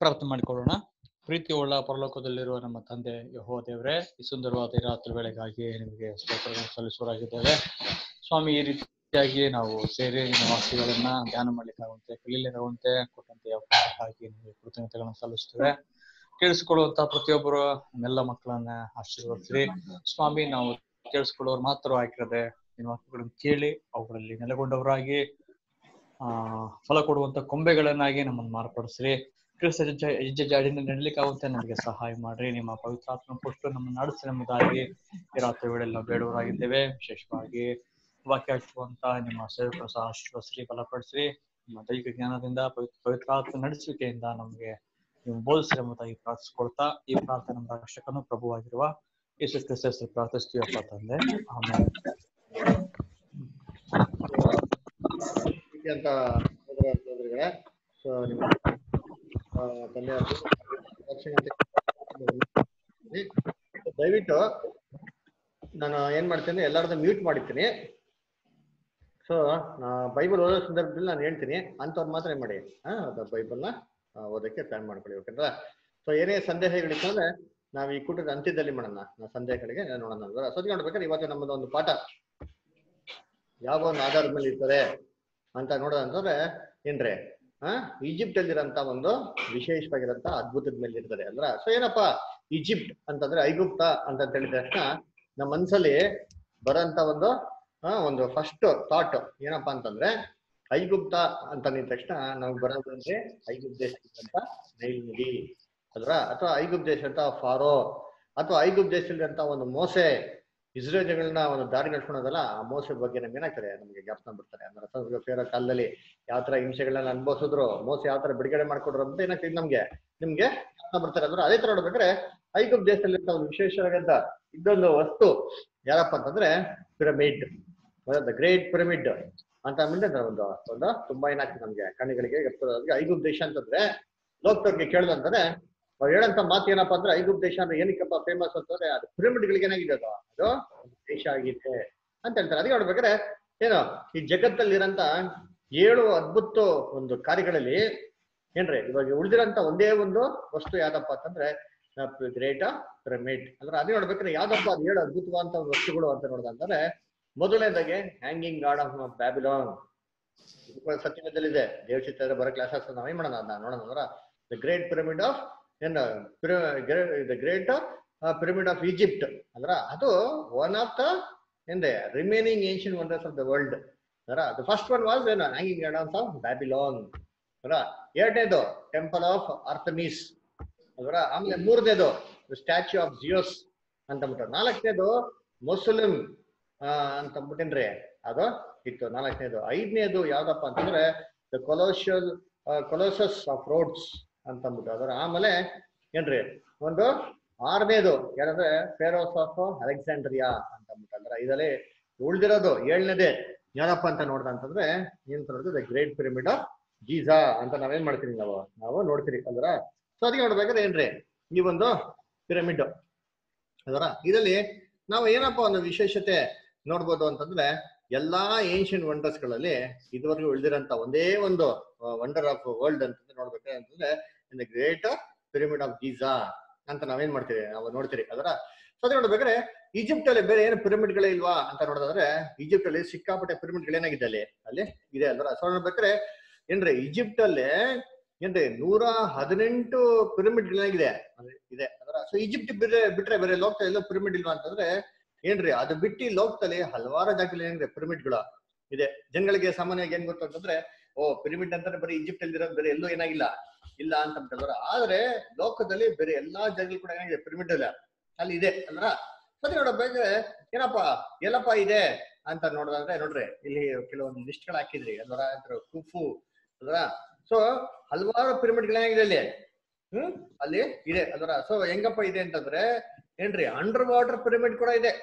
ಪ್ರಾರ್ಥನೆ ಮಾಡಿಕೊಳ್ಳೋಣ ಪ್ರೀತಿಯುಳ್ಳ ಪರಲೋಕದಲ್ಲಿರುವ ನಮ್ಮ ತಂದೆ ಯಹೋ ದೇವರೇ ಈ ಸುಂದರವಾದ ಈ ರಾತ್ರಿ ವೇಳೆಗಾಗಿ ನಿಮಗೆ ಸ್ತೋತ್ರಗಳನ್ನು ಸಲ್ಲಿಸುವರಾಗಿದ್ದೇವೆ ಸ್ವಾಮಿ ಈ ರೀತಿಯಾಗಿ ನಾವು ಸೇರಿ ನಿಮ್ಮ ವಾಕ್ಯಗಳನ್ನ ಧ್ಯಾನ ಮಾಡ್ಲಿಕ್ಕಾಗುವಂತೆ ಕಲೀಲಿಕ್ಕಾಗುವಂತೆ ಕೊಟ್ಟಂತೆ ಅವಕಾಶಕ್ಕಾಗಿ ನಿಮಗೆ ಕೃತಜ್ಞತೆಗಳನ್ನು ಸಲ್ಲಿಸ್ತೇವೆ ಕೇಳಿಸಿಕೊಳ್ಳುವಂತ ಪ್ರತಿಯೊಬ್ಬರು ನಮ್ಮೆಲ್ಲ ಮಕ್ಕಳನ್ನ ಆಶೀರ್ವದಿಸ್ರಿ ಸ್ವಾಮಿ ನಾವು ಕೇಳಿಸ್ಕೊಳ್ಳೋರು ಮಾತ್ರ ಆಗಿರದೆ ನಿಮ್ಮ ವಾಕ್ಯಗಳನ್ನು ಕೇಳಿ ಅವುಗಳಲ್ಲಿ ನೆಲೆಗೊಂಡವರಾಗಿ ಆ ಫಲ ಕೊಡುವಂತ ಕೊಂಬೆಗಳನ್ನಾಗಿ ನಮ್ಮನ್ನು ಮಾರ್ಪಡಿಸ್ರಿ ಕ್ರಿಸ್ತ ಹೆಜ್ಜೆ ಹೆಜ್ಜೆ ಜಾಡಿನ ನಡಲಿಕ್ಕಾಗುವಂತೆ ನಮಗೆ ಸಹಾಯ ಮಾಡ್ರಿ ನಿಮ್ಮ ಪವಿತ್ರಾತ್ಮ ಕೊಟ್ಟು ನಮ್ಮನ್ನು ನಡೆಸಿ ಎಂಬುದಾಗಿ ಈ ರಾತ್ರಿ ವೇಳೆಲ್ಲ ಬೇಡವರಾಗಿದ್ದೇವೆ ವಿಶೇಷವಾಗಿ ವಾಕ್ಯ ಹಚ್ಚುವಂತ ನಿಮ್ಮ ಸೇವಕರು ಸಹ ಆಶೀರ್ವಸ್ರಿ ಬಲಪಡಿಸ್ರಿ ನಿಮ್ಮ ದೈಹಿಕ ಜ್ಞಾನದಿಂದ ಪವಿತ್ರ ಪವಿತ್ರಾತ್ಮ ನಡೆಸುವಿಕೆಯಿಂದ ನಮಗೆ ನೀವು ಬೋಧಿಸ್ರಿ ಎಂಬುದಾಗಿ ಪ್ರಾರ್ಥಿಸ್ಕೊಳ್ತಾ ಈ ಪ್ರಾರ್ಥನೆ ನಮ್ಮ ರಕ್ಷಕನು ಪ್ರಭುವಾಗಿರುವ ಯೇಸು ಕ್ರಿಸ್ತ ಹೆಸರು ಪ್ರಾರ್ಥಿಸ್ತೀವಪ್ಪ ತಂದೆ ಆಮೇಲೆ ಅಂತ ಸಹೋದರ ಸಹೋದರಿಗಳೇ ಸೊ ನಿಮ್ಮ ಆ, ತಂದೆ ರಕ್ಷಣೆ ಅಂತ ದಯವಿಟ್ಟು ನಾನು ಏನ್ ಮಾಡ್ತೀನಿ ಎಲ್ಲರದ್ದು ಮ್ಯೂಟ್ ಮಾಡಿರ್ತೀನಿ ಸೊ ಬೈಬಲ್ ಓದೋ ಸಂದರ್ಭದಲ್ಲಿ ನಾನು ಹೇಳ್ತೀನಿ ಅಂಥವ್ರು ಮಾತ್ರ ಏನ್ ಮಾಡಿ ಹಾ ಅದು ಬೈಬಲ್ನ ಓದಕ್ಕೆ ಪ್ಲಾನ್ ಮಾಡ್ಕೊಳ್ಳಿ ಓಕೆಂದ್ರ ಸೊ ಏನೇ ಸಂದೇಹಗಳಿತ್ತು ಅಂದ್ರೆ ನಾವು ಈ ಕೂಟದ ಅಂತ್ಯದಲ್ಲಿ ಮಾಡೋಣ ನಾವು ಸಂದೇಹಗಳಿಗೆ ನೋಡೋಣ ಅಲ್ವಾ ಸದ್ಯ ನೋಡ್ಬೇಕಾದ್ರೆ ಇವತ್ತು ನಮ್ಮದು ಒಂದು ಪಾಠ ಯಾವ ಒಂದು ಆಧಾರದ ಮೇಲೆ ಇರ್ತದೆ ಅಂತ ನೋಡೋದಂತಂದ್ರೆ ಏನ್ರಿ ಆ ಈಜಿಪ್ಟ್ ಅಲ್ಲಿರಂತ ಒಂದು ವಿಶೇಷವಾಗಿರಂತ ಅದ್ಭುತದ ಮೇಲೆ ಇರ್ತದೆ ಅಲ್ರ ಸೊ ಏನಪ್ಪಾ ಈಜಿಪ್ಟ್ ಅಂತಂದ್ರೆ ಐಗುಪ್ತ ಅಂತ ಹೇಳಿದ ತಕ್ಷಣ ನಮ್ಮ ಮನ್ಸಲ್ಲಿ ಬರೋಂತ ಒಂದು ಆ ಒಂದು ಫಸ್ಟ್ ಥಾಟ್ ಏನಪ್ಪಾ ಅಂತಂದ್ರೆ ಐಗುಪ್ತ ಅಂತ ನಿಂತ ತಕ್ಷಣ ನಾವು ಬರೋದಂದ್ರೆ ಐಗುಪ್ತ ದೇಶದಂತ ನೈಲ್ ನದಿ ಅಲ್ರ ಅಥವಾ ಐಗುಪ್ತ ದೇಶ ಅಂತ ಫಾರೋ ಅಥವಾ ಐಗುಪ್ತ ದೇಶದಲ್ಲಿರಂತ ಒಂದು ಮೋಸೆ ಇಸ್ರೇಲ್ಗಳನ್ನ ಒಂದು ದಾರಿ ನಡ್ಸ್ಕೊಳೋದಲ್ಲ ಆ ಮೋಸ ಬಗ್ಗೆ ನಮ್ಗೆ ಏನಾಗ್ತದೆ ನಮಗೆ ಜ್ಞಾಪನ ಬಿಡ್ತಾರೆ ಅಂದ್ರೆ ಅಸಂಖ್ಯ ಫೇರೋ ಕಾಲದಲ್ಲಿ ಯಾವ ತರ ಹಿಂಸೆಗಳನ್ನ ಅನುಭವಿಸಿದ್ರು ಮೋಸ ಯಾವ ತರ ಬಿಡುಗಡೆ ಮಾಡ್ಕೊಡ್ರು ಅಂತ ಏನಾಗ್ತದೆ ನಮ್ಗೆ ನಿಮ್ಗೆ ಜ್ಞಾಪನ ಬಿಡ್ತಾರೆ ಅಂದ್ರೆ ಅದೇ ತರ ನೋಡ್ಬೇಕಾದ್ರೆ ಐಗುಪ್ತ ದೇಶದಲ್ಲಿ ಒಂದು ವಿಶೇಷವಾದಂತ ಇದೊಂದು ವಸ್ತು ಯಾರಪ್ಪ ಅಂತಂದ್ರೆ ಪಿರಮಿಡ್ ದ ಗ್ರೇಟ್ ಪಿರಮಿಡ್ ಅಂತ ಅಂದ್ಬಿಟ್ಟು ಒಂದು ಒಂದು ತುಂಬಾ ಏನಾಗ್ತದೆ ನಮ್ಗೆ ಕಣ್ಣುಗಳಿಗೆ ಎಪ್ಪದ ಐಗುಪ್ತ ದೇಶ ಅಂತಂದ್ರೆ ಲೋಕದವ್ರಿಗೆ ಕೇಳ್ದಂದ್ರೆ ಅವ್ರು ಹೇಳಂತ ಮಾತು ಏನಪ್ಪಾ ಅಂದ್ರೆ ಐಗುಪ್ತ ದೇಶ ಅಂದ್ರೆ ಏನಕ್ಕಪ್ಪ ಫೇಮಸ್ ಅಂತಂದ್ರೆ ಅದು ಪಿರಮಿಡ್ಗಳಿಗೆ ಏನಾಗಿದೆ ಅದು ಅದು ಒಂದು ದೇಶ ಆಗಿದೆ ಅಂತ ಹೇಳ್ತಾರೆ ಅದಕ್ಕೆ ನೋಡ್ಬೇಕಾದ್ರೆ ಏನು ಈ ಜಗತ್ತಲ್ಲಿರಂತ ಏಳು ಅದ್ಭುತ ಒಂದು ಕಾರ್ಯಗಳಲ್ಲಿ ಏನ್ರಿ ಇವಾಗ ಉಳಿದಿರಂತ ಒಂದೇ ಒಂದು ವಸ್ತು ಯಾವ್ದಪ್ಪ ಅಂತಂದ್ರೆ ಗ್ರೇಟ್ ಪಿರಮಿಡ್ ಅಂದ್ರೆ ಅದೇ ನೋಡ್ಬೇಕಾದ್ರೆ ಯಾವ್ದಪ್ಪ ಅದು ಏಳು ಅದ್ಭುತವಾದಂತ ಒಂದು ವಸ್ತುಗಳು ಅಂತ ನೋಡೋದಂದ್ರೆ ಮೊದಲನೇದಾಗೆ ಹ್ಯಾಂಗಿಂಗ್ ಗಾರ್ಡ್ ಆಫ್ ಬ್ಯಾಬಿಲಾನ್ ಸತ್ಯವೇದಲ್ಲಿದೆ ದೇವಚಿತ್ರ ಬರೋ ಕ್ಲಾಸಸ್ ನಾವೇನ್ ಮಾಡೋಣ ಅದನ್ನ ನೋಡೋಣ ಅಂದ್ರ ದ ಗ್ರೇಟ್ ಪಿರಮಿಡ್ ಆಫ್ ಏನ್ the great pyramid of Egypt ಅಂದ್ರ ಅದು ಒನ್ ಆಫ್ ದ ಎಂದೆ remaining ancient wonders of the world ಅಂದ್ರ ದ ಫಸ್ಟ್ ಒನ್ ವಾಸ್ ಏನು ಹ್ಯಾಂಗಿಂಗ್ ಗಾರ್ಡನ್ಸ್ ಆಫ್ ಬ್ಯಾಬಿಲಾನ್ ಅಂದ್ರ ಎರಡನೇದು ಟೆಂಪಲ್ ಆಫ್ ಆರ್ಥಮೀಸ್ ಅದರ ಆಮೇಲೆ ಮೂರನೇದು ಸ್ಟ್ಯಾಚ್ಯೂ ಆಫ್ ಜಿಯೋಸ್ ಅಂತ ಬಿಟ್ಟು ನಾಲ್ಕನೇದು ಮುಸ್ಲಿಂ ಅಂತ ಅಂದ್ಬಿಟ್ಟೇನ್ರಿ ಅದು ಇತ್ತು ನಾಲ್ಕನೇದು ಐದನೇದು ಯಾವ್ದಪ್ಪ ಅಂತಂದ್ರೆ the colossal colossus of Rhodes ಅಂತ ಅಂದ್ಬಿಟ್ಟು ಅದರ ಆಮೇಲೆ ಏನ್ರಿ ಒಂದು ಆರನೇದು ಏನಂದ್ರೆ ಫೇರೋಸ್ ಆಫ್ ಅಲೆಕ್ಸಾಂಡ್ರಿಯಾ ಅಂತ ಅಂದ್ಬಿಟ್ಟು ಅಂದ್ರೆ ಇದರಲ್ಲಿ ಉಳ್ದಿರೋದು ಏಳನೇದೇ ಯಾರಪ್ಪ ಅಂತ ನೋಡ್ದ ಅಂತಂದ್ರೆ ಏನ್ ನೋಡಿದ್ರೆ the great pyramid of Giza ಅಂತ ನಾವೇನ್ ಮಾಡ್ತೀವಿ ನಾವು ನಾವು ನೋಡ್ತೀರಿ ಅಂದ್ರ ಸೊ ಅದಕ್ಕೆ ನೋಡ್ಬೇಕಾದ್ರೆ ಏನ್ರಿ ಈ ಒಂದು ಪಿರಮಿಡ್ ಅದರ ಇದರಲ್ಲಿ ನಾವು ಏನಪ್ಪ ಒಂದು ವಿಶೇಷತೆ ನೋಡ್ಬೋದು ಅಂತಂದ್ರೆ ಎಲ್ಲಾ ಏನ್ಷಿಯನ್ ವಂಡರ್ಸ್ ಗಳಲ್ಲಿ ಇದುವರೆಗೂ ಉಳಿದಿರಂತ ಒಂದೇ ಒಂದು ವಂಡರ್ ಆಫ್ ವರ್ಲ್ಡ್ ಅಂತಂದ್ರೆ ನೋಡ್ಬೇಕು ಅಂತಂದ್ರೆ in the great pyramid of Giza ಅಂತ ನಾವೇನ್ ಮಾಡ್ತೀವಿ ನಾವು ನೋಡ್ತೀರಿ ಅದರ ಸೊ ಅದೇ ನೋಡ್ಬೇಕಾದ್ರೆ ಈಜಿಪ್ಟ್ ಅಲ್ಲಿ ಬೇರೆ ಏನು ಪಿರಮಿಡ್ ಗಳೇ ಇಲ್ವಾ ಅಂತ ನೋಡೋದಾದ್ರೆ ಈಜಿಪ್ಟ್ ಅಲ್ಲಿ ಸಿಕ್ಕಾಪಟ್ಟೆ ಪಿರಮಿಡ್ ಗಳೇನಾಗಿದೆ ಅಲ್ಲಿ ಅಲ್ಲಿ ಇದೆ ಅಲ್ರ ಸೊ ನೋಡ್ಬೇಕಾದ್ರೆ ಏನ್ರಿ ಈಜಿಪ್ಟ್ ಅಲ್ಲಿ ಏನ್ರಿ ನೂರ ಹದಿನೆಂಟು ಪಿರಮಿಡ್ ಗಳೇನಾಗಿದೆ ಇದೆ ಅದರ ಸೊ ಈಜಿಪ್ಟ್ ಬೇರೆ ಬಿಟ್ರೆ ಬೇರೆ ಲೋಕ ಎಲ್ಲೋ ಪಿರಮಿಡ್ ಇಲ್ವಾ ಅಂತಂದ್ರೆ ಏನ್ರಿ ಅದು ಬಿಟ್ಟು ಲೋಕದಲ್ಲಿ ಹಲವಾರು ಜಾಗದಲ್ಲಿ ಏನ್ರಿ ಪಿರಮಿಡ್ಗಳು ಇದೆ ಜನಗಳಿಗೆ ಸಾಮಾನ್ಯವಾಗಿ ಏನ್ ಗೊತ್ತು ಅಂತಂದ್ರೆ ಓ ಪಿರಮಿಡ್ ಅಂತಾರೆ ಬರೀ ಈಜಿಪ್ಟ್ ಅಲ್ಲಿ ಇರೋದು ಬೇರೆ ಎಲ್ಲೂ ಏನಾಗಿಲ್ಲ ಇಲ್ಲ ಅಂತ ಅಂತಂದ್ರೆ ಆದ್ರೆ ಲೋಕದಲ್ಲಿ ಬೇರೆ ಎಲ್ಲಾ ಜಾಗಗಳು ಕೂಡ ಏನಾಗಿದೆ ಪಿರಮಿಡ್ ಅಲ್ಲ ಅಲ್ಲಿ ಇದೆ ಅಂದ್ರ ಸರಿ ನೋಡಬೇಕಾದ್ರೆ ಏನಪ್ಪ ಎಲ್ಲಪ್ಪ ಇದೆ ಅಂತ ನೋಡೋದಂದ್ರೆ ನೋಡ್ರಿ ಇಲ್ಲಿ ಕೆಲವೊಂದು ಲಿಸ್ಟ್ ಗಳು ಹಾಕಿದ್ರಿ ಅಲ್ವರ ಕುಫು ಅಲ್ವರ ಸೊ ಹಲವಾರು ಪಿರಮಿಡ್ ಗಳೇನಾಗಿದೆ ಅಲ್ಲಿ ಹ್ಮ್ ಅಲ್ಲಿ ಇದೆ ಅಲ್ವರ ಸೊ ಹೆಂಗಪ್ಪ ಇದೆ ಅಂತಂದ್ರೆ ಏನ್ರಿ ಅಂಡರ್ ವಾಟರ್ ಪಿರಮಿಡ್ ಕೂಡ ಇದೆ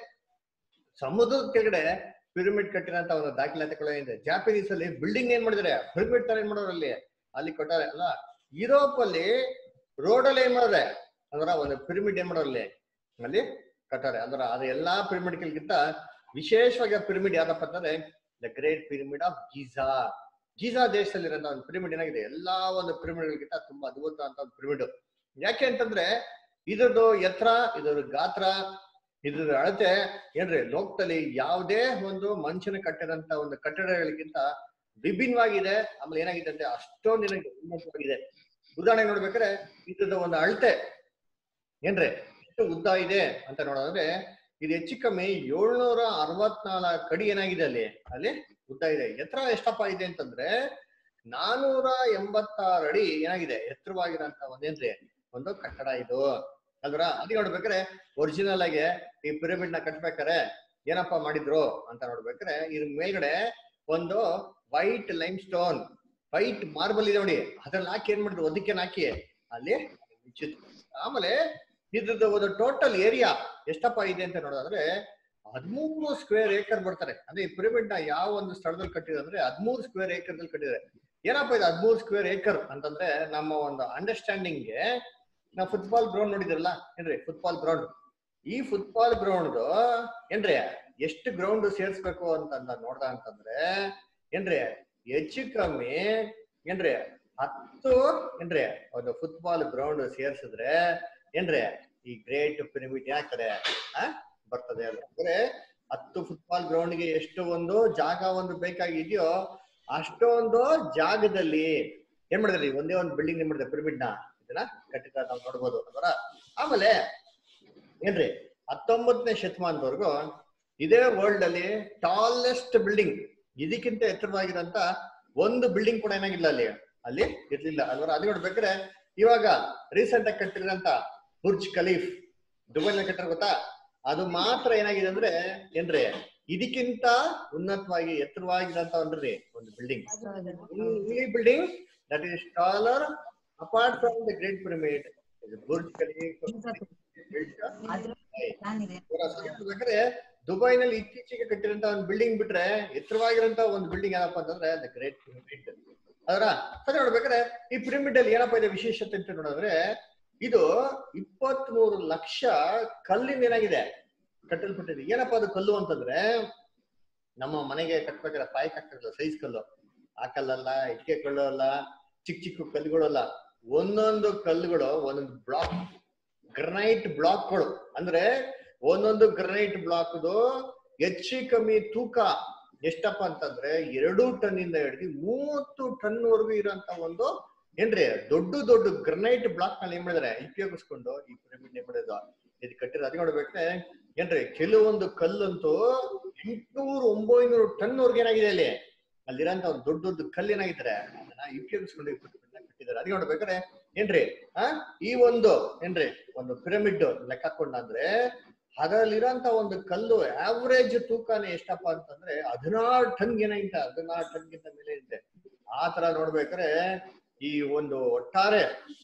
ಸಮುದ್ರದ ಕೆಳಗಡೆ ಪಿರಮಿಡ್ ಕಟ್ಟಿರೋಂತ ಒಂದು ದಾಖಲಾತಿಗಳು ಇದೆ ಜಾಪನೀಸ್ ಅಲ್ಲಿ ಬಿಲ್ಡಿಂಗ್ ಏನ್ ಮಾಡಿದಾರೆ ಪಿರಮಿಡ್ ತರ ಏನ್ ಮಾಡೋರು ಅಲ್ಲಿ ಅಲ್ಲಿ ಕೊಟ್ಟಾರೆ ಅಲ್ಲ ಯುರೋಪ್ ಅಲ್ಲಿ ರೋಡ್ ಅಲ್ಲಿ ಏನ್ ಮಾಡಿದ್ರೆ ಅಂದ್ರ ಒಂದು ಪಿರಮಿಡ್ ಏನ್ ಮಾಡೋರು ಅಲ್ಲಿ ಅಲ್ಲಿ ಕಟ್ಟಾರೆ ಅಂದ್ರ ಅದು ಎಲ್ಲಾ ಪಿರಮಿಡ್ಗಳಿಗಿಂತ ವಿಶೇಷವಾಗಿ ಪಿರಮಿಡ್ ಯಾರಪ್ಪ ಅಂತಂದ್ರೆ the great pyramid of Giza Giza ದೇಶದಲ್ಲಿರೋ ಒಂದು ಪಿರಮಿಡ್ ಏನಾಗಿದೆ ಎಲ್ಲಾ ಒಂದು ಪಿರಮಿಡ್ಗಳಿಗಿಂತ ತುಂಬಾ ಅದ್ಭುತ ಅಂತ ಒಂದು ಪಿರಮಿಡ್ ಯಾಕೆ ಅಂತಂದ್ರೆ ಇದ್ರದ್ದು ಎತ್ತರ ಇದ್ರ ಗಾತ್ರ ಇದ್ರ ಅಳತೆ ಏನ್ರಿ ಲೋಕದಲ್ಲಿ ಯಾವುದೇ ಒಂದು ಮನುಷ್ಯನ ಕಟ್ಟಿದಂತ ಒಂದು ಕಟ್ಟಡಗಳಿಗಿಂತ ವಿಭಿನ್ನವಾಗಿದೆ ಆಮೇಲೆ ಏನಾಗಿದೆ ಅಂದ್ರೆ ಅಷ್ಟೊಂದು ಏನಾಗಿದೆ ಉನ್ನತವಾಗಿದೆ ಉದಾಹರಣೆ ನೋಡ್ಬೇಕಾದ್ರೆ ಇದ್ರದ್ದು ಒಂದು ಅಳತೆ ಏನ್ರಿ ಎಷ್ಟು ಉದ್ದ ಇದೆ ಅಂತ ನೋಡೋದಾದ್ರೆ ಇದು ಹೆಚ್ಚು ಕಮ್ಮಿ ಏಳ್ನೂರ ಅರವತ್ನಾಲ್ಕು ಅಡಿ ಏನಾಗಿದೆ ಅಲ್ಲಿ ಅಲ್ಲಿ ಉದ್ದ ಇದೆ ಎತ್ತರ ಎಷ್ಟಪ್ಪ ಇದೆ ಅಂತಂದ್ರೆ ನಾನೂರ ಎಂಬತ್ತಾರು ಅಡಿ ಏನಾಗಿದೆ ಎತ್ತರವಾಗಿರೋಂತ ಒಂದೇನ್ರಿ ಒಂದು ಕಟ್ಟಡ ಇದು ಅಲ್ವರ ಅದು ನೋಡ್ಬೇಕಾದ್ರೆ ಒರಿಜಿನಲ್ ಆಗಿ ಈ ಪಿರಮಿಡ್ ನ ಕಟ್ಬೇಕಾರೆ ಏನಪ್ಪಾ ಮಾಡಿದ್ರು ಅಂತ ನೋಡ್ಬೇಕಾರೆ ಇದ್ರ ಮೇಲ್ಗಡೆ ಒಂದು white limestone white marble ಇದೆ ನೋಡಿ ಅದ್ರಲ್ಲಿ ಹಾಕಿ ಏನ್ ಮಾಡಿದ್ರು ಒದಕ್ಕೆ ಹಾಕಿ ಅಲ್ಲಿ ಮುಚ್ಚಿದ್ರು ಆಮೇಲೆ ಇದ್ರದ್ದು ಒಂದು ಟೋಟಲ್ ಏರಿಯಾ ಎಷ್ಟಪ್ಪ ಇದೆ ಅಂತ ನೋಡೋದಾದ್ರೆ ಹದಿಮೂರು ಸ್ಕ್ವೇರ್ ಏಕರ್ ಬರ್ತಾರೆ ಅಂದ್ರೆ ಈ ಪಿರಮಿಡ್ ನ ಯಾವ ಒಂದು ಸ್ಥಳದಲ್ಲಿ ಕಟ್ಟಿದ್ರೆ ಅಂದ್ರೆ ಹದಿಮೂರು ಸ್ಕ್ವೇರ್ ಏಕರ್ ದಲ್ಲಿ ಕಟ್ಟಿದ್ದಾರೆ ಏನಪ್ಪ ಇದು ಹದಿಮೂರು ಸ್ಕ್ವೇರ್ ಏಕರ್ ಅಂತಂದ್ರೆ ನಮ್ಮ ಒಂದು ಅಂಡರ್ಸ್ಟ್ಯಾಂಡಿಂಗ್ಗೆ ನಾವು ಫುಟ್ಬಾಲ್ ಗ್ರೌಂಡ್ ನೋಡಿದ್ರಲ್ಲ ಏನ್ರಿ ಫುಟ್ಬಾಲ್ ಗ್ರೌಂಡ್ ಈ ಫುಟ್ಬಾಲ್ ಗ್ರೌಂಡ್ ಏನ್ರಿ ಎಷ್ಟು ಗ್ರೌಂಡ್ ಸೇರ್ಸ್ಬೇಕು ಅಂತ ನೋಡ್ದ ಅಂತಂದ್ರೆ ಏನ್ರಿ ಹೆಚ್ಚು ಕಮ್ಮಿ ಏನ್ರಿ ಹತ್ತು ಏನ್ರಿ ಒಂದು ಫುಟ್ಬಾಲ್ ಗ್ರೌಂಡ್ ಸೇರ್ಸಿದ್ರೆ ಏನ್ರಿ ಈ ಗ್ರೇಟ್ ಪಿರಮಿಡ್ ಯಾಕಡೆ ಆ ಬರ್ತದೆ ಅಂದ್ರೆ ಹತ್ತು ಫುಟ್ಬಾಲ್ ಗ್ರೌಂಡ್ ಗೆ ಎಷ್ಟು ಒಂದು ಜಾಗ ಒಂದು ಬೇಕಾಗಿದೆಯೋ ಅಷ್ಟೊಂದು ಜಾಗದಲ್ಲಿ ಏನ್ ಮಾಡಿದ್ರಿ ಒಂದೇ ಒಂದು ಬಿಲ್ಡಿಂಗ್ ಏನ್ ಮಾಡಿದ್ರೆ ಪಿರಮಿಡ್ ನ ಇದನ್ನ ಕಟ್ಟಿದ ನಾವು ನೋಡ್ಬೋದು ಅದರ ಆಮೇಲೆ ಏನ್ರಿ ಹತ್ತೊಂಬತ್ತನೇ ಶತಮಾನದವರೆಗೂ ಇದೇ ವರ್ಲ್ಡ್ ಅಲ್ಲಿ ಟಾಲೆಸ್ಟ್ ಬಿಲ್ಡಿಂಗ್ ಇದಕ್ಕಿಂತ ಎತ್ತರವಾಗಿರಂತ ಒಂದು ಬಿಲ್ಡಿಂಗ್ ಕೂಡ ಏನಾಗಿಲ್ಲ ಅಲ್ಲಿ ಅಲ್ಲಿ ಇರ್ಲಿಲ್ಲ ಅಲ್ವರ ಅಲ್ಲಿ ನೋಡ್ಬೇಕಾದ್ರೆ ಇವಾಗ ರೀಸೆಂಟ್ ಆಗಿ ಕಟ್ಟಿರೋಂತ ಬುರ್ಜ್ ಖಲೀಫ್ ದುಬೈನ ಕಟ್ಟಿರ ಗೊತ್ತಾ ಅದು ಮಾತ್ರ ಏನಾಗಿದೆ ಅಂದ್ರೆ ಏನ್ರಿ ಇದಕ್ಕಿಂತ ಉನ್ನತವಾಗಿ ಎತ್ತರವಾಗಿರಂತ ಒಂದ್ರಿ ಒಂದು ಬಿಲ್ಡಿಂಗ್ ಈ building that is taller apart from the great pyramid Burj Khalifa ಬೇಕಾದ್ರೆ ದುಬೈನಲ್ಲಿ ಇತ್ತೀಚೆಗೆ ಕಟ್ಟಿರಂತ ಒಂದು ಬಿಲ್ಡಿಂಗ್ ಬಿಟ್ರೆ ಎತ್ತರವಾಗಿರಂತ ಒಂದು ಬಿಲ್ಡಿಂಗ್ ಏನಪ್ಪ ಅಂತಂದ್ರೆ ದ ಗ್ರೇಟ್ ಪಿರಮಿಡ್ ಅದರ ಸರಿ ನೋಡ್ಬೇಕಾದ್ರೆ ಈ ಪಿರಮಿಡ್ ಅಲ್ಲಿ ಏನಪ್ಪ ಇದೆ ವಿಶೇಷತೆ ಅಂತ ನೋಡಿದ್ರೆ ಇದು ಇಪ್ಪತ್ತ್ ಮೂರು ಲಕ್ಷ ಕಲ್ಲಿಂದ ಏನಾಗಿದೆ ಕಟ್ಟಲ್ಪಟ್ಟಿದೆ ಏನಪ್ಪಾ ಅದು ಕಲ್ಲು ಅಂತಂದ್ರೆ ನಮ್ಮ ಮನೆಗೆ ಕಟ್ಬೇಕಾದ್ರೆ ಪಾಯ್ ಕಟ್ಟಿರಲ್ಲ ಸೈಜ್ ಕಲ್ಲು ಆ ಕಲ್ಲಲ್ಲ ಇಟ್ಟಿಗೆ ಕಲ್ಲು ಅಲ್ಲ ಚಿಕ್ಕ ಚಿಕ್ಕ ಕಲ್ಲುಗಳು ಅಲ್ಲ ಒಂದೊಂದು ಕಲ್ಲುಗಳು ಒಂದೊಂದು ಬ್ಲಾಕ್ ಗ್ರನೈಟ್ ಬ್ಲಾಕ್ಗಳು ಅಂದ್ರೆ ಒಂದೊಂದು ಗ್ರನೈಟ್ ಬ್ಲಾಕ್ದು ಹೆಚ್ಚು ಕಮ್ಮಿ ತೂಕ ಎಷ್ಟಪ್ಪ ಅಂತಂದ್ರೆ ಎರಡು ಟನ್ ಇಂದ ಹಿಡಿದು ಮೂವತ್ತು ಟನ್ ವರೆಗೂ ಇರೋಂತ ಒಂದು ಏನ್ರಿ ದೊಡ್ಡ ದೊಡ್ಡ ಗ್ರನೈಟ್ ಬ್ಲಾಕ್ ನಲ್ಲಿ ಏನ್ ಮಾಡಿದಾರೆ ಉಪಯೋಗಿಸ್ಕೊಂಡು ಈ ಪಿರಮಿಡ್ ಏನ್ ಮಾಡಿದ್ರು ಇದು ಕಟ್ಟಿರೋ ಅದ್ ನೋಡ್ಬೇಕ್ರೆ ಏನ್ರಿ ಕೆಲವೊಂದು ಕಲ್ಲಂತೂ ಎಂಟ್ನೂರು ಒಂಬೈನೂರು ಟನ್ ವರ್ಗ ಏನಾಗಿದೆ ಅಲ್ಲಿ ಅಲ್ಲಿರೋಂತ ಒಂದು ದೊಡ್ಡ ದೊಡ್ಡ ಕಲ್ಲು ಏನಾಗಿದ್ದಾರೆ ಅದನ್ನ ಉಪಯೋಗಿಸ್ಕೊಂಡು ಈ ಪಿರಮಿಡ್ ನ ಕಟ್ಟಿದ್ದಾರೆ ಅದ್ ನೋಡ್ಬೇಕಾದ್ರೆ ಏನ್ರಿ ಆ ಈ ಒಂದು ಏನ್ರಿ ಒಂದು ಪಿರಮಿಡ್ ಲೆಕ್ಕ ಹಾಕೊಂಡಂದ್ರೆ ಅದರಲ್ಲಿರೋಂತ ಒಂದು ಕಲ್ಲು ಆವರೇಜ್ ತೂಕನೇ ಎಷ್ಟಪ್ಪ ಅಂತಂದ್ರೆ ಹದಿನಾರು ಟನ್ ಏನಾಗಿಂತ ಹದಿನಾರು ಟನ್ಗಿಂತ ಮೇಲೆ ಇದೆ ಆ ತರ ನೋಡ್ಬೇಕಾದ್ರೆ ಈ ಒಂದು ಒಟ್ಟಾರೆ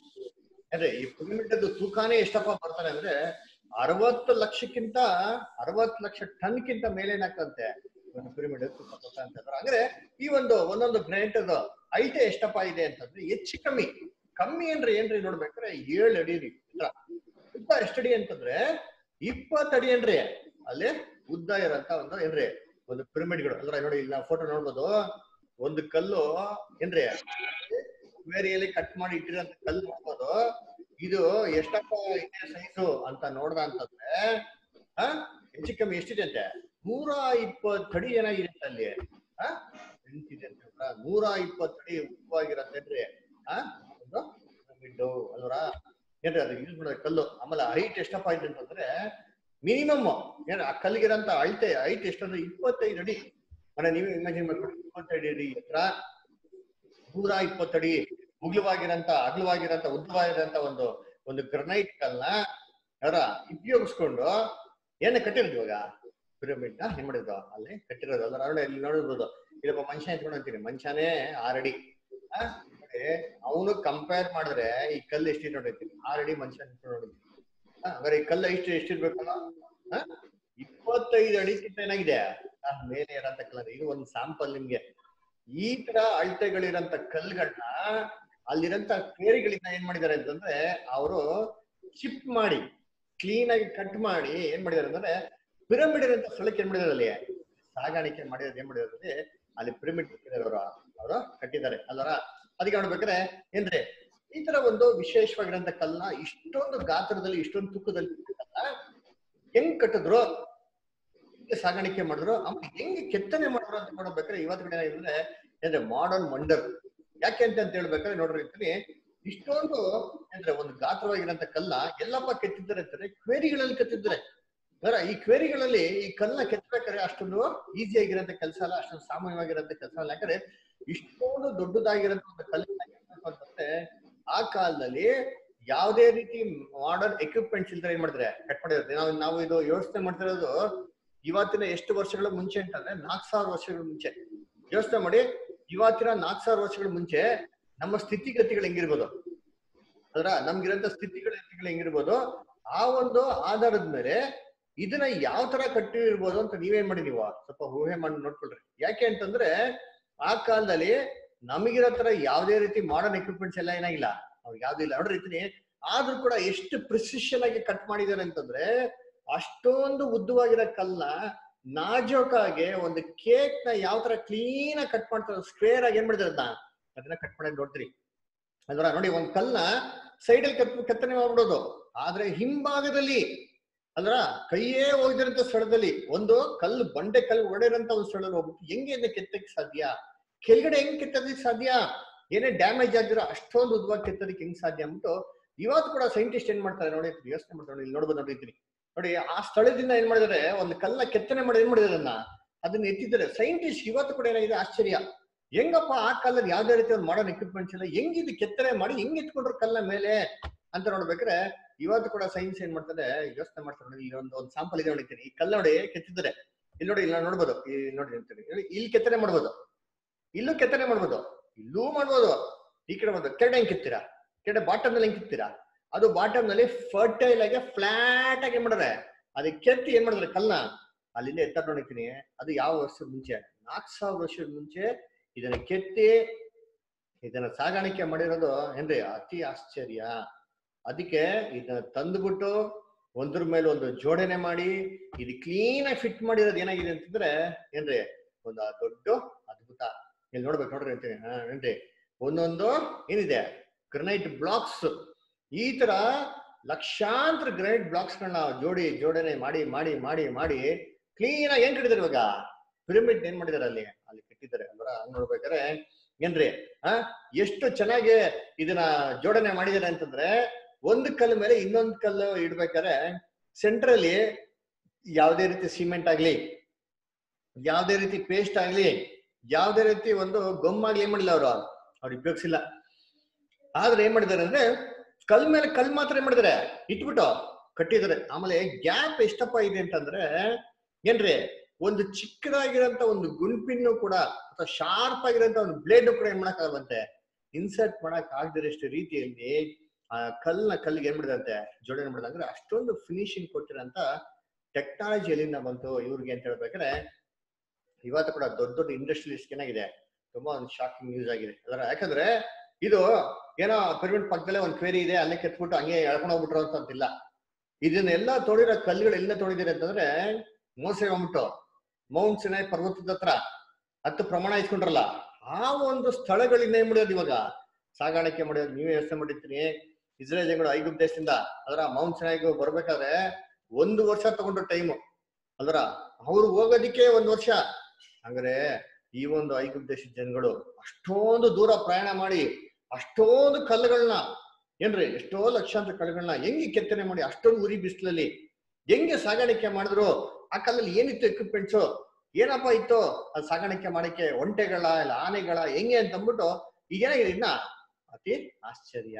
ಅಂದ್ರೆ ಈ ಪಿರಮಿಡ್ ತೂಕಾನೇ ಎಷ್ಟಪ್ಪ ಬರ್ತಾರೆ ಅಂದ್ರೆ ಅರವತ್ತು ಲಕ್ಷಕ್ಕಿಂತ ಅರವತ್ತು ಲಕ್ಷ ಟನ್ಗಿಂತ ಮೇಲೆ ಏನಾಗ್ತಂತೆ ಒಂದು ಪಿರಮಿಡ್ ತೂಕ ಬರ್ತಾ ಅಂತ ಅಂದ್ರೆ ಈ ಒಂದು ಒಂದೊಂದು ಗ್ರೈಂಟ್ ಐತೆ ಎಷ್ಟಪ್ಪ ಇದೆ ಅಂತಂದ್ರೆ ಹೆಚ್ಚು ಕಮ್ಮಿ ಕಮ್ಮಿ ಏನ್ರಿ ಏನ್ರಿ ನೋಡ್ಬೇಕಾದ್ರೆ ಏಳು ಅಡಿ ರೀ ಉದ್ದ ಎಷ್ಟಡಿ ಅಂತಂದ್ರೆ ಇಪ್ಪತ್ತು ಅಡಿ ಏನ್ರಿ ಅಲ್ಲಿ ಉದ್ದ ಇರೋಂತ ಒಂದು ಏನ್ರಿ ಒಂದು ಪಿರಮಿಡ್ಗಳು ಅಂದ್ರೆ ನೋಡಿ ಇಲ್ಲಿ ನಾವು ಫೋಟೋ ನೋಡ್ಬೋದು ಒಂದು ಕಲ್ಲು ಏನ್ರಿ ಬೇರೆಯಲ್ಲಿ ಕಟ್ ಮಾಡಿ ಇಟ್ಟಿರೋಂತ ಕಲ್ಲು ನೋಡ್ಬೋದು ಇದು ಎಷ್ಟಪ್ಪ ಇದೆ ಸೈಜು ಅಂತ ನೋಡ್ದ ಅಂತಂದ್ರೆ ಆ ಹೆಚ್ಚು ಕಮ್ಮಿ ಎಷ್ಟಿದೆ ಅಂತೆ ನೂರ ಇಪ್ಪತ್ತು ಅಡಿ ಏನಾಗಿದೆ ಅಂತ ಅಲ್ಲಿ ಆ ನಿಂತಿದೆ ಅಂತ ಹೇಳ್ಬಿಟ್ರಾ? ನೂರ ಇಪ್ಪತ್ತು ಅಡಿ ಉದ್ದವಾಗಿರತ್ತೇನ್ರಿ ಆ ಒಂದು ಪಿರಮಿಡ್ಡು ಅಲ್ವರಾ ಏನ್ರಿ ಅದು ಯೂಸ್ ಮಾಡೋದು ಕಲ್ಲು ಆಮೇಲೆ ಹೈಟ್ ಎಷ್ಟಪ್ಪ ಇದೆ ಅಂತಂದ್ರೆ ಮಿನಿಮಮ್ ಏನ್ ಆ ಕಲ್ಲಿಗಿರಂತ ಅಳತೆ ಹೈಟ್ ಎಷ್ಟಂದ್ರೆ ಇಪ್ಪತ್ತೈದು ಅಡಿ ಅಂದ್ರೆ ನೀವು ಇಮ್ಯಾಜಿನ್ ಮಾಡ್ಕೊಂಡು ಇಪ್ಪತ್ತೈದು ಅಡಿ ಎತ್ತರ ನೂರ ಇಪ್ಪತ್ತಡಿ ಉಗ್ಲವಾಗಿರಂತ ಅಗಲವಾಗಿರಂತ ಉದ್ದವಾಗಿರಂತ ಒಂದು ಒಂದು ಗ್ರನೈಟ್ ಕಲ್ನ ಅವರ ಉಪಯೋಗಿಸ್ಕೊಂಡು ಏನ ಕಟ್ಟಿರೋದು ಇವಾಗ ಪಿರಮಿಡ್ ನ ಏನ್ ಮಾಡಿದ್ರು ಅಲ್ಲಿ ಕಟ್ಟಿರೋದು ಅಲ್ಲ ನೋಡಿ ಇಲ್ಲಿ ನೋಡಿರ್ಬೋದು ಇಲ್ಲೊಬ್ಬ ಮನುಷ್ಯ ಎತ್ಕೊಂಡು ಅಂತೀನಿ ಮನುಷ್ಯನೇ ಆರಡಿ ಅವನು ಕಂಪೇರ್ ಮಾಡಿದ್ರೆ ಈ ಕಲ್ಲು ಎಷ್ಟಿದೆ ನೋಡಿರ್ತೀನಿ ಆರಡಿ ಮನುಷ್ಯ ನಿಂತ್ಕೊಂಡು ನೋಡಿದ್ವಿ ಹಂಗಾರೆ ಈ ಕಲ್ಲು ಎಷ್ಟು ಎಷ್ಟಿರ್ಬೇಕಲ್ಲ ಆ? ಇಪ್ಪತ್ತೈದು ಅಡಿಗಿಂತ ಏನಾಗಿದೆ ಆ ಮೇಲೆ ಇರೋಂತ ಕಲರ್ ಇದು ಒಂದು ಸ್ಯಾಂಪಲ್ ನಿಮ್ಗೆ ಈ ತರ ಅಳತೆಗಳಿರಂತ ಕಲ್ಗಳನ್ನ ಅಲ್ಲಿರಂತ ಕೇರಿಗಳಿಂದ ಏನ್ ಮಾಡಿದ್ದಾರೆ ಅಂತಂದ್ರೆ ಅವರು ಚಿಪ್ ಮಾಡಿ ಕ್ಲೀನ್ ಆಗಿ ಕಟ್ ಮಾಡಿ ಏನ್ ಮಾಡಿದಾರೆ ಅಂದ್ರೆ ಪಿರಮಿಡ್ ಇರೋಂತ ಸ್ಥಳಕ್ಕೆ ಏನ್ ಮಾಡಿದಾರೆ ಅಲ್ಲಿ ಸಾಗಾಣಿಕೆ ಮಾಡಿರೋದು ಏನ್ ಮಾಡಿದಾರೆ ಅಲ್ಲಿ ಅಲ್ಲಿ ಪಿರಮಿಡ್ ಅವರು ಅವರು ಕಟ್ಟಿದ್ದಾರೆ ಅಲ್ವರ ಅದಕ್ಕೆ ನೋಡ್ಬೇಕಾದ್ರೆ ಏನ್ರಿ ಈ ತರ ಒಂದು ವಿಶೇಷವಾಗಿರೋಂಥ ಕಲ್ಲನ್ನ ಇಷ್ಟೊಂದು ಗಾತ್ರದಲ್ಲಿ ಇಷ್ಟೊಂದು ತೂಕದಲ್ಲಿ ಕಟ್ಟಲ್ಲ, ಹೆಂಗ್ ಕಟ್ಟಿದ್ರು ಹೆಂಗ್ ಸಾಗಾಣಿಕೆ ಮಾಡಿದ್ರು ಆಮೇಲೆ ಹೆಂಗ್ ಕೆತ್ತನೆ ಮಾಡಿದ್ರು ಅಂತ ನೋಡ್ಬೇಕಾದ್ರೆ ಇವತ್ತು ಕಡೆ ಏನಾಗಿದೆ ಅಂದ್ರೆ ಮಾಡರ್ನ್ ವಂಡರ್ ಯಾಕೆ ಅಂತ ಅಂತ ಹೇಳ್ಬೇಕಾದ್ರೆ ನೋಡ್ರಿ ಅಂತೀನಿ ಇಷ್ಟೊಂದು ಅಂದ್ರೆ ಒಂದು ಗಾತ್ರವಾಗಿರೋಂಥ ಕಲ್ಲ ಎಲ್ಲಪ್ಪ ಕೆತ್ತಿದ್ದಾರೆ ಅಂತಾರೆ ಕ್ವೇರಿಗಳಲ್ಲಿ ಕೆತ್ತಿದ್ದಾರೆ ಅದರ ಈ ಕ್ವೇರಿಗಳಲ್ಲಿ ಈ ಕಲ್ಲನ್ನ ಕೆತ್ತಬೇಕಾದ್ರೆ ಅಷ್ಟೊಂದು ಈಸಿ ಆಗಿರೋಂಥ ಕೆಲಸ ಅಲ್ಲ ಅಷ್ಟೊಂದು ಸಾಮಾನ್ಯವಾಗಿರೋಂಥ ಕೆಲಸ ಅಲ್ಲ ಯಾಕಂದ್ರೆ ಇಷ್ಟೊಂದು ದೊಡ್ಡದಾಗಿರೋಂಥ ಒಂದು ಕಲ್ಲನ್ನ ಕೆತ್ತಬೇಕು ಅಂತಂದ್ರೆ ಆ ಕಾಲದಲ್ಲಿ ಯಾವುದೇ ರೀತಿ ಮಾಡರ್ನ್ ಎಕ್ವಿಪ್ಮೆಂಟ್ಸ್ ಇಲ್ದ್ರೆ ಏನ್ ಮಾಡಿದ್ರೆ ಕಟ್ ಮಾಡಿರುತ್ತೆ ನಾವು ನಾವು ಇದು ಯೋಚನೆ ಮಾಡ್ತಿರೋದು ಇವತ್ತಿನ ಎಷ್ಟು ವರ್ಷಗಳ ಮುಂಚೆ ಅಂತಂದ್ರೆ ನಾಲ್ಕು ಸಾವಿರ ವರ್ಷಗಳ ಮುಂಚೆ ಯೋಚನೆ ಮಾಡಿ ಇವತ್ತಿನ ನಾಲ್ಕು ಸಾವಿರ ವರ್ಷಗಳ ಮುಂಚೆ ನಮ್ಮ ಸ್ಥಿತಿಗತಿಗಳು ಹೆಂಗಿರ್ಬೋದು ಅದರ ನಮ್ಗಿರೋಂಥ ಸ್ಥಿತಿಗತಿಗಳು ಹೆಂಗಿರ್ಬೋದು ಆ ಒಂದು ಆಧಾರದ ಮೇಲೆ ಇದನ್ನ ಯಾವ ತರ ಕಟ್ಟಿರ್ಬೋದು ಅಂತ ನೀವೇನ್ ಮಾಡಿ ನೀವು ಸ್ವಲ್ಪ ಊಹೆ ಮಾಡಿ ನೋಡ್ಕೊಳ್ರಿ ಯಾಕೆ ಅಂತಂದ್ರೆ ಆ ಕಾಲದಲ್ಲಿ ನಮಗಿರೋ ತರ ಯಾವುದೇ ರೀತಿ ಮಾಡರ್ನ್ ಎಕ್ವಿಪ್ಮೆಂಟ್ಸ್ ಎಲ್ಲ ಏನಾಗಿಲ್ಲ ಅವ್ರಿಗೆ ಯಾವ್ದು ಇಲ್ಲ ನೋಡ್ರಿ ಇದ್ದೀನಿ ಆದ್ರೂ ಕೂಡ ಎಷ್ಟು ಪ್ರಿಸಿಷನ್ ಆಗಿ ಕಟ್ ಮಾಡಿದ್ದಾರೆ ಅಂತಂದ್ರೆ ಅಷ್ಟೊಂದು ಉದ್ದವಾಗಿರೋ ಕಲ್ಲ ನಾಜೂಕಾಗಿ ಒಂದು ಕೇಕ್ ನ ಯಾವ ತರ ಕ್ಲೀನ್ ಆಗಿ ಕಟ್ ಮಾಡ್ತಾರೆ ಸ್ಕ್ವೇರ್ ಆಗಿ ಏನ್ ಮಾಡಿದಾರೆ ಅದನ್ನ ಅದನ್ನ ಕಟ್ ಮಾಡೋದು ನೋಡ್ತೀರಿ ಅಲ್ವರ ನೋಡಿ ಒಂದ್ ಕಲ್ನ ಸೈಡಲ್ಲಿ ಕತ್ ಕೆತ್ತನೆ ಮಾಡ್ಬಿಡೋದು ಆದ್ರೆ ಹಿಂಭಾಗದಲ್ಲಿ ಅಲ್ರ ಕೈಯೇ ಹೋಗಿರಂತ ಸ್ಥಳದಲ್ಲಿ ಒಂದು ಕಲ್ಲು ಬಂಡೆ ಕಲ್ಲು ಒಡೆದಂತ ಒಂದು ಸ್ಥಳದಲ್ಲಿ ಹೋಗ್ಬಿಟ್ಟು ಹೆಂಗೆ ಇದನ್ನ ಕೆತ್ತಕ್ಕೆ ಸಾಧ್ಯ ಕೆಳಗಡೆ ಹೆಂಗ್ ಕೆತ್ತೋದಕ್ಕೆ ಸಾಧ್ಯ ಏನೇ ಡ್ಯಾಮೇಜ್ ಆಗಿರೋ ಅಷ್ಟೊಂದು ಉದ್ವಾಗಿ ಕೆತ್ತೋದಕ್ಕೆ ಹೆಂಗ್ ಸಾಧ್ಯ ಅಂದ್ಬಿಟ್ಟು ಇವತ್ತು ಕೂಡ ಸೈಂಟಿಸ್ಟ್ ಏನ್ ಮಾಡ್ತಾರೆ ನೋಡಿ ಯೋಚನೆ ಮಾಡ್ತಾರೆ ಇಲ್ಲಿ ನೋಡ್ಬೋದು ನೋಡಿದ್ದೀನಿ ನೋಡಿ ಆ ಸ್ಥಳದಿಂದ ಏನ್ ಮಾಡಿದಾರೆ ಒಂದು ಕಲ್ಲ ಕೆತ್ತನೆ ಮಾಡಿ ಏನ್ ಮಾಡಿದಾರೆ ಅದನ್ನ ಅದನ್ನ ಎತ್ತಿದ್ದಾರೆ ಸೈಂಟಿಸ್ಟ್ ಇವತ್ತು ಕೂಡ ಏನಾಗಿದೆ ಆಶ್ಚರ್ಯ ಹೆಂಗಪ್ಪ ಆ ಕಾಲದಲ್ಲಿ ಯಾವ್ದೇ ರೀತಿ ಒಂದು ಮಾಡರ್ನ್ ಎಕ್ವಿಪ್ಮೆಂಟ್ಸ್ ಇಲ್ಲ ಹೆಂಗ್ ಇದು ಕೆತ್ತನೆ ಮಾಡಿ ಹೆಂಗ್ ಎತ್ಕೊಂಡ್ರು ಕಲ್ಲ ಮೇಲೆ ಅಂತ ನೋಡ್ಬೇಕಾದ್ರೆ ಇವತ್ತು ಕೂಡ ಸೈನ್ಸ್ ಏನ್ ಮಾಡ್ತಾರೆ ಯೋಚನೆ ಮಾಡ್ತಾರೆ ನೋಡಿ ಇಲ್ಲಿ ಒಂದು ಒಂದು ಸಾಂಪಲ್ ಇದೆ ನೋಡಿದ್ದೀನಿ ಈ ಕಲ್ಲ ನೋಡಿ ಕೆತ್ತಿದ್ದಾರೆ ಇಲ್ಲಿ ನೋಡಿ ಇಲ್ಲಿ ನೋಡ್ಬೋದು ಇಲ್ಲಿ ನೋಡಿ ಅಂತೀನಿ ಇಲ್ಲಿ ಕೆತ್ತನೆ ಮಾಡ್ಬೋದು ಇಲ್ಲೂ ಕೆತ್ತನೆ ಮಾಡ್ಬೋದು ಇಲ್ಲೂ ಮಾಡ್ಬೋದು ಈ ಕಡೆ ಒಂದು ಕೆರಡೆ ಹೆಂಗ್ ಕೆತ್ತೀರಾ ಕೆರಡೆ ಬಾಟಮ್ ನಲ್ಲಿ ಹೆಂಗ್ ಕೆತ್ತೀರಾ ಅದು ಬಾಟಮ್ ನಲ್ಲಿ ಫರ್ಟೈಲ್ ಆಗಿ ಫ್ಲಾಟ್ ಆಗಿ ಏನ್ ಮಾಡಿದ್ರೆ ಅದಕ್ಕೆ ಕೆತ್ತಿ ಏನ್ ಮಾಡಿದ್ರೆ ಕಲ್ನ ಅಲ್ಲಿಂದ ಎತ್ತರ ನೋಡಿತೀನಿ ಅದು ಯಾವ ವರ್ಷದ ಮುಂಚೆ ನಾಲ್ಕು ಸಾವಿರ ವರ್ಷದ ಮುಂಚೆ ಇದನ್ನ ಕೆತ್ತಿ ಇದನ್ನ ಸಾಗಾಣಿಕೆ ಮಾಡಿರೋದು ಏನ್ರಿ ಅತಿ ಆಶ್ಚರ್ಯ ಅದಕ್ಕೆ ಇದನ್ನ ತಂದ್ಬಿಟ್ಟು ಒಂದ್ರ ಮೇಲೆ ಒಂದು ಜೋಡಣೆ ಮಾಡಿ ಇದು ಕ್ಲೀನ್ ಆಗಿ ಫಿಟ್ ಮಾಡಿರೋದು ಏನಾಗಿದೆ ಅಂತಂದ್ರೆ ಏನ್ರಿ ಒಂದು ಆ ದೊಡ್ಡ ಅದ್ಭುತ ಇಲ್ಲಿ ನೋಡ್ಬೇಕು ನೋಡ್ರಿ ಅಂತೀನಿ ಹಾ ಏನ್ರಿ ಒಂದೊಂದು ಏನಿದೆ ಗ್ರನೈಟ್ ಬ್ಲಾಕ್ಸ್ ಈ ತರ ಲಕ್ಷಾಂತರ ಗ್ರನೈಟ್ ಬ್ಲಾಕ್ಸ್ ಗಳನ್ನ ಜೋಡಿ ಜೋಡಣೆ ಮಾಡಿ ಮಾಡಿ ಮಾಡಿ ಮಾಡಿ ಕ್ಲೀನ್ ಆಗಿ ಏನ್ ಕಟ್ಟಿದಾರೆ ಇವಾಗ ಪಿರಮಿಡ್ ಏನ್ ಮಾಡಿದಾರೆ ಅಲ್ಲಿ ಅಲ್ಲಿ ಕಟ್ಟಿದ್ದಾರೆ ಅಲ್ವರ ಹಂಗ್ ನೋಡ್ಬೇಕಾದ್ರೆ ಏನ್ರಿ ಆ ಎಷ್ಟು ಚೆನ್ನಾಗಿ ಇದನ್ನ ಜೋಡಣೆ ಮಾಡಿದಾರೆ ಅಂತಂದ್ರೆ ಒಂದು ಕಲ್ಲು ಮೇಲೆ ಇನ್ನೊಂದು ಕಲ್ಲು ಇಡ್ಬೇಕಾದ್ರೆ ಸೆಂಟ್ರಲ್ಲಿ ಯಾವುದೇ ರೀತಿ ಸಿಮೆಂಟ್ ಆಗ್ಲಿ ಯಾವುದೇ ರೀತಿ ಪೇಸ್ಟ್ ಆಗ್ಲಿ ಯಾವುದೇ ರೀತಿ ಒಂದು ಗೊಮ್ಮಾಗ್ಲಿ ಏನ್ ಮಾಡಿಲ್ಲ ಅವರು ಅವ್ರು ಉಪಯೋಗಿಸಿಲ್ಲ ಆದ್ರೆ ಏನ್ ಮಾಡಿದಾರೆ ಅಂದ್ರೆ ಕಲ್ ಮೇಲೆ ಕಲ್ ಮಾತ್ರ ಏನ್ ಮಾಡಿದಾರೆ ಇಟ್ಬಿಟ್ಟು ಕಟ್ಟಿದ್ದಾರೆ ಆಮೇಲೆ ಗ್ಯಾಪ್ ಎಷ್ಟಪ್ಪ ಇದೆ ಅಂತಂದ್ರೆ ಏನ್ರಿ ಒಂದು ಚಿಕ್ಕದಾಗಿರೋಂತ ಒಂದು ಗುಂಪಿನ್ನು ಕೂಡ ಅಥವಾ ಶಾರ್ಪ್ ಆಗಿರೋಂತ ಒಂದು ಬ್ಲೇಡ್ ಕೂಡ ಏನ್ ಮಾಡಕ್ಕಾಗಲ್ವಂತೆ ಇನ್ಸರ್ಟ್ ಮಾಡಕ್ ಆಗದಿರೋಷ್ಟು ರೀತಿಯಲ್ಲಿ ಆ ಕಲ್ನ ಕಲ್ಲಿಗೆ ಏನ್ ಮಾಡಿದಂತೆ ಜೋಡಣೆ ಮಾಡಿದ ಅಂದ್ರೆ ಅಷ್ಟೊಂದು ಫಿನಿಶಿಂಗ್ ಕೊಟ್ಟಿರೋಂತ ಟೆಕ್ನಾಲಜಿ ಎಲ್ಲಿಂದ ಬಂತು ಇವ್ರಿಗೆ ಅಂತ ಹೇಳ್ಬೇಕಾದ್ರೆ ಇವತ್ತು ಕೂಡ ದೊಡ್ಡ ದೊಡ್ಡ ಇಂಡಸ್ಟ್ರಿಯಲಿಸ್ಟ್ ಏನಾಗಿದೆ ತುಂಬಾ ಒಂದು ಶಾಕಿಂಗ್ ನ್ಯೂಸ್ ಆಗಿದೆ ಅದರ ಯಾಕಂದ್ರೆ ಇದು ಏನೋ ಪಿರಮಿಡ್ ಪಕ್ಕದಲ್ಲೇ ಒಂದು ಕ್ವೇರಿ ಇದೆ ಅಲ್ಲೇ ಕೆತ್ಬಿಟ್ಟು ಹಂಗೆ ಎಳ್ಕೊಂಡು ಹೋಗ್ಬಿಟ್ರು ಅಂತಿಲ್ಲ ಇದನ್ನೆಲ್ಲ ತೋಡಿರೋ ಕಲ್ಲುಗಳು ಎಲ್ಲ ತೋಡಿದಿರಿ ಅಂತಂದ್ರೆ ಮೋಸೆ ಹೋಗ್ಬಿಟ್ಟು ಮೌಂಟ್ ಸಿನಾಯ್ ಪರ್ವತದ ಹತ್ರ ಹತ್ತು ಪ್ರಮಾಣ ಇಸ್ಕೊಂಡ್ರಲ್ಲ ಆ ಒಂದು ಸ್ಥಳಗಳಿಂದ ಏನ್ ಮಾಡೋದು ಇವಾಗ ಸಾಗಾಣಿಕೆ ಮಾಡೋದು ನೀವೇ ಯೋಚನೆ ಮಾಡಿರ್ತೀನಿ ಇಸ್ರೇಲ್ ಜನಗಳು ಐಗುಪ್ತ ದೇಶದಿಂದ ಅದರ ಮೌಂಟ್ ಸಿನಾಯ್ಗೆ ಬರ್ಬೇಕಾದ್ರೆ ಒಂದು ವರ್ಷ ತಗೊಂಡ್ರು ಟೈಮು ಅದರ ಅವ್ರು ಹೋಗೋದಿಕ್ಕೆ ಒಂದು ವರ್ಷ ಹಂಗಾರೆ ಈ ಒಂದು ಐಗುಪ್ತ ದೇಶದ ಜನಗಳು ಅಷ್ಟೊಂದು ದೂರ ಪ್ರಯಾಣ ಮಾಡಿ ಅಷ್ಟೊಂದು ಕಲ್ಲುಗಳನ್ನ ಏನ್ರಿ ಎಷ್ಟೋ ಲಕ್ಷಾಂತರ ಕಲ್ಲುಗಳನ್ನ ಹೆಂಗೆ ಕೆತ್ತನೆ ಮಾಡಿ ಅಷ್ಟೊಂದು ಉರಿ ಬಿಸಿಲಲ್ಲಿ ಹೆಂಗೆ ಸಾಗಾಣಿಕೆ ಮಾಡಿದ್ರು ಆ ಕಾಲದಲ್ಲಿ ಏನಿತ್ತು ಎಕ್ವಿಪ್ಮೆಂಟ್ಸು ಏನಪ್ಪ ಇತ್ತು ಅದು ಸಾಗಾಣಿಕೆ ಮಾಡಕ್ಕೆ ಒಂಟೆಗಳ ಇಲ್ಲ ಆನೆಗಳ ಹೆಂಗೆ ಅಂತ ಅಂದ್ಬಿಟ್ಟು ಈಗ ಏನಾಗಿದೆ ಇನ್ನ ಅತಿ ಆಶ್ಚರ್ಯ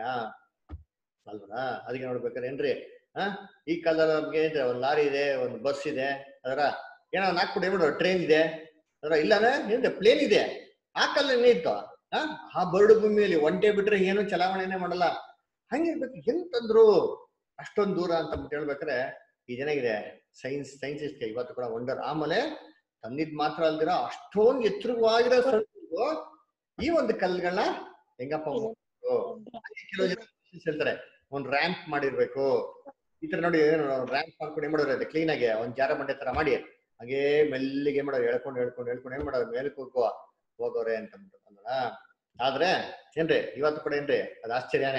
ಅಲ್ವಾ ಅದಕ್ಕೆ ನೋಡ್ಬೇಕಾದ್ರೆ ಏನ್ರಿ ಆ ಈ ಕಾಲದಲ್ಲಿ ನಮ್ಗೆ ಏನಿದೆ ಒಂದು ಲಾರಿ ಇದೆ ಒಂದು ಬಸ್ ಇದೆ ಅದರ ಏನೋ ನಾಲ್ಕು ಏನ್ ಟ್ರೈನ್ ಇದೆ ಅದರ ಇಲ್ಲಾನೆ ಏನಿದೆ ಪ್ಲೇನ್ ಇದೆ ಆ ಕಾಲದಲ್ಲಿ ಇತ್ತು ಆ ಆ ಬರಡು ಭೂಮಿಯಲ್ಲಿ ಒಂಟೆ ಬಿಟ್ರೆ ಏನು ಚಲಾವಣೆನೆ ಮಾಡಲ್ಲ ಹಂಗಿರ್ಬೇಕು ಹೆಂಗ್ ತಂದ್ರು ಅಷ್ಟೊಂದ್ ದೂರ ಅಂತ ಅಂದ್ಬಿಟ್ಟು ಹೇಳ್ಬೇಕಾದ್ರೆ ಇದೇನಾಗಿದೆ ಸೈನ್ಸ್ ಸೈನ್ಸಿಸ್ಟ್ಗೆ ಇವತ್ತು ಕೂಡ ವಂಡರ್ ಆಮೇಲೆ ತಂದಿದ್ ಮಾತ್ರ ಅಲ್ದಿರ ಅಷ್ಟೊಂದು ಎತ್ತರವಾಗಿರೋ ಸ್ಥಳಕ್ಕೂ ಈ ಒಂದು ಕಲ್ಗಳನ್ನ ಹೆಂಗಪ್ಪ ಮಾಡ್ಬೇಕು? ಹಾಗೆ ಕೆಲವು ಜನ scientists ಹೇಳ್ತಾರೆ ಒಂದ್ ರ್ಯಾಂಪ್ ಮಾಡಿರ್ಬೇಕು ಈ ತರ ನೋಡಿ ರ್ಯಾಂಪ್ ಮಾಡ್ಕೊಂಡು ಏನ್ ಮಾಡೋದು ಕ್ಲೀನ್ ಆಗಿ ಒಂದ್ ಜಾರ ಬಂಡೆ ತರ ಮಾಡಿ ಹಾಗೆ ಮೆಲ್ಲಿಗೆ ಏನ್ ಮಾಡೋದು ಹೇಳ್ಕೊಂಡು ಹೇಳ್ಕೊಂಡು ಹೇಳ್ಕೊಂಡು ಏನ್ ಮಾಡೋದು ಮೇಲಕ್ಕೆ ಹೋಗುವ ಹೋಗೋರೆ ಅಂತ ಅಂದ್ಬಿಟ್ಟು ಅಲ್ವಾ ಆದ್ರೆ ಏನ್ರಿ ಇವತ್ತು ಕೂಡ ಏನ್ರಿ ಅದು ಆಶ್ಚರ್ಯನೇ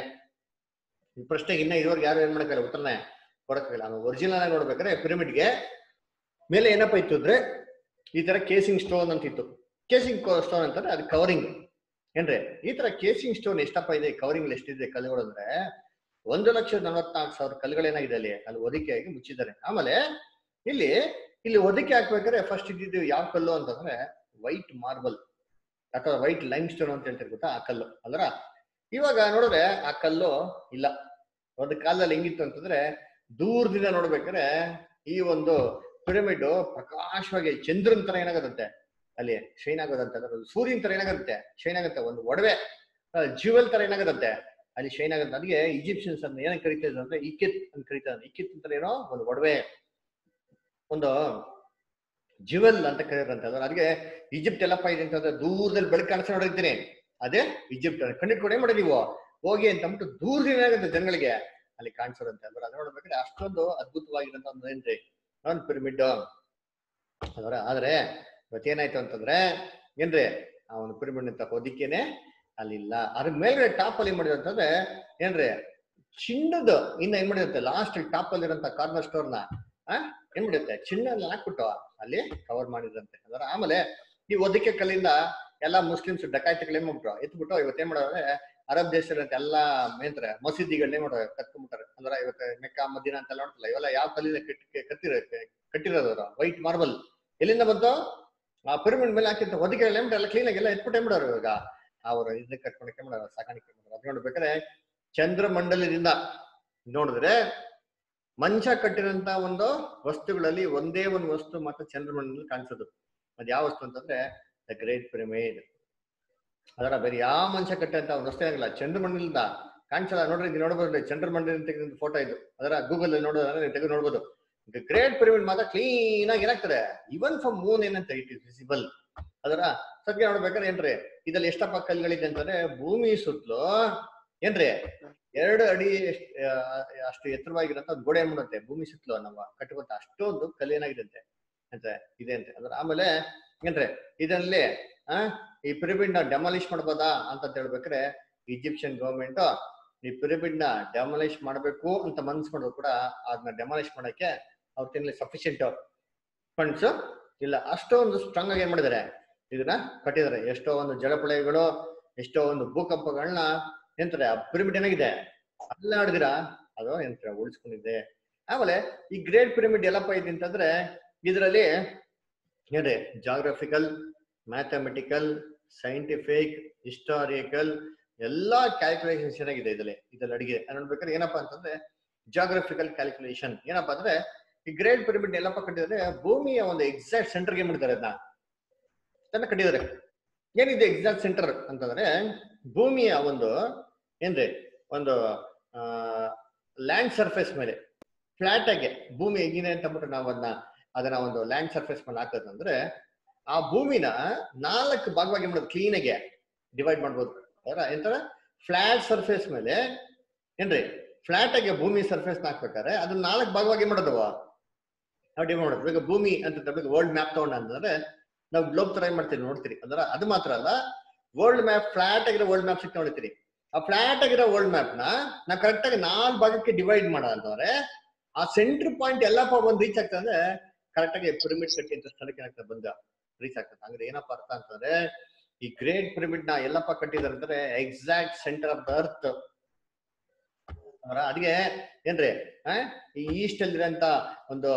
ಈ ಪ್ರಶ್ನೆಗೆ ಇನ್ನ ಇದುವರೆಗೆ ಯಾರು ಏನ್ ಮಾಡಕ್ಕಾಗಲ್ಲ ಉತ್ತರನೇ ಕೊಡಕ್ಕಾಗಲ್ಲ ನಾವು ಒರಿಜಿನಲ್ ಆಗಿ ನೋಡ್ಬೇಕಾದ್ರೆ ಪಿರಮಿಡ್ಗೆ ಮೇಲೆ ಏನಪ್ಪ ಇತ್ತು ಅಂದ್ರೆ ಈ ತರ ಕೇಸಿಂಗ್ ಸ್ಟೋನ್ ಅಂತ ಇತ್ತು ಕೇಸಿಂಗ್ ಸ್ಟೋನ್ ಅಂತಾರೆ ಅದು ಕವರಿಂಗ್ ಏನ್ರಿ ಈ ತರ ಕೇಸಿಂಗ್ ಸ್ಟೋನ್ ಎಷ್ಟಪ್ಪ ಇದೆ ಕವರಿಂಗ್ ಎಷ್ಟಿದೆ ಕಲ್ಲುಗಳು ಅಂದ್ರೆ ಒಂದು ಲಕ್ಷದ ನಲವತ್ನಾಲ್ಕು ಸಾವಿರ ಕಲ್ಲುಗಳೇನಾಗಿದೆ ಅಲ್ಲಿ ಅಲ್ಲಿ ಹೊದಿಕೆಯಾಗಿ ಮುಚ್ಚಿದ್ದಾರೆ ಆಮೇಲೆ ಇಲ್ಲಿ ಇಲ್ಲಿ ಹೊದಿಕೆ ಹಾಕ್ಬೇಕಾದ್ರೆ ಫಸ್ಟ್ ಇದ್ದಿದ್ದು ಯಾವ ಕಲ್ಲು ಅಂತಂದ್ರೆ ವೈಟ್ ಮಾರ್ಬಲ್ ಅಥವಾ ವೈಟ್ ಲೈಮ್ ಸ್ಟೋನ್ ಅಂತ ಹೇಳ್ತಾರೆ ಗೊತ್ತಾ ಆ ಕಲ್ಲು ಅಲ್ರ ಇವಾಗ ನೋಡಿದ್ರೆ ಆ ಕಲ್ಲು ಇಲ್ಲ ಒಂದು ಕಾಲದಲ್ಲಿ ಹೆಂಗಿತ್ತು ಅಂತಂದ್ರೆ ದೂರದಿಂದ ನೋಡ್ಬೇಕಾದ್ರೆ ಈ ಒಂದು ಪಿರಮಿಡ್ ಪ್ರಕಾಶವಾಗಿ ಚಂದ್ರನ್ ತರ ಏನಾಗದಂತೆ ಅಲ್ಲಿ ಶೈನ್ ಆಗೋದಂತೆ ಅಂದ್ರೆ ಒಂದು ಸೂರ್ಯನ ತರ ಏನಾಗುತ್ತೆ ಶೈನ್ ಆಗುತ್ತೆ ಒಂದು ಒಡವೆ ಜ್ಯುವೆಲ್ ತರ ಏನಾಗದಂತೆ ಅಲ್ಲಿ ಶೈನ್ ಆಗುತ್ತೆ ಅದಕ್ಕೆ ಈಜಿಪ್ಷಿಯನ್ಸ್ ಅನ್ನ ಏನಕ್ಕೆ ಕರಿತಾ ಇದ್ರು ಅಂದ್ರೆ ಇಕ್ಕಿತ್ ಅಂತ ಕರಿತಾರೆ ಇಕ್ಕಿತ್ ಅಂತ ಏನೋ ಒಂದು ಒಡವೆ ಒಂದು ಜ್ಯುವೆಲ್ ಅಂತ ಕರೀರಂತ ಅದಕ್ಕೆ ಈಜಿಪ್ಟ್ ಎಲ್ಲಪ್ಪ ಇದೆ ಅಂತಂದ್ರೆ ದೂರದಲ್ಲಿ ಬೆಳಕು ಕಾಣಿಸ್ ನೋಡಿರ್ತೀನಿ ಅದೇ ಈಜಿಪ್ಟ್ ಕಣ್ಣಿಟ್ಕೊಂಡು ಏನ್ ಮಾಡಿ ನೀವು ಹೋಗಿ ಅಂತ ಅಂದ್ಬಿಟ್ಟು ದೂರದಿಂದ ಏನಾಗುತ್ತೆ ಜನಗಳಿಗೆ ಅಲ್ಲಿ ಕಾಣಿಸೋದಂತೆ ಅಂದ್ರೆ ಅದ್ ನೋಡ್ಬೇಕಾದ್ರೆ ಅಷ್ಟೊಂದು ಅದ್ಭುತವಾಗಿರಂತ ಒಂದು ಏನ್ರಿ ಒಂದು ಪಿರಮಿಡ್ ಅದರ ಆದ್ರೆ ಇವತ್ತೇನಾಯ್ತು ಅಂತಂದ್ರೆ ಏನ್ರಿ ಆ ಒಂದು ಪಿರಮಿಡ್ ಅಂತ ಹೊದಿಕೆನೆ ಅಲ್ಲಿಲ್ಲ ಅದ್ರ ಮೇಲ್ಗಡೆ ಟಾಪ್ ಅಲ್ಲಿ ಏನ್ ಮಾಡಿದ್ರು ಅಂತಂದ್ರೆ ಏನ್ರಿ ಚಿನ್ನದ ಇನ್ನ ಏನ್ ಮಾಡಿರುತ್ತೆ ಲಾಸ್ಟ್ ಟಾಪ್ ಅಲ್ಲಿ ಇರೋಂತ ಕಾರ್ನರ್ ಸ್ಟೋರ್ ನ ಆ ಏನ್ ಮಾಡಿರುತ್ತೆ ಚಿನ್ನ ಎಲ್ಲ ಹಾಕ್ಬಿಟ್ಟು ಅಲ್ಲಿ ಕವರ್ ಮಾಡಿದ್ರಂತೆ ಅದರ ಆಮೇಲೆ ಈ ಒದಿಕೆ ಕಲ್ಲಿಂದ ಎಲ್ಲಾ ಮುಸ್ಲಿಮ್ಸ್ ಡಕಾಯಿತಿಗಳು ಏನ್ ಮಾಡ್ಬಿಟ್ರು ಎತ್ಬಿಟ್ಟು ಇವತ್ತು ಏನ್ ಮಾಡೋದ್ರೆ ಅರಬ್ ದೇಶದ ಎಲ್ಲಾ ಮೇಂತ್ರ ಮಸೀದಿಗಳನ್ನೇ ಮಾಡೋ ಕತ್ಕೊಂಡ್ಬಿಟ್ಟಾರೆ ಅಂದ್ರೆ ಇವತ್ತು ಮೆಕ್ಕಾ ಮದಿನ ಅಂತೆಲ್ಲ ನೋಡ್ತಲ್ಲ ಇವೆಲ್ಲ ಯಾವ ಕಲ್ಲಿಂದ ಕಟ್ಟಿ ಕತ್ತಿರೋ ಕಟ್ಟಿರೋದು ವೈಟ್ ಮಾರ್ಬಲ್ ಎಲ್ಲಿಂದ ಬಂತು ಆ ಪಿರಮಿಡ್ ಮೇಲೆ ಹಾಕಿತ್ತು ಹೊದಿಕೆಗಳು ಏನ್ ಎಲ್ಲ ಕ್ಲೀನ್ ಆಗಿ ಎಲ್ಲ ಎತ್ಬಿಟ್ಟು ಏನ್ ಮಾಡೋರು ಇವಾಗ ಅವರು ಇದನ್ನ ಕಟ್ಕೊಳಕ್ಕೆ ಮಾಡೋರು ಸಾಕಾಣಿಕೆ ಮಾಡೋರು ಅದ್ ನೋಡ್ಬೇಕಾದ್ರೆ ಚಂದ್ರಮಂಡಲದಿಂದ ನೋಡಿದ್ರೆ ಮಂಚ ಕಟ್ಟಿರೋಂತ ಒಂದು ವಸ್ತುಗಳಲ್ಲಿ ಒಂದೇ ಒಂದು ವಸ್ತು ಮಾತ್ರ ಚಂದ್ರಮಂಡಲದಲ್ಲಿ ಕಾಣಿಸೋದು ಅದ್ ಯಾವ ವಸ್ತು ಅಂತಂದ್ರೆ ದ ಗ್ರೇಟ್ ಪಿರಮಿಡ್ ಅದರ ಬೇರೆ ಯಾವ ಮಂಚ ಕಟ್ಟಿರಂತ ಒಂದು ವಸ್ತು ಏನಾಗಿಲ್ಲ ಚಂದ್ರಮಂಡಲದಿಂದ ಕಾಣಿಸಲ್ಲ ನೋಡ್ರಿ ನೀವು ನೋಡ್ಬೋದು ಚಂದ್ರಮಂಡಲ ತೆಗೆದ ಫೋಟೋ ಇದು ಅದರ ಗೂಗಲ್ ಅಲ್ಲಿ ನೋಡೋದಾದ್ರೆ ನೀವು ತೆಗೆದು ನೋಡ್ಬೋದು ಗ್ರೇಟ್ ಪಿರಮಿಡ್ ಮಾತ್ರ ಕ್ಲೀನ್ ಆಗಿ ಏನಾಗ್ತದೆ ಇವನ್ ಫ್ರಮ್ ಮೂನ್ ಏನಂತ ಇಟ್ ಇಸ್ ವಿಸಿಬಲ್ ಅದರ ಸದ್ಯ ನೋಡ್ಬೇಕಾದ್ರೆ ಏನ್ರಿ ಇದ್ರಲ್ಲಿ ಎಷ್ಟಪ್ಪ ಕಲ್ಲುಗಳಿದೆ ಅಂತಂದ್ರೆ ಭೂಮಿ ಸುತ್ತಲೂ ಏನ್ರಿ ಎರಡು ಅಡಿ ಎಷ್ಟ್- ಆ, ಅಷ್ಟು ಎತ್ತರವಾಗಿರಂತ ಒಂದು ಗೋಡೆ ಏನ್ ಮಾಡುತ್ತೆ ಭೂಮಿ ಸುತ್ತಲೂ ನಮ್ಮ ಕಟ್ಟುವಂತ ಅಷ್ಟೊಂದು ಕಲ್ಲು ಏನಾಗಿದೆ ಅಂತೆ ಅಂತ ಇದೆ ಅಂತೆ ಅಂದ್ರೆ ಆಮೇಲೆ ಏನ್ರಿ ಇದರಲ್ಲಿ ಆ ಈ ಪಿರಮಿಡ್ ನ ಡೆಮಾಲಿಷ್ ಮಾಡ್ಬೋದಾ ಅಂತ ಹೇಳ್ಬೇಕಾದ್ರೆ ಈಜಿಪ್ಷಿಯನ್ ಗವರ್ಮೆಂಟ್ ಈ ಪಿರಮಿಡ್ ನ ಡೆಮಾಲಿಷ್ ಮಾಡ್ಬೇಕು ಅಂತ ಮನ್ಸ್ಕೊಂಡ್ರು ಕೂಡ ಅದನ್ನ ಡೆಮಾಲಿಷ್ ಮಾಡಕ್ಕೆ ಅವ್ರ ತಿನ್ಲಿ ಸಫಿಶಿಯಂಟ್ ಫಂಡ್ಸ್ ಇಲ್ಲ ಅಷ್ಟೊಂದು ಸ್ಟ್ರಾಂಗ್ ಆಗಿ ಏನ್ ಮಾಡಿದ್ದಾರೆ ಇದನ್ನ ಕಟ್ಟಿದ್ದಾರೆ ಎಷ್ಟೋ ಒಂದು ಜಲಪ್ರಳಯಗಳು ಎಷ್ಟೋ ಒಂದು ಭೂಕಂಪಗಳನ್ನ ಎಂತಾರೆ ಆ ಪಿರಮಿಡ್ ಏನಾಗಿದೆ ಅಲ್ಲಾಡಿದಿರ ಅದು ಎಂತ ಉಳಿಸ್ಕೊಂಡಿದೆ ಆಮೇಲೆ ಈ ಗ್ರೇಟ್ ಪಿರಮಿಡ್ ಎಲ್ಲಪ್ಪ ಇದೆ ಅಂತಂದ್ರೆ ಇದರಲ್ಲಿ ಏನ್ರಿ ಜಾಗ್ರಫಿಕಲ್ ಮ್ಯಾಥಮೆಟಿಕಲ್ ಸೈಂಟಿಫಿಕ್ ಹಿಸ್ಟಾರಿಕಲ್ ಎಲ್ಲಾ ಕ್ಯಾಲ್ಕುಲೇಷನ್ಸ್ ಏನಾಗಿದೆ ಇದರಲ್ಲಿ ಇದ್ರಲ್ಲಿ ಅಡಿಗೆ ನೋಡ್ಬೇಕಾದ್ರೆ ಏನಪ್ಪಾ ಅಂತಂದ್ರೆ ಜಾಗ್ರಫಿಕಲ್ ಕ್ಯಾಲ್ಕುಲೇಷನ್ ಏನಪ್ಪಾ ಅಂದ್ರೆ ಈ ಗ್ರೇಟ್ ಪಿರಮಿಡ್ ಎಲ್ಲಪ್ಪ ಕಟ್ಟಿದ್ರೆ ಭೂಮಿಯ ಒಂದು ಎಕ್ಸಾಕ್ಟ್ ಸೆಂಟರ್ಗೆ ಮಾಡಿದ್ದಾರೆ ಅದನ್ನ ಅದನ್ನ ಕಟ್ಟಿದ್ದಾರೆ ಏನಿದೆ ಎಕ್ಸಾಕ್ಟ್ ಸೆಂಟರ್ ಅಂತಂದ್ರೆ ಭೂಮಿಯ ಒಂದು ಏನ್ರಿ ಒಂದು ಲ್ಯಾಂಡ್ ಸರ್ಫೇಸ್ ಮೇಲೆ ಫ್ಲಾಟ್ ಆಗಿ ಭೂಮಿ ಹೇಗಿದೆ ಅಂತ ಅಂದ್ಬಿಟ್ಟು ನಾವು ಅದನ್ನ ಅದನ್ನ ಒಂದು ಲ್ಯಾಂಡ್ ಸರ್ಫೇಸ್ ಮೇಲೆ ಹಾಕೋದಂದ್ರೆ ಆ ಭೂಮಿನ ನಾಲ್ಕು ಭಾಗವಾಗಿ ಮಾಡೋದು ಕ್ಲೀನ್ ಆಗಿ ಡಿವೈಡ್ ಮಾಡ್ಬೋದು ಅದರ ಎಂತರ ಫ್ಲಾಟ್ ಸರ್ಫೇಸ್ ಮೇಲೆ ಏನ್ರಿ ಫ್ಲಾಟ್ ಆಗಿ ಭೂಮಿ ಸರ್ಫೇಸ್ ಹಾಕ್ಬೇಕಾದ್ರೆ ಅದನ್ನ ನಾಲ್ಕು ಭಾಗವಾಗಿ ಮಾಡೋದು ನಾವು ಡಿವೈಡ್ ಮಾಡೋದು ಈಗ ಭೂಮಿ ಅಂತ ತಗೋಬೇಕು ವರ್ಲ್ಡ್ ಮ್ಯಾಪ್ ತಗೊಂಡ ಅಂತಂದ್ರೆ ನಾವು ಗ್ಲೋಬ್ ತರ ಏನ್ ಮಾಡ್ತೀವಿ ನೋಡ್ತೀರಿ ಅದರ ಅದು ಮಾತ್ರ ಅಲ್ಲ ವರ್ಲ್ಡ್ ಮ್ಯಾಪ್ ಫ್ಲಾಟ್ ಆಗಿರೋ ವರ್ಲ್ಡ್ ಮ್ಯಾಪ್ ಸಿಕ್ತಾ ನೋಡ್ತೀರಿ ಆ ಫ್ಲಾಟ್ ಆಗಿರೋ ವರ್ಲ್ಡ್ ಮ್ಯಾಪ್ ನ ನಾವು ಕರೆಕ್ಟ್ ಆಗಿ ನಾಲ್ಕು ಭಾಗಕ್ಕೆ ಡಿವೈಡ್ ಮಾಡೋ ಅಂತಂದ್ರೆ ಆ ಸೆಂಟರ್ ಪಾಯಿಂಟ್ ಎಲ್ಲಪ್ಪ ಬಂದು ರೀಚ್ ಆಗ್ತದೆ ಅಂದ್ರೆ ಕರೆಕ್ಟ್ ಆಗಿ ಪಿರಮಿಡ್ ಕಟ್ಟಿ ಅಂತ ಸ್ಥಳಕ್ಕೆ ಏನಾಗ್ತದೆ ಬಂದ ರೀಚ್ ಆಗ್ತದೆ ಅಂದ್ರೆ ಏನಪ್ಪಾ ಅರ್ಥ ಅಂತಂದ್ರೆ ಈ ಗ್ರೇಟ್ ಪಿರಮಿಡ್ ನ ಎಲ್ಲಪ್ಪ ಕಟ್ಟಿದಾರೆ ಅಂದ್ರೆ exact centre of the earth ಅದಕ್ಕೆ ಏನ್ರಿ ಆ, ಈ ಈಸ್ಟ್ ಅಲ್ಲಿರಂತ ಒಂದು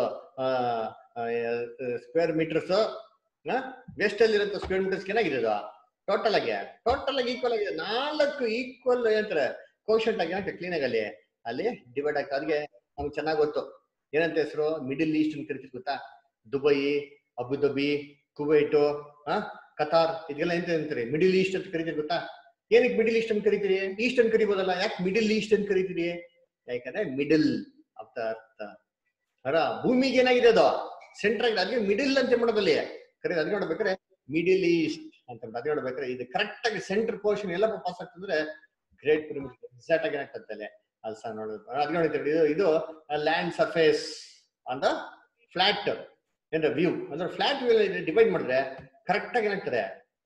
ಸ್ಕ್ವೇರ್ ಮೀಟರ್ಸ್ ವೆಸ್ಟ್ ಅಲ್ಲಿರಂತ ಸ್ಕ್ವೇರ್ ಮೀಟರ್ಸ್ ಏನಾಗಿದೆ ಅದು ಟೋಟಲ್ ಆಗಿ ಟೋಟಲ್ ಆಗಿ ಈಕ್ವಲ್ ಆಗಿದೆ ನಾಲ್ಕು ಈಕ್ವಲ್ ಏನಂತಾರೆ ಕೋಶಂಟ್ ಆಗಿ ಏನಾಗ್ತದೆ ಕ್ಲೀನ್ ಆಗಿ ಅಲ್ಲಿ ಅಲ್ಲಿ ಡಿವೈಡ್ ಆಗ್ತದೆ ಅದಕ್ಕೆ ನಮ್ಗೆ ಚೆನ್ನಾಗಿ ಗೊತ್ತು ಏನಂತ ಹೆಸರು ಮಿಡಿಲ್ ಈಸ್ಟ್ ಅಂತ ಕರಿತೀವಿ ಗೊತ್ತಾ ದುಬೈ ಅಬುದಾಬಿ ಕುವೈಟು ಆ ಕತಾರ್ ಇದೆಲ್ಲ ಎಂತ ಅಂತೀರಿ ಮಿಡಿಲ್ ಈಸ್ಟ್ ಅಂತ ಕರಿತೀರಿ ಗೊತ್ತಾ ಏನಕ್ಕೆ ಮಿಡಿಲ್ ಈಸ್ಟ್ ಅಂತ ಕರಿತೀರಿ ಈಸ್ಟ್ ಅಂತ ಕರಿಬೋದಲ್ಲ ಯಾಕೆ ಮಿಡಿಲ್ ಈಸ್ಟ್ ಅಂತ ಕರಿತೀರಿ ಯಾಕಂದ್ರೆ ಮಿಡಲ್ ಆಫ್ ದ ಅರ್ಥ ಅರ ಭೂಮಿಗೆ ಏನಾಗಿದೆ ಅದು ಸೆಂಟರ್ ಆಗಿದೆ ಅದಕ್ಕೆ ಮಿಡಿಲ್ ಅಂತ ಮಾಡೋದಲ್ಲಿ ಕರೆ ಅದ್ ನೋಡ್ಬೇಕಾದ್ರೆ ಮಿಡಿಲ್ ಈಸ್ಟ್ ಅಂತ ಅದ್ ನೋಡ್ಬೇಕಾದ್ರೆ ಇದು ಕರೆಕ್ಟ್ ಆಗಿ ಸೆಂಟರ್ ಪೋರ್ಷನ್ ಎಲ್ಲ ಪಾಸ್ ಆಗ್ತಂದ್ರೆ ಗ್ರೇಟ್ ಪಿರಮಿಡ್ ಎಕ್ಸಾಕ್ಟ್ ಆಗಿ ಏನಾಗ್ತದೆ ಅದು ಸಹ ನೋಡೋದು ಅದ್ ನೋಡಿದ್ರಿ ಇದು ಇದು ಲ್ಯಾಂಡ್ ಸರ್ಫೇಸ್ ಅಂತ ಫ್ಲಾಟ್ ಏನ್ರ ವ್ಯೂ ಅಂದ್ರೆ ಫ್ಲಾಟ್ ವ್ಯೂ ಡಿವೈಡ್ ಮಾಡಿದ್ರೆ ಕರೆಕ್ಟ್ ಆಗಿ ಏನಾಗ್ತದೆ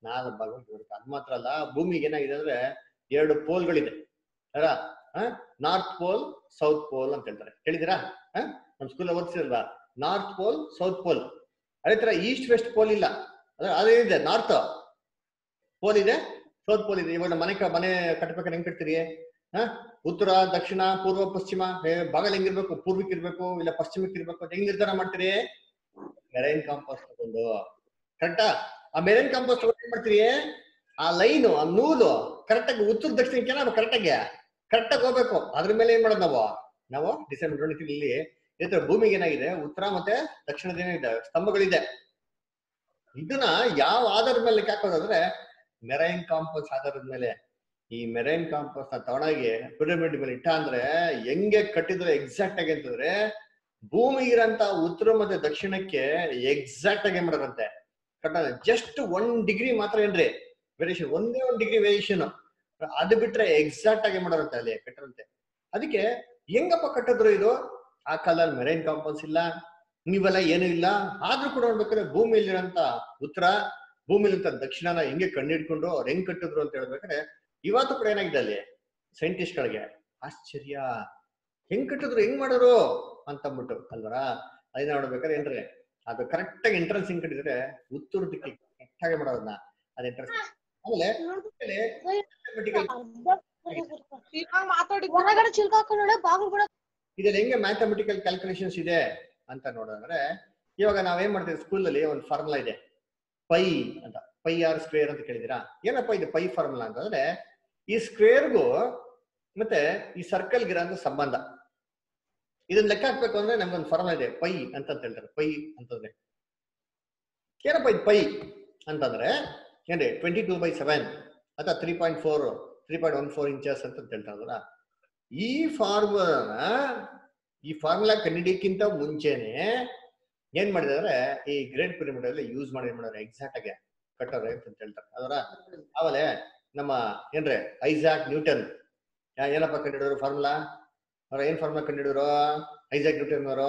ನಾಲ್ಕು ಭಾಗವಾಗಿ ಇರುತ್ತೆ ಅದ್ ಮಾತ್ರ ಅಲ್ಲ ಭೂಮಿಗೆ ಏನಾಗಿದೆ ಅಂದ್ರೆ ಎರಡು ಪೋಲ್ಗಳಿದೆ ಅಲ್ಲ ನಾರ್ತ್ ಪೋಲ್ ಸೌತ್ ಪೋಲ್ ಅಂತ ಹೇಳ್ತಾರೆ ಹೇಳಿದಿರಾ ನಮ್ ಸ್ಕೂಲ್ ಓದಿಸಿರಲ್ವಾ ನಾರ್ತ್ ಪೋಲ್ ಸೌತ್ ಪೋಲ್ ಅದೇ ತರ ಈಸ್ಟ್ ವೆಸ್ಟ್ ಪೋಲ್ ಇಲ್ಲ ಅದ್ರ ಅದೇನಿದೆ ನಾರ್ತ್ ಪೋಲ್ ಇದೆ ಸೌತ್ ಪೋಲ್ ಇದೆ ಇವಾಗ ಮನೆ ಕ- ಮನೆ ಕಟ್ಬೇಕಾದ್ರೆ ಹೆಂಗ್ ಕಟ್ತೀರಿ ಹ ಉತ್ತರ ದಕ್ಷಿಣ ಪೂರ್ವ ಪಶ್ಚಿಮ ಏ, ಬಾಗಲ್ ಹೆಂಗಿರ್ಬೇಕು ಪೂರ್ವಕ್ಕೆ ಇರ್ಬೇಕು ಇಲ್ಲ ಪಶ್ಚಿಮಕ್ಕೆ ಇರ್ಬೇಕು ಅಂತ ಹೆಂಗ್ ನಿರ್ಧಾರ ಮಾಡ್ತೀರಿ ಮೆರೈನ್ ಕಾಂಪೋಸ್ ತಗೊಂಡು ಕರೆಕ್ಟಾ ಆ ಮೆರೈನ್ ಕಾಂಪೋಸ್ ತಗೊಂಡು ಏನ್ ಮಾಡ್ತೀರಿ ಆ ಲೈನು ಆ ನೂಲು ಕರೆಕ್ಟಾಗಿ ಉತ್ತರ ದಕ್ಷಿಣಕ್ಕೆ ನಾವು ಕರೆಕ್ಟಾಗಿ ಕರೆಕ್ಟಾಗಿ ಹೋಗ್ಬೇಕು ಅದ್ರ ಮೇಲೆ ಏನ್ ಮಾಡೋದು ನಾವು ನಾವು ಡಿಸೈಡ್ ನೋಡ್ತೀವಿ ಇಲ್ಲಿ ಇದ್ರ ಭೂಮಿಗೆ ಏನಾಗಿದೆ ಉತ್ತರ ಮತ್ತೆ ದಕ್ಷಿಣದ ಏನಿದೆ ಸ್ತಂಭಗಳಿದೆ ಇದನ್ನ ಯಾವ ಆಧಾರದ ಮೇಲೆ ಹಾಕೋದಂದ್ರೆ ಮೆರೈನ್ ಕಾಂಪೋಸ್ ಆಧಾರದ ಮೇಲೆ ಈ ಮೆರೈನ್ ಕಾಂಪೋಸ್ ನ ತಗೊಂಡೋಗಿ ಪಿರಮಿಡ್ ಮೇಲೆ ಇಟ್ಟ ಅಂದ್ರೆ ಹೆಂಗೆ ಕಟ್ಟಿದ್ರೆ ಎಕ್ಸಾಕ್ಟ್ ಆಗಿ ಅಂತಂದ್ರೆ ಭೂಮಿ ಇರಂತ ಉತ್ತರ ಮತ್ತೆ ದಕ್ಷಿಣಕ್ಕೆ ಎಕ್ಸಾಕ್ಟ್ ಆಗಿ ಮಾಡೋರಂತೆ ಕಟ್ಟ ಜಸ್ಟ್ ಒನ್ ಡಿಗ್ರಿ ಮಾತ್ರ ಏನ್ರಿ ವೇರಿಯೇಷನ್ ಒಂದೇ ಒಂದ್ ಡಿಗ್ರಿ ವೇರಿಯೇಷನ್ ಅದು ಬಿಟ್ರೆ ಎಕ್ಸಾಕ್ಟ್ ಆಗಿ ಮಾಡೋರಂತೆ ಅಲ್ಲಿ ಕಟ್ಟರಂತೆ ಅದಕ್ಕೆ ಹೆಂಗಪ್ಪ ಕಟ್ಟಿದ್ರು ಇದು ಆ ಕಾಲದಲ್ಲಿ ಮೆರೈನ್ ಕಾಂಪೌಂಡ್ಸ್ ಇಲ್ಲ ನೀವೆಲ್ಲ ಏನೂ ಇಲ್ಲ ಆದ್ರೂ ಕೂಡ ನೋಡ್ಬೇಕಾದ್ರೆ ಭೂಮಿಯಲ್ಲಿರಂತ ಉತ್ತರ ಭೂಮಿಲಿಂತ ದಕ್ಷಿಣನ ಹೆಂಗೆ ಕಂಡಿಡ್ಕೊಂಡು ಅವ್ರು ಹೆಂಗ್ ಕಟ್ಟಿದ್ರು ಅಂತ ಹೇಳ್ಬೇಕಾದ್ರೆ ಇವತ್ತು ಕೂಡ ಏನಾಗಿದೆ ಅಲ್ಲಿ ಸೈಂಟಿಸ್ಟ್ ಗಳಿಗೆ ಆಶ್ಚರ್ಯ ಹೆಂಗ್ ಕಟ್ಟಿದ್ರು ಹೆಂಗ್ ಮಾಡಿದ್ರು ಅಂತ ಅಂದ್ಬಿಟ್ಟು ಅಲ್ವರ ಅದನ್ನ ನೋಡ್ಬೇಕಾದ್ರೆ ಏನ್ರಿ ಅದು ಕರೆಕ್ಟ್ ಆಗಿ ಎಂಟ್ರೆನ್ಸ್ ಹೆಂಗ್ ಕಟ್ಟಿದ್ರೆ ಉತ್ತರ ದಿಕ್ಕಿಗೆ ಕರೆಕ್ಟ್ ಆಗಿ ಮಾಡೋದನ್ನ ಅದು ಎಂಟ್ರೆನ್ಸ್ ಆಮೇಲೆ ಆಮೇಲೆ mathematical ಮಾತಾಡಿ ಹೊರಗಡೆ ಚಿಲ್ಕ ಹಾಕೊಂಡ್ ಬಾಗಿಲು ಕೂಡ ಇದ್ರಲ್ಲಿ ಹೆಂಗೆ ಮ್ಯಾಥಮೆಟಿಕಲ್ ಕ್ಯಾಲ್ಕುಲೇಷನ್ಸ್ ಇದೆ ಅಂತ ನೋಡಿದ್ರೆ ಇವಾಗ ನಾವೇನ್ ಮಾಡ್ತೀವಿ ಸ್ಕೂಲಲ್ಲಿ ಒಂದು ಫಾರ್ಮುಲಾ ಇದೆ ಪೈ ಅಂತ ಪೈ ಆರ್ ಸ್ಕ್ವೇರ್ ಅಂತ ಕೇಳಿದಿರಾ ಏನಪ್ಪ ಇದು ಪೈ ಫಾರ್ಮುಲಾ ಅಂತಂದ್ರೆ ಈ ಸ್ಕ್ವೇರ್ಗೂ ಮತ್ತೆ ಈ ಸರ್ಕಲ್ ಇರೋಂಥ ಸಂಬಂಧ ಇದನ್ನ ಲೆಕ್ಕ ಹಾಕ್ಬೇಕು ಅಂದ್ರೆ ನಮ್ಗೊಂದು ಫಾರ್ಮುಲಾ ಇದೆ ಪೈ ಅಂತ ಹೇಳ್ತಾರೆ ಪೈ ಅಂತಂದ್ರೆ ಏನಪ್ಪ ಇದು ಪೈ ಅಂತಂದ್ರೆ ಏನ್ರಿ ಟ್ವೆಂಟಿ ಟೂ ಬೈ ಸೆವೆನ್ ಅಥವಾ three point four three point one four inches ಅಂತ ಹೇಳ್ತಾರಲ್ಲ ಈ ಫಾರ್ಮುಲಾನ ಈ ಫಾರ್ಮುಲಾ ಕಂಡಿಡಿಯಕ್ಕಿಂತ ಮುಂಚೆನೆ ಏನ್ ಮಾಡಿದಾರೆ ಈ ಗ್ರೇಟ್ ಪಿರಮಿಡ್ ಅಲ್ಲಿ ಯೂಸ್ ಮಾಡಿ ಏನ್ ಮಾಡೋರು ಎಕ್ಸಾಕ್ಟ್ ಆಗಿ ಕಟ್ಟೋರೆ ಅಂತ ಹೇಳ್ತಾರೆ ಅದರ ಆಮೇಲೆ ನಮ್ಮ ಏನ್ರೆ ಐಸಾಕ್ ನ್ಯೂಟನ್ ಯಾ- ಏನಪ್ಪ ಕಂಡಿಡಿದ್ರು ಫಾರ್ಮುಲಾ ಅವ್ರ ಏನ್ ಫಾರ್ಮುಲಾ ಕಂಡಿಡಿದ್ರು ಐಸಾಕ್ ನ್ಯೂಟನ್ ಅವರು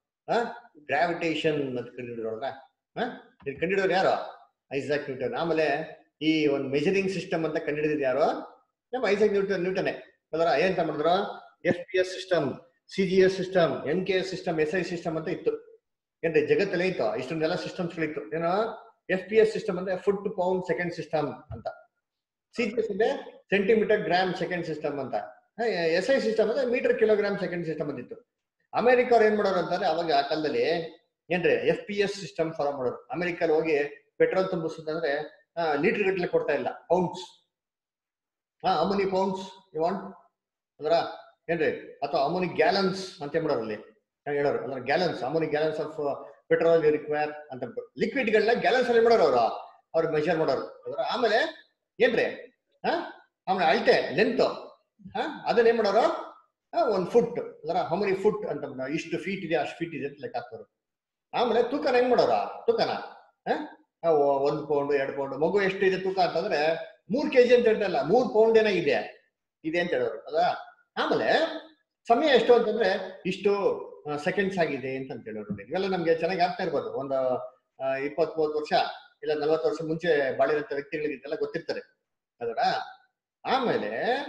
ಗ್ರಾವಿಟೇಷನ್ ಅಂತ ಕಂಡಿಡಿದ್ರು ಅವ್ರ ಇದು ಕಂಡಿಡಿದ್ರು ಯಾರು ಐಸಾಕ್ ನ್ಯೂಟನ್ ಆಮೇಲೆ ಈ ಒಂದು ಮೆಜರಿಂಗ್ ಸಿಸ್ಟಮ್ ಅಂತ ಕಂಡಿಡಿದ್ರು ಯಾರು ನಮ್ಮ ಐಸಾಕ್ ನ್ಯೂಟನ್ ನ್ಯೂಟನೇ ಅದರ ಏನ್ ಮಾಡಿದ್ರು F P S system C G S system M K S system S I system ಅಂತ ಇತ್ತು ಏನ್ರಿ ಜಗತ್ತಲ್ಲೇ ಇತ್ತು ಇಷ್ಟೊಂದೆಲ್ಲ ಸಿಸ್ಟಮ್ಸ್ಗಳಿತ್ತು ಏನೋ ಎಫ್ ಪಿ ಎಸ್ ಸಿಸ್ಟಮ್ ಅಂದ್ರೆ ಫುಟ್ ಪೌಂಡ್ ಸೆಕೆಂಡ್ ಸಿಸ್ಟಮ್ ಅಂತ ಸಿ ಜಿ ಎಸ್ ಅಂದ್ರೆ ಸೆಂಟಿಮೀಟರ್ ಗ್ರಾಮ್ ಸೆಕೆಂಡ್ ಸಿಸ್ಟಮ್ ಅಂತ ಎಸ್ ಐ ಸಿಸ್ಟಮ್ ಅಂದ್ರೆ ಮೀಟರ್ ಕಿಲೋಗ್ರಾಮ್ ಸೆಕೆಂಡ್ ಸಿಸ್ಟಮ್ ಅಂತಿತ್ತು ಅಮೆರಿಕ ಅವ್ರು ಏನ್ ಮಾಡೋರು ಅಂತಾರೆ ಅವಾಗ ಆ ಕಾಲದಲ್ಲಿ ಏನ್ರಿ F P S system follow ಮಾಡೋರು ಅಮೆರಿಕಲ್ಲಿ ಹೋಗಿ ಪೆಟ್ರೋಲ್ ತುಂಬಿಸೋದಂದ್ರೆ ಲೀಟರ್ ಗಟ್ಟಲೆ ಕೊಡ್ತಾ ಇಲ್ಲ ಪೌಂಡ್ಸ್ ಹಾ ಅಮನಿ ಪೌಂಡ್ಸ್ ಯು ವಾಂಟ್ ಅಂದ್ರ ಏನ್ರಿ ಅಥವಾ ಅಮೋನಿ ಗ್ಯಾಲನ್ಸ್ ಅಂತ ಏನ್ ಮಾಡೋರು ಅಲ್ಲಿ ನಾವ್ ಹೇಳೋರು ಅಂದ್ರೆ ಗ್ಯಾಲನ್ಸ್ ಅಮೋನಿ ಗ್ಯಾಲನ್ಸ್ ಆಫ್ ಪೆಟ್ರೋಲ್ ರಿಕ್ವೈರ್ ಅಂತ ಲಿಕ್ವಿಡ್ ಗಳನ್ನ ಗ್ಯಾಲನ್ಸ್ ಅಲ್ಲಿ ಮಾಡೋರು ಅವರು ಅವ್ರು ಮೆಜರ್ ಮಾಡೋರು ಅದ್ರ ಆಮೇಲೆ ಏನ್ರಿ ಹಾ ಆಮೇಲೆ ಅಳತೆ ಲೆಂತ್ ಹಾ ಅದನ್ನ ಏನ್ ಮಾಡೋರು ಆ, ಒಂದ್ ಫುಟ್ ಅದರ ಹಮನಿ ಫುಟ್ ಅಂತ ಮಾಡೋರು. ಇಷ್ಟು ಫೀಟ್ ಇದೆ ಅಷ್ಟು ಫೀಟ್ ಇದೆ ಅಂತ ಲೆಕ್ಕ ಹಾಕೋರು ಆಮೇಲೆ ತೂಕನ ಹೆಂಗ್ ಮಾಡೋರ ತೂಕನ ಹಾ ಆ, ಒ- ಒಂದ್ ಪೌಂಡ್ ಎರಡ್ ಪೌಂಡ್ ಮಗು ಎಷ್ಟು ಇದೆ ತೂಕ ಅಂತಂದ್ರೆ ಮೂರ್ ಕೆಜಿ ಅಂತ ಹೇಳ್ತಲ್ಲ ಮೂರ್ ಪೌಂಡ್ ಏನೋ ಇದೆ ಇದೆ ಅಂತ ಹೇಳೋರು ಅಲ್ವಾ ಆಮೇಲೆ ಸಮಯ ಎಷ್ಟು ಅಂತಂದ್ರೆ ಇಷ್ಟು ಸೆಕೆಂಡ್ಸ್ ಆಗಿದೆ ಅಂತ ಅಂತ ಹೇಳೋರು ಇವೆಲ್ಲ ನಮ್ಗೆ ಚೆನ್ನಾಗಿ ಆಗ್ತಾ ಇರ್ಬೋದು ಒಂದು ಇಪ್ಪತ್ ಮೂವತ್ತು ವರ್ಷ ಇಲ್ಲ ನಲ್ವತ್ತು ವರ್ಷ ಮುಂಚೆ ಬಾಳಿರಂತ ವ್ಯಕ್ತಿಗಳಿಗೆ ಇದೆಲ್ಲ ಗೊತ್ತಿರ್ತಾರೆ ಅದರ ಆಮೇಲೆ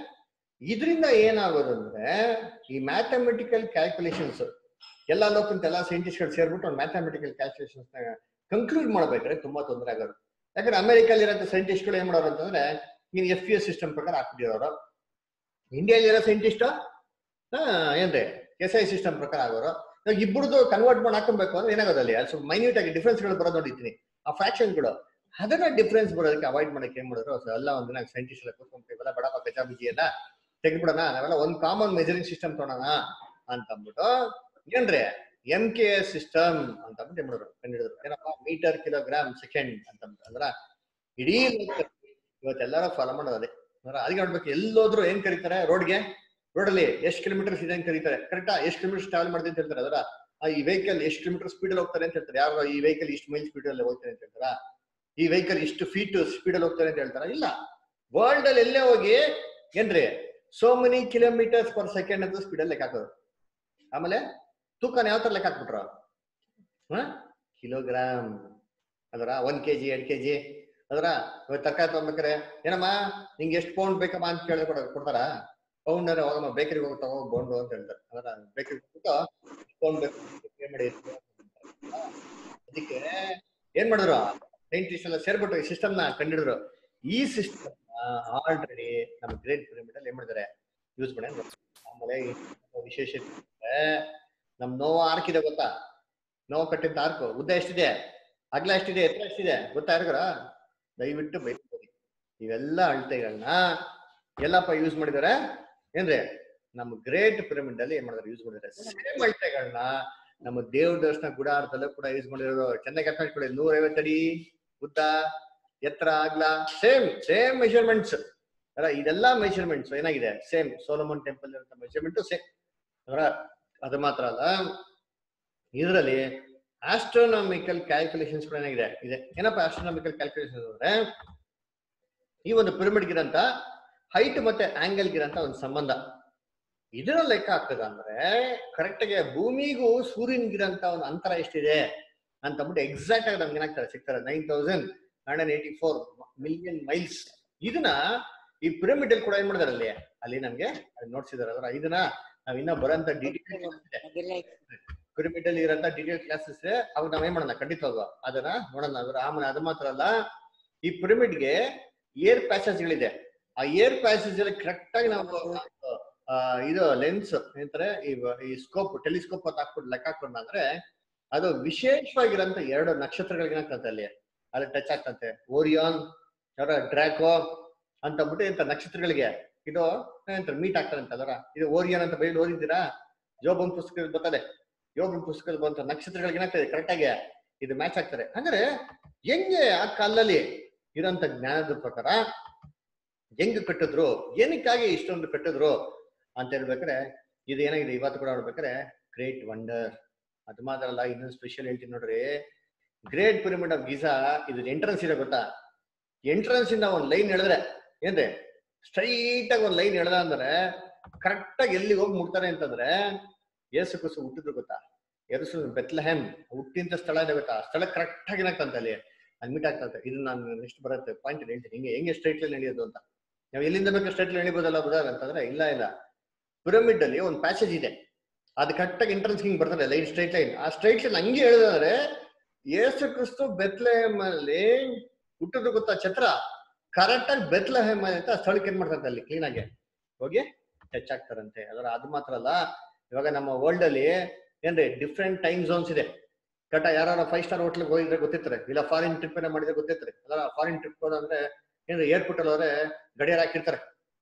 ಇದರಿಂದ ಏನಾಗೋದು ಅಂದ್ರೆ ಈ ಮ್ಯಾಥಮೆಟಿಕಲ್ ಕ್ಯಾಲ್ಕುಲೇಷನ್ಸ್ ಎಲ್ಲ ಲೋಕಂತ ಎಲ್ಲ ಸೈಂಟಿಸ್ಟ್ಗಳು ಸೇರ್ಬಿಟ್ಟು ಒಂದು ಮ್ಯಾಥಮೆಟಿಕಲ್ ಕ್ಯಾಲ್ಕುಲೇಷನ್ಸ್ ಕನ್ಕ್ಲೂಡ್ ಮಾಡ್ಬೇಕಾದ್ರೆ ತುಂಬಾ ತೊಂದರೆ ಆಗೋದು ಯಾಕಂದ್ರೆ ಅಮೆರಿಕಲ್ಲಿ ಇರೋ ಸೈಂಟಿಸ್ಟ್ಗಳು ಏನ್ ಮಾಡೋರು ಅಂತಂದ್ರೆ ನೀನು ಎಫ್ ಪಿ ಎಸ್ ಸಿಸ್ಟಮ್ ಪ್ರಕಾರ ಹಾಕ್ಬಿಟ್ಟಿರೋರು ಇಂಡಿಯಾದಲ್ಲಿ ಇರೋ ಸೈಂಟಿಸ್ಟ್ ಏನ್ರಿ ಎಸ್ ಐ ಸಿಸ್ಟಮ್ ಪ್ರಕಾರ ಆಗೋರು ಇವಾಗ ಇಬ್ಬರದು ಕನ್ವರ್ಟ್ ಮಾಡಿ ಹಾಕೊಬೇಕು ಅಂದ್ರೆ ಏನಾಗೋದು ಅಲ್ಲಿ ಅದು ಸ್ವಲ್ಪ ಮೈನ್ಯೂಟ್ ಆಗಿ ಡಿಫ್ರೆನ್ಸ್ ಗಳು ಬರೋದು ನೋಡಿದ್ದೀನಿ ಆ ಫ್ರಾಕ್ಷನ್ಗಳು ಅದನ್ನ ಡಿಫ್ರೆನ್ಸ್ ಬರೋದಕ್ಕೆ ಅವಾಯ್ಡ್ ಮಾಡಕ್ಕೆ ಏನ್ ಮಾಡಿದ್ರು ಸೊ ಎಲ್ಲ ಒಂದಿನ ಸೈಂಟಿಸ್ಟ್ ಎಲ್ಲ ಕೂತ್ಕೊಂಡು ಇವೆಲ್ಲ ಬಡಪ ಗಜಾಬಿಜಿ ಎಲ್ಲ ತೆಗೆದ್ಬಿಡೋಣ ನಾವೆಲ್ಲ ಒಂದ್ ಕಾಮನ್ ಮೆಜರಿಂಗ್ ಸಿಸ್ಟಮ್ ತಗೊಳೋಣ ಅಂತ ಅಂದ್ಬಿಟ್ಟು ಏನ್ರಿ ಎಂ ಕೆ ಎಸ್ ಸಿಸ್ಟಮ್ ಅಂತ ಅಂದ್ಬಿಟ್ಟು ಏನ್ ಮಾಡಿದ್ರು ಕಂಡಿಡಿದ್ರು ಏನಪ್ಪಾ ಮೀಟರ್ ಕಿಲೋಗ್ರಾಮ್ ಸೆಕೆಂಡ್ ಅಂತ ಅಂದ್ಬಿಟ್ಟು ಅಂದ್ರ ಇಡೀ ಲೋಕದಲ್ಲಿ ಇವತ್ತೆಲ್ಲರೂ ಫಾಲೋ ಮಾಡೋದು ಅದೇ ಅಂದ್ರೆ ಅದಕ್ಕೆ ನೋಡ್ಬೇಕು ಎಲ್ಲೋದ್ರು ಏನ್ ಕರೀತಾರೆ ರೋಡ್ಗೆ ರೋಡಲ್ಲಿ ಎಷ್ಟು ಕಿಲೋಮೀಟರ್ಸ್ ಇದೆ ಅಂತ ಕರೀತಾರೆ ಕರೆಕ್ಟಾ ಎಷ್ಟು ಕಿಲೋಮೀಟರ್ ಟ್ರಾವೆಲ್ ಮಾಡಿದೆ ಅಂತ ಹೇಳ್ತಾರೆ ಅದರ ಆ, ಈ ವೆಹಿಕಲ್ ಎಷ್ಟು ಕಿಲೋಮೀಟರ್ ಸ್ಪೀಡ್ ಅಲ್ಲಿ ಹೋಗ್ತಾರೆ ಅಂತ ಹೇಳ್ತಾರೆ ಯಾರು ಈ ವೆಹಿಕಲ್ ಇಷ್ಟು ಮೈಲ್ ಸ್ಪೀಡ್ ಅಲ್ಲಿ ಹೋಗ್ತಾರೆ ಅಂತ ಹೇಳ್ತಾರ ಈ ವೆಹಿಕಲ್ ಇಷ್ಟು ಫೀಟ್ ಸ್ಪೀಡ್ ಅಲ್ಲಿ ಹೋಗ್ತಾರೆ ಅಂತ ಹೇಳ್ತಾರ ಇಲ್ಲ ವರ್ಲ್ಡ್ ಅಲ್ಲಿ ಎಲ್ಲೇ ಹೋಗಿ ಏನ್ರಿ so many kilometres per second ಅಂತ ಸ್ಪೀಡ್ ಅಲ್ಲಿ ಲೆಕ್ಕ ಹಾಕೋದು ಆಮೇಲೆ ತೂಕನ ಯಾವ ತರ ಲೆಕ್ಕ ಹಾಕ್ಬಿಟ್ರ ಕಿಲೋಗ್ರಾಮ್ ಅದರ ಒಂದ್ ಕೆಜಿ ಎರಡ್ ಕೆಜಿ ಅದರ ತರಕಾರಿ ತಗೊಂಡ್ಬೇಕಾರೆ ಏನಮ್ಮ ನಿಂಗೆ ಎಷ್ಟು ಪೌಂಡ್ ಬೇಕಮ್ಮ ಅಂತ ಕೇಳಿದ್ರೆ ಕೊಡ ಕೊಡ್ತಾರ ಪೌಂಡ್ ಅಂದ್ರೆ ಹೋಗಮ್ಮ ಬೇಕರಿಗೆ ಹೋಗಿ ತಗೋ ಬೋಂಡು ಅಂತ ಹೇಳ್ತಾರೆ ಅದರ ಬೇಕರಿಗೆ ಹೋಗ್ಬಿಟ್ಟು ಪೌಂಡ್ ಬೇಕು pay ಮಾಡಿ ಅದಕ್ಕೆ ಏನ್ ಮಾಡಿದ್ರು ಸೈಂಟಿಸ್ಟ್ ಎಲ್ಲ ಸೇರ್ಬಿಟ್ಟು ಈ ಸಿಸ್ಟಮ್ ನ ಕಂಡಿಡಿದ್ರು ಈ ಸಿಸ್ಟಮ್ ಆಲ್ರೆಡಿ ನಮ್ಮ ಗ್ರೇಟ್ ಪಿರಮಿಡ್ ಅಲ್ಲಿ ಏನ್ ಮಾಡಿದ್ದಾರೆ ಯೂಸ್ ಮಾಡಿ ಆಮೇಲೆ ಈ ವಿಶೇಷತೆ ಅಂದ್ರೆ ನಮ್ ನೋವ ಆರ್ಕ್ ಇದೆ ಗೊತ್ತಾ ನೋವು ಕಟ್ಟಿದ್ದ ಆರ್ಕ್ ಉದ್ದ ಎಷ್ಟಿದೆ ಅಗ್ಲ ಎಷ್ಟಿದೆ ಎತ್ತರ ಎಷ್ಟಿದೆ ಗೊತ್ತಾ ಯಾರಿಗಾರ ದಯವಿಟ್ಟು ಬೈಕೊಳ್ಳಿ ಇವೆಲ್ಲ ಅಳತೆಗಳನ್ನ ಎಲ್ಲಪ್ಪ ಯೂಸ್ ಮಾಡಿದಾರೆ ಏನ್ರಿ ನಮ್ಮ ಗ್ರೇಟ್ ಪಿರಮಿಡ್ ಅಲ್ಲಿ ಏನ್ ಮಾಡಿದಾರೆ ಯೂಸ್ ಮಾಡಿದಾರೆ ಸೇಮ್ ಅಳತೆಗಳನ್ನ ನಮ್ಮ ದೇವ್ರ ದರ್ಶನ ಗುಡಾರದಲ್ಲೂ ಕೂಡ ಯೂಸ್ ಮಾಡಿರೋದು ಚೆನ್ನಾಗಿ ಅರ್ಥ ಮಾಡ್ಕೊಳ್ಳಿ ನೂರೈವತ್ತು ಅಡಿ ಉದ್ದ ಎತ್ತರ ಅಗ್ಲ ಸೇಮ್ ಸೇಮ್ ಮೆಜರ್ಮೆಂಟ್ಸ್ ಅಲ್ಲ ಇದೆಲ್ಲ ಮೆಜರ್ಮೆಂಟ್ಸ್ ಏನಾಗಿದೆ ಸೇಮ್ ಸೋಲಮನ್ ಟೆಂಪಲ್ ಇರುವಂತ ಮೆಜರ್ಮೆಂಟ್ ಸೇಮ್ ಅದರ ಅದು ಮಾತ್ರ ಅಲ್ಲ ಇದರಲ್ಲಿ ಆಸ್ಟ್ರೋನಾಮಿಕಲ್ ಕ್ಯಾಲ್ಕುಲೇಷನ್ಸ್ ಕೂಡ ಏನಾಗಿದೆ ಇದೆ ಏನಪ್ಪ ಆಸ್ಟ್ರೋನಾಮಿಕಲ್ ಕ್ಯಾಲ್ಕುಲೇಷನ್ ಅಂದ್ರೆ ಈ ಒಂದು ಪಿರಮಿಡ್ ಗಿರಂತ ಹೈಟ್ ಮತ್ತೆ ಆಂಗಲ್ ಗಿರಂತ ಒಂದು ಸಂಬಂಧ ಇದರ ಲೆಕ್ಕ ಆಗ್ತದ ಅಂದ್ರೆ ಕರೆಕ್ಟ್ ಆಗಿ ಭೂಮಿಗೂ ಸೂರ್ಯನ್ಗಿರಂತ ಒಂದು ಅಂತರ ಎಷ್ಟಿದೆ ಅಂತ ಅಂದ್ಬಿಟ್ಟು ಎಕ್ಸಾಕ್ಟ್ ಆಗಿ ನಮ್ಗೆ ಏನಾಗ್ತಾರೆ ಸಿಗ್ತಾರೆ nine thousand hundred eighty four million miles ಇದನ್ನ ಈ ಪಿರಮಿಡ್ ಅಲ್ಲಿ ಕೂಡ ಏನ್ ಮಾಡಿದಾರೆ ಅಲ್ಲಿ ಅಲ್ಲಿ ನಮ್ಗೆ ನೋಡ್ಸಿದಾರೆ ಅದರ ಇದನ್ನ ನಾವ್ ಇನ್ನ ಬರೋಂತ ಡೀಟೇಲ್ ಪಿರಮಿಡ್ ಅಲ್ಲಿ ಇರೋಂತ ಡೀಟೇಲ್ ಕ್ಲಾಸಸ್ ಅವಾಗ ನಾವ್ ಏನ್ ಮಾಡೋಣ ಖಂಡಿತವಾಗ ಅದನ್ನ ನೋಡೋಣ ಅದರ ಆಮೇಲೆ ಅದು ಮಾತ್ರ ಅಲ್ಲ ಈ ಪಿರಮಿಡ್ಗೆ ಏರ್ ಪ್ಯಾಸೇಜ್ಗಳಿದೆ ಆ ಏರ್ ಪ್ಯಾಸೇಜ್ ಅಲ್ಲಿ ಕರೆಕ್ಟ್ ಆಗಿ ನಾವು ಆ, ಇದು ಲೆನ್ಸ್ ಏನಂತಾರೆ ಈ ಈ ಸ್ಕೋಪ್ ಟೆಲಿಸ್ಕೋಪ್ ಅಂತ ಹಾಕ್ಬಿಟ್ಟು ಲೆಕ್ಕ ಹಾಕೊಂಡ ಅಂದ್ರೆ ಅದು ವಿಶೇಷವಾಗಿರೋಂತ ಎರಡು ನಕ್ಷತ್ರಗಳಿಗೆ ಏನಾಗ್ತಂತೆ ಅಲ್ಲಿ ಅಲ್ಲಿ ಟಚ್ ಆಗ್ತಂತೆ ಓರಿಯಾನ್ ಯಾರ ಡ್ರಾಕೋ ಅಂತ ಅಂದ್ಬಿಟ್ಟು ಎಂತ ನಕ್ಷತ್ರಗಳಿಗೆ ಇದು ಏನಂತಾರೆ ಮೀಟ್ ಆಗ್ತಾರಂತೆ ಅದರ ಇದು ಓರಿಯನ್ ಅಂತ ಬೈದು ಓದಿದ್ದೀರಾ ಜೋಬನ್ ಪುಸ್ತಕದಲ್ಲಿ ಬರ್ತದೆ ಯೋಬನ್ ಪುಸ್ತಕದಲ್ಲಿ ಬಂತ ನಕ್ಷತ್ರಗಳಿಗೆ ಏನಾಗ್ತದೆ ಕರೆಕ್ಟ್ ಆಗಿ ಇದು ಮ್ಯಾಚ್ ಆಗ್ತಾರೆ ಅಂದ್ರೆ ಹೆಂಗೆ ಆ ಕಾಲದಲ್ಲಿ ಇರೋಂತ ಜ್ಞಾನದ ಪ್ರಕಾರ ಹೆಂಗ್ ಕಟ್ಟಿದ್ರು ಏನಕ್ಕಾಗಿ ಇಷ್ಟೊಂದು ಕಟ್ಟಿದ್ರು ಅಂತ ಹೇಳ್ಬೇಕಾರೆ ಇದು ಏನಾಗಿದೆ ಇವತ್ತು ಕೂಡ ನೋಡ್ಬೇಕಾರೆ ಗ್ರೇಟ್ ವಂಡರ್ ಅದು ಮಾತ್ರ ಅಲ್ಲ ಇನ್ನೊಂದು ಸ್ಪೆಷಲ್ ಹೇಳ್ತೀನಿ ನೋಡ್ರಿ ಗ್ರೇಟ್ ಪಿರಮಿಡ್ ಆಫ್ ಗಿಸಾ ಇದು ಎಂಟ್ರೆನ್ಸ್ ಇದೆ ಗೊತ್ತಾ ಎಂಟ್ರೆನ್ಸ್ ಇಂದ ಒಂದ್ ಲೈನ್ ಹೇಳಿದ್ರೆ ಏನ್ರಿ ಸ್ಟ್ರೈಟ್ ಆಗಿ ಒಂದ್ ಲೈನ್ ಎಳ್ದ ಅಂದ್ರೆ ಕರೆಕ್ಟ್ ಆಗಿ ಎಲ್ಲಿಗೆ ಹೋಗಿ ಮುಟ್ತಾರೆ ಅಂತಂದ್ರೆ ಏಸು ಕುಸು ಹುಟ್ಟಿದ್ರು ಗೊತ್ತಾ ಎರುಸು ಬೆತ್ಲಹೆಮ್ ಹುಟ್ಟಿಂತ ಸ್ಥಳ ಇದೆ ಗೊತ್ತಾ ಸ್ಥಳ ಕರೆಕ್ಟ್ ಆಗಿ ಏನಾಗ್ತಂತೆ ಅಲ್ಲಿ ಅಲ್ಲಿ ಮೀಟ್ ಆಗ್ತಂತೆ ಇದು ನಾನು ನೆಕ್ಸ್ಟ್ ಬರುತ್ತೆ ಪಾಯಿಂಟ್ ಹೇಳ್ತೀನಿ ಹಿಂಗೆ ಹೆಂಗೆ ಸ್ಟ್ರೈಟ್ ಲೈನ್ ಎಳಿಯೋದು ಅಂತ ನಾವು ಎಲ್ಲಿಂದ ಬೇಕಾದ್ರೆ ಸ್ಟ್ರೈಟ್ ಲೈನ್ ಎಳಿಬೋದಲ್ಲ ಬುಧಾರ್ ಅಂತಂದ್ರೆ ಇಲ್ಲ ಇಲ್ಲ ಪಿರಮಿಡ್ ಅಲ್ಲಿ ಒಂದು ಪ್ಯಾಸೇಜ್ ಇದೆ ಅದು ಕರೆಕ್ಟಾಗಿ ಎಂಟ್ರೆನ್ಸ್ ಹಿಂಗ್ ಬರ್ತದೆ ಲೈನ್ ಸ್ಟ್ರೈಟ್ ಲೈನ್ ಆ ಸ್ಟ್ರೈಟ್ ಲೈನ್ ಹಂಗೆ ಹೇಳಿದ್ರೆ ಯೇಸು ಕ್ರಿಸ್ತು ಬೆತ್ಲೆಹೆಮ್ ಅಲ್ಲಿ ಹುಟ್ಟಿದ್ರು ಗೊತ್ತಾ ಛತ್ರ ಕರೆಕ್ಟ್ ಆಗಿ ಬೆತ್ಲೆಹೆಮ್ ಅಂತ ಆ ಸ್ಥಳಕ್ಕೆ ಏನ್ ಮಾಡ್ತಾರೆ ಅಲ್ಲಿ ಕ್ಲೀನ್ ಆಗಿ ಹೋಗಿ ಟಚ್ ಆಗ್ತಾರಂತೆ ಅದರ ಅದು ಮಾತ್ರ ಅಲ್ಲ ಇವಾಗ ನಮ್ಮ ವರ್ಲ್ಡ್ ಅಲ್ಲಿ ಏನ್ರಿ ಡಿಫ್ರೆಂಟ್ ಟೈಮ್ ಝೋನ್ಸ್ ಇದೆ ಕಟ ಯಾರು ಫೈವ್ ಸ್ಟಾರ್ ಹೋಟ್ಲಿಗೆ ಹೋಗಿದ್ರೆ ಗೊತ್ತಿರ್ತಾರೆ ಇಲ್ಲ ಫಾರಿನ್ ಟ್ರಿಪ್ ಏನೋ ಮಾಡಿದ್ರೆ ಗೊತ್ತಿರ್ತಾರೆ ಅದರ ಫಾರಿನ್ ಟ್ರಿಪ್ ಹೋದಂದ್ರೆ ಏನ್ರಿ ಏರ್ಪೋರ್ಟ್ ಅಲ್ಲಿ ಹೋದ್ರೆ ಗಡಿಯಾರ ಹಾಕಿರ್ತಾರೆ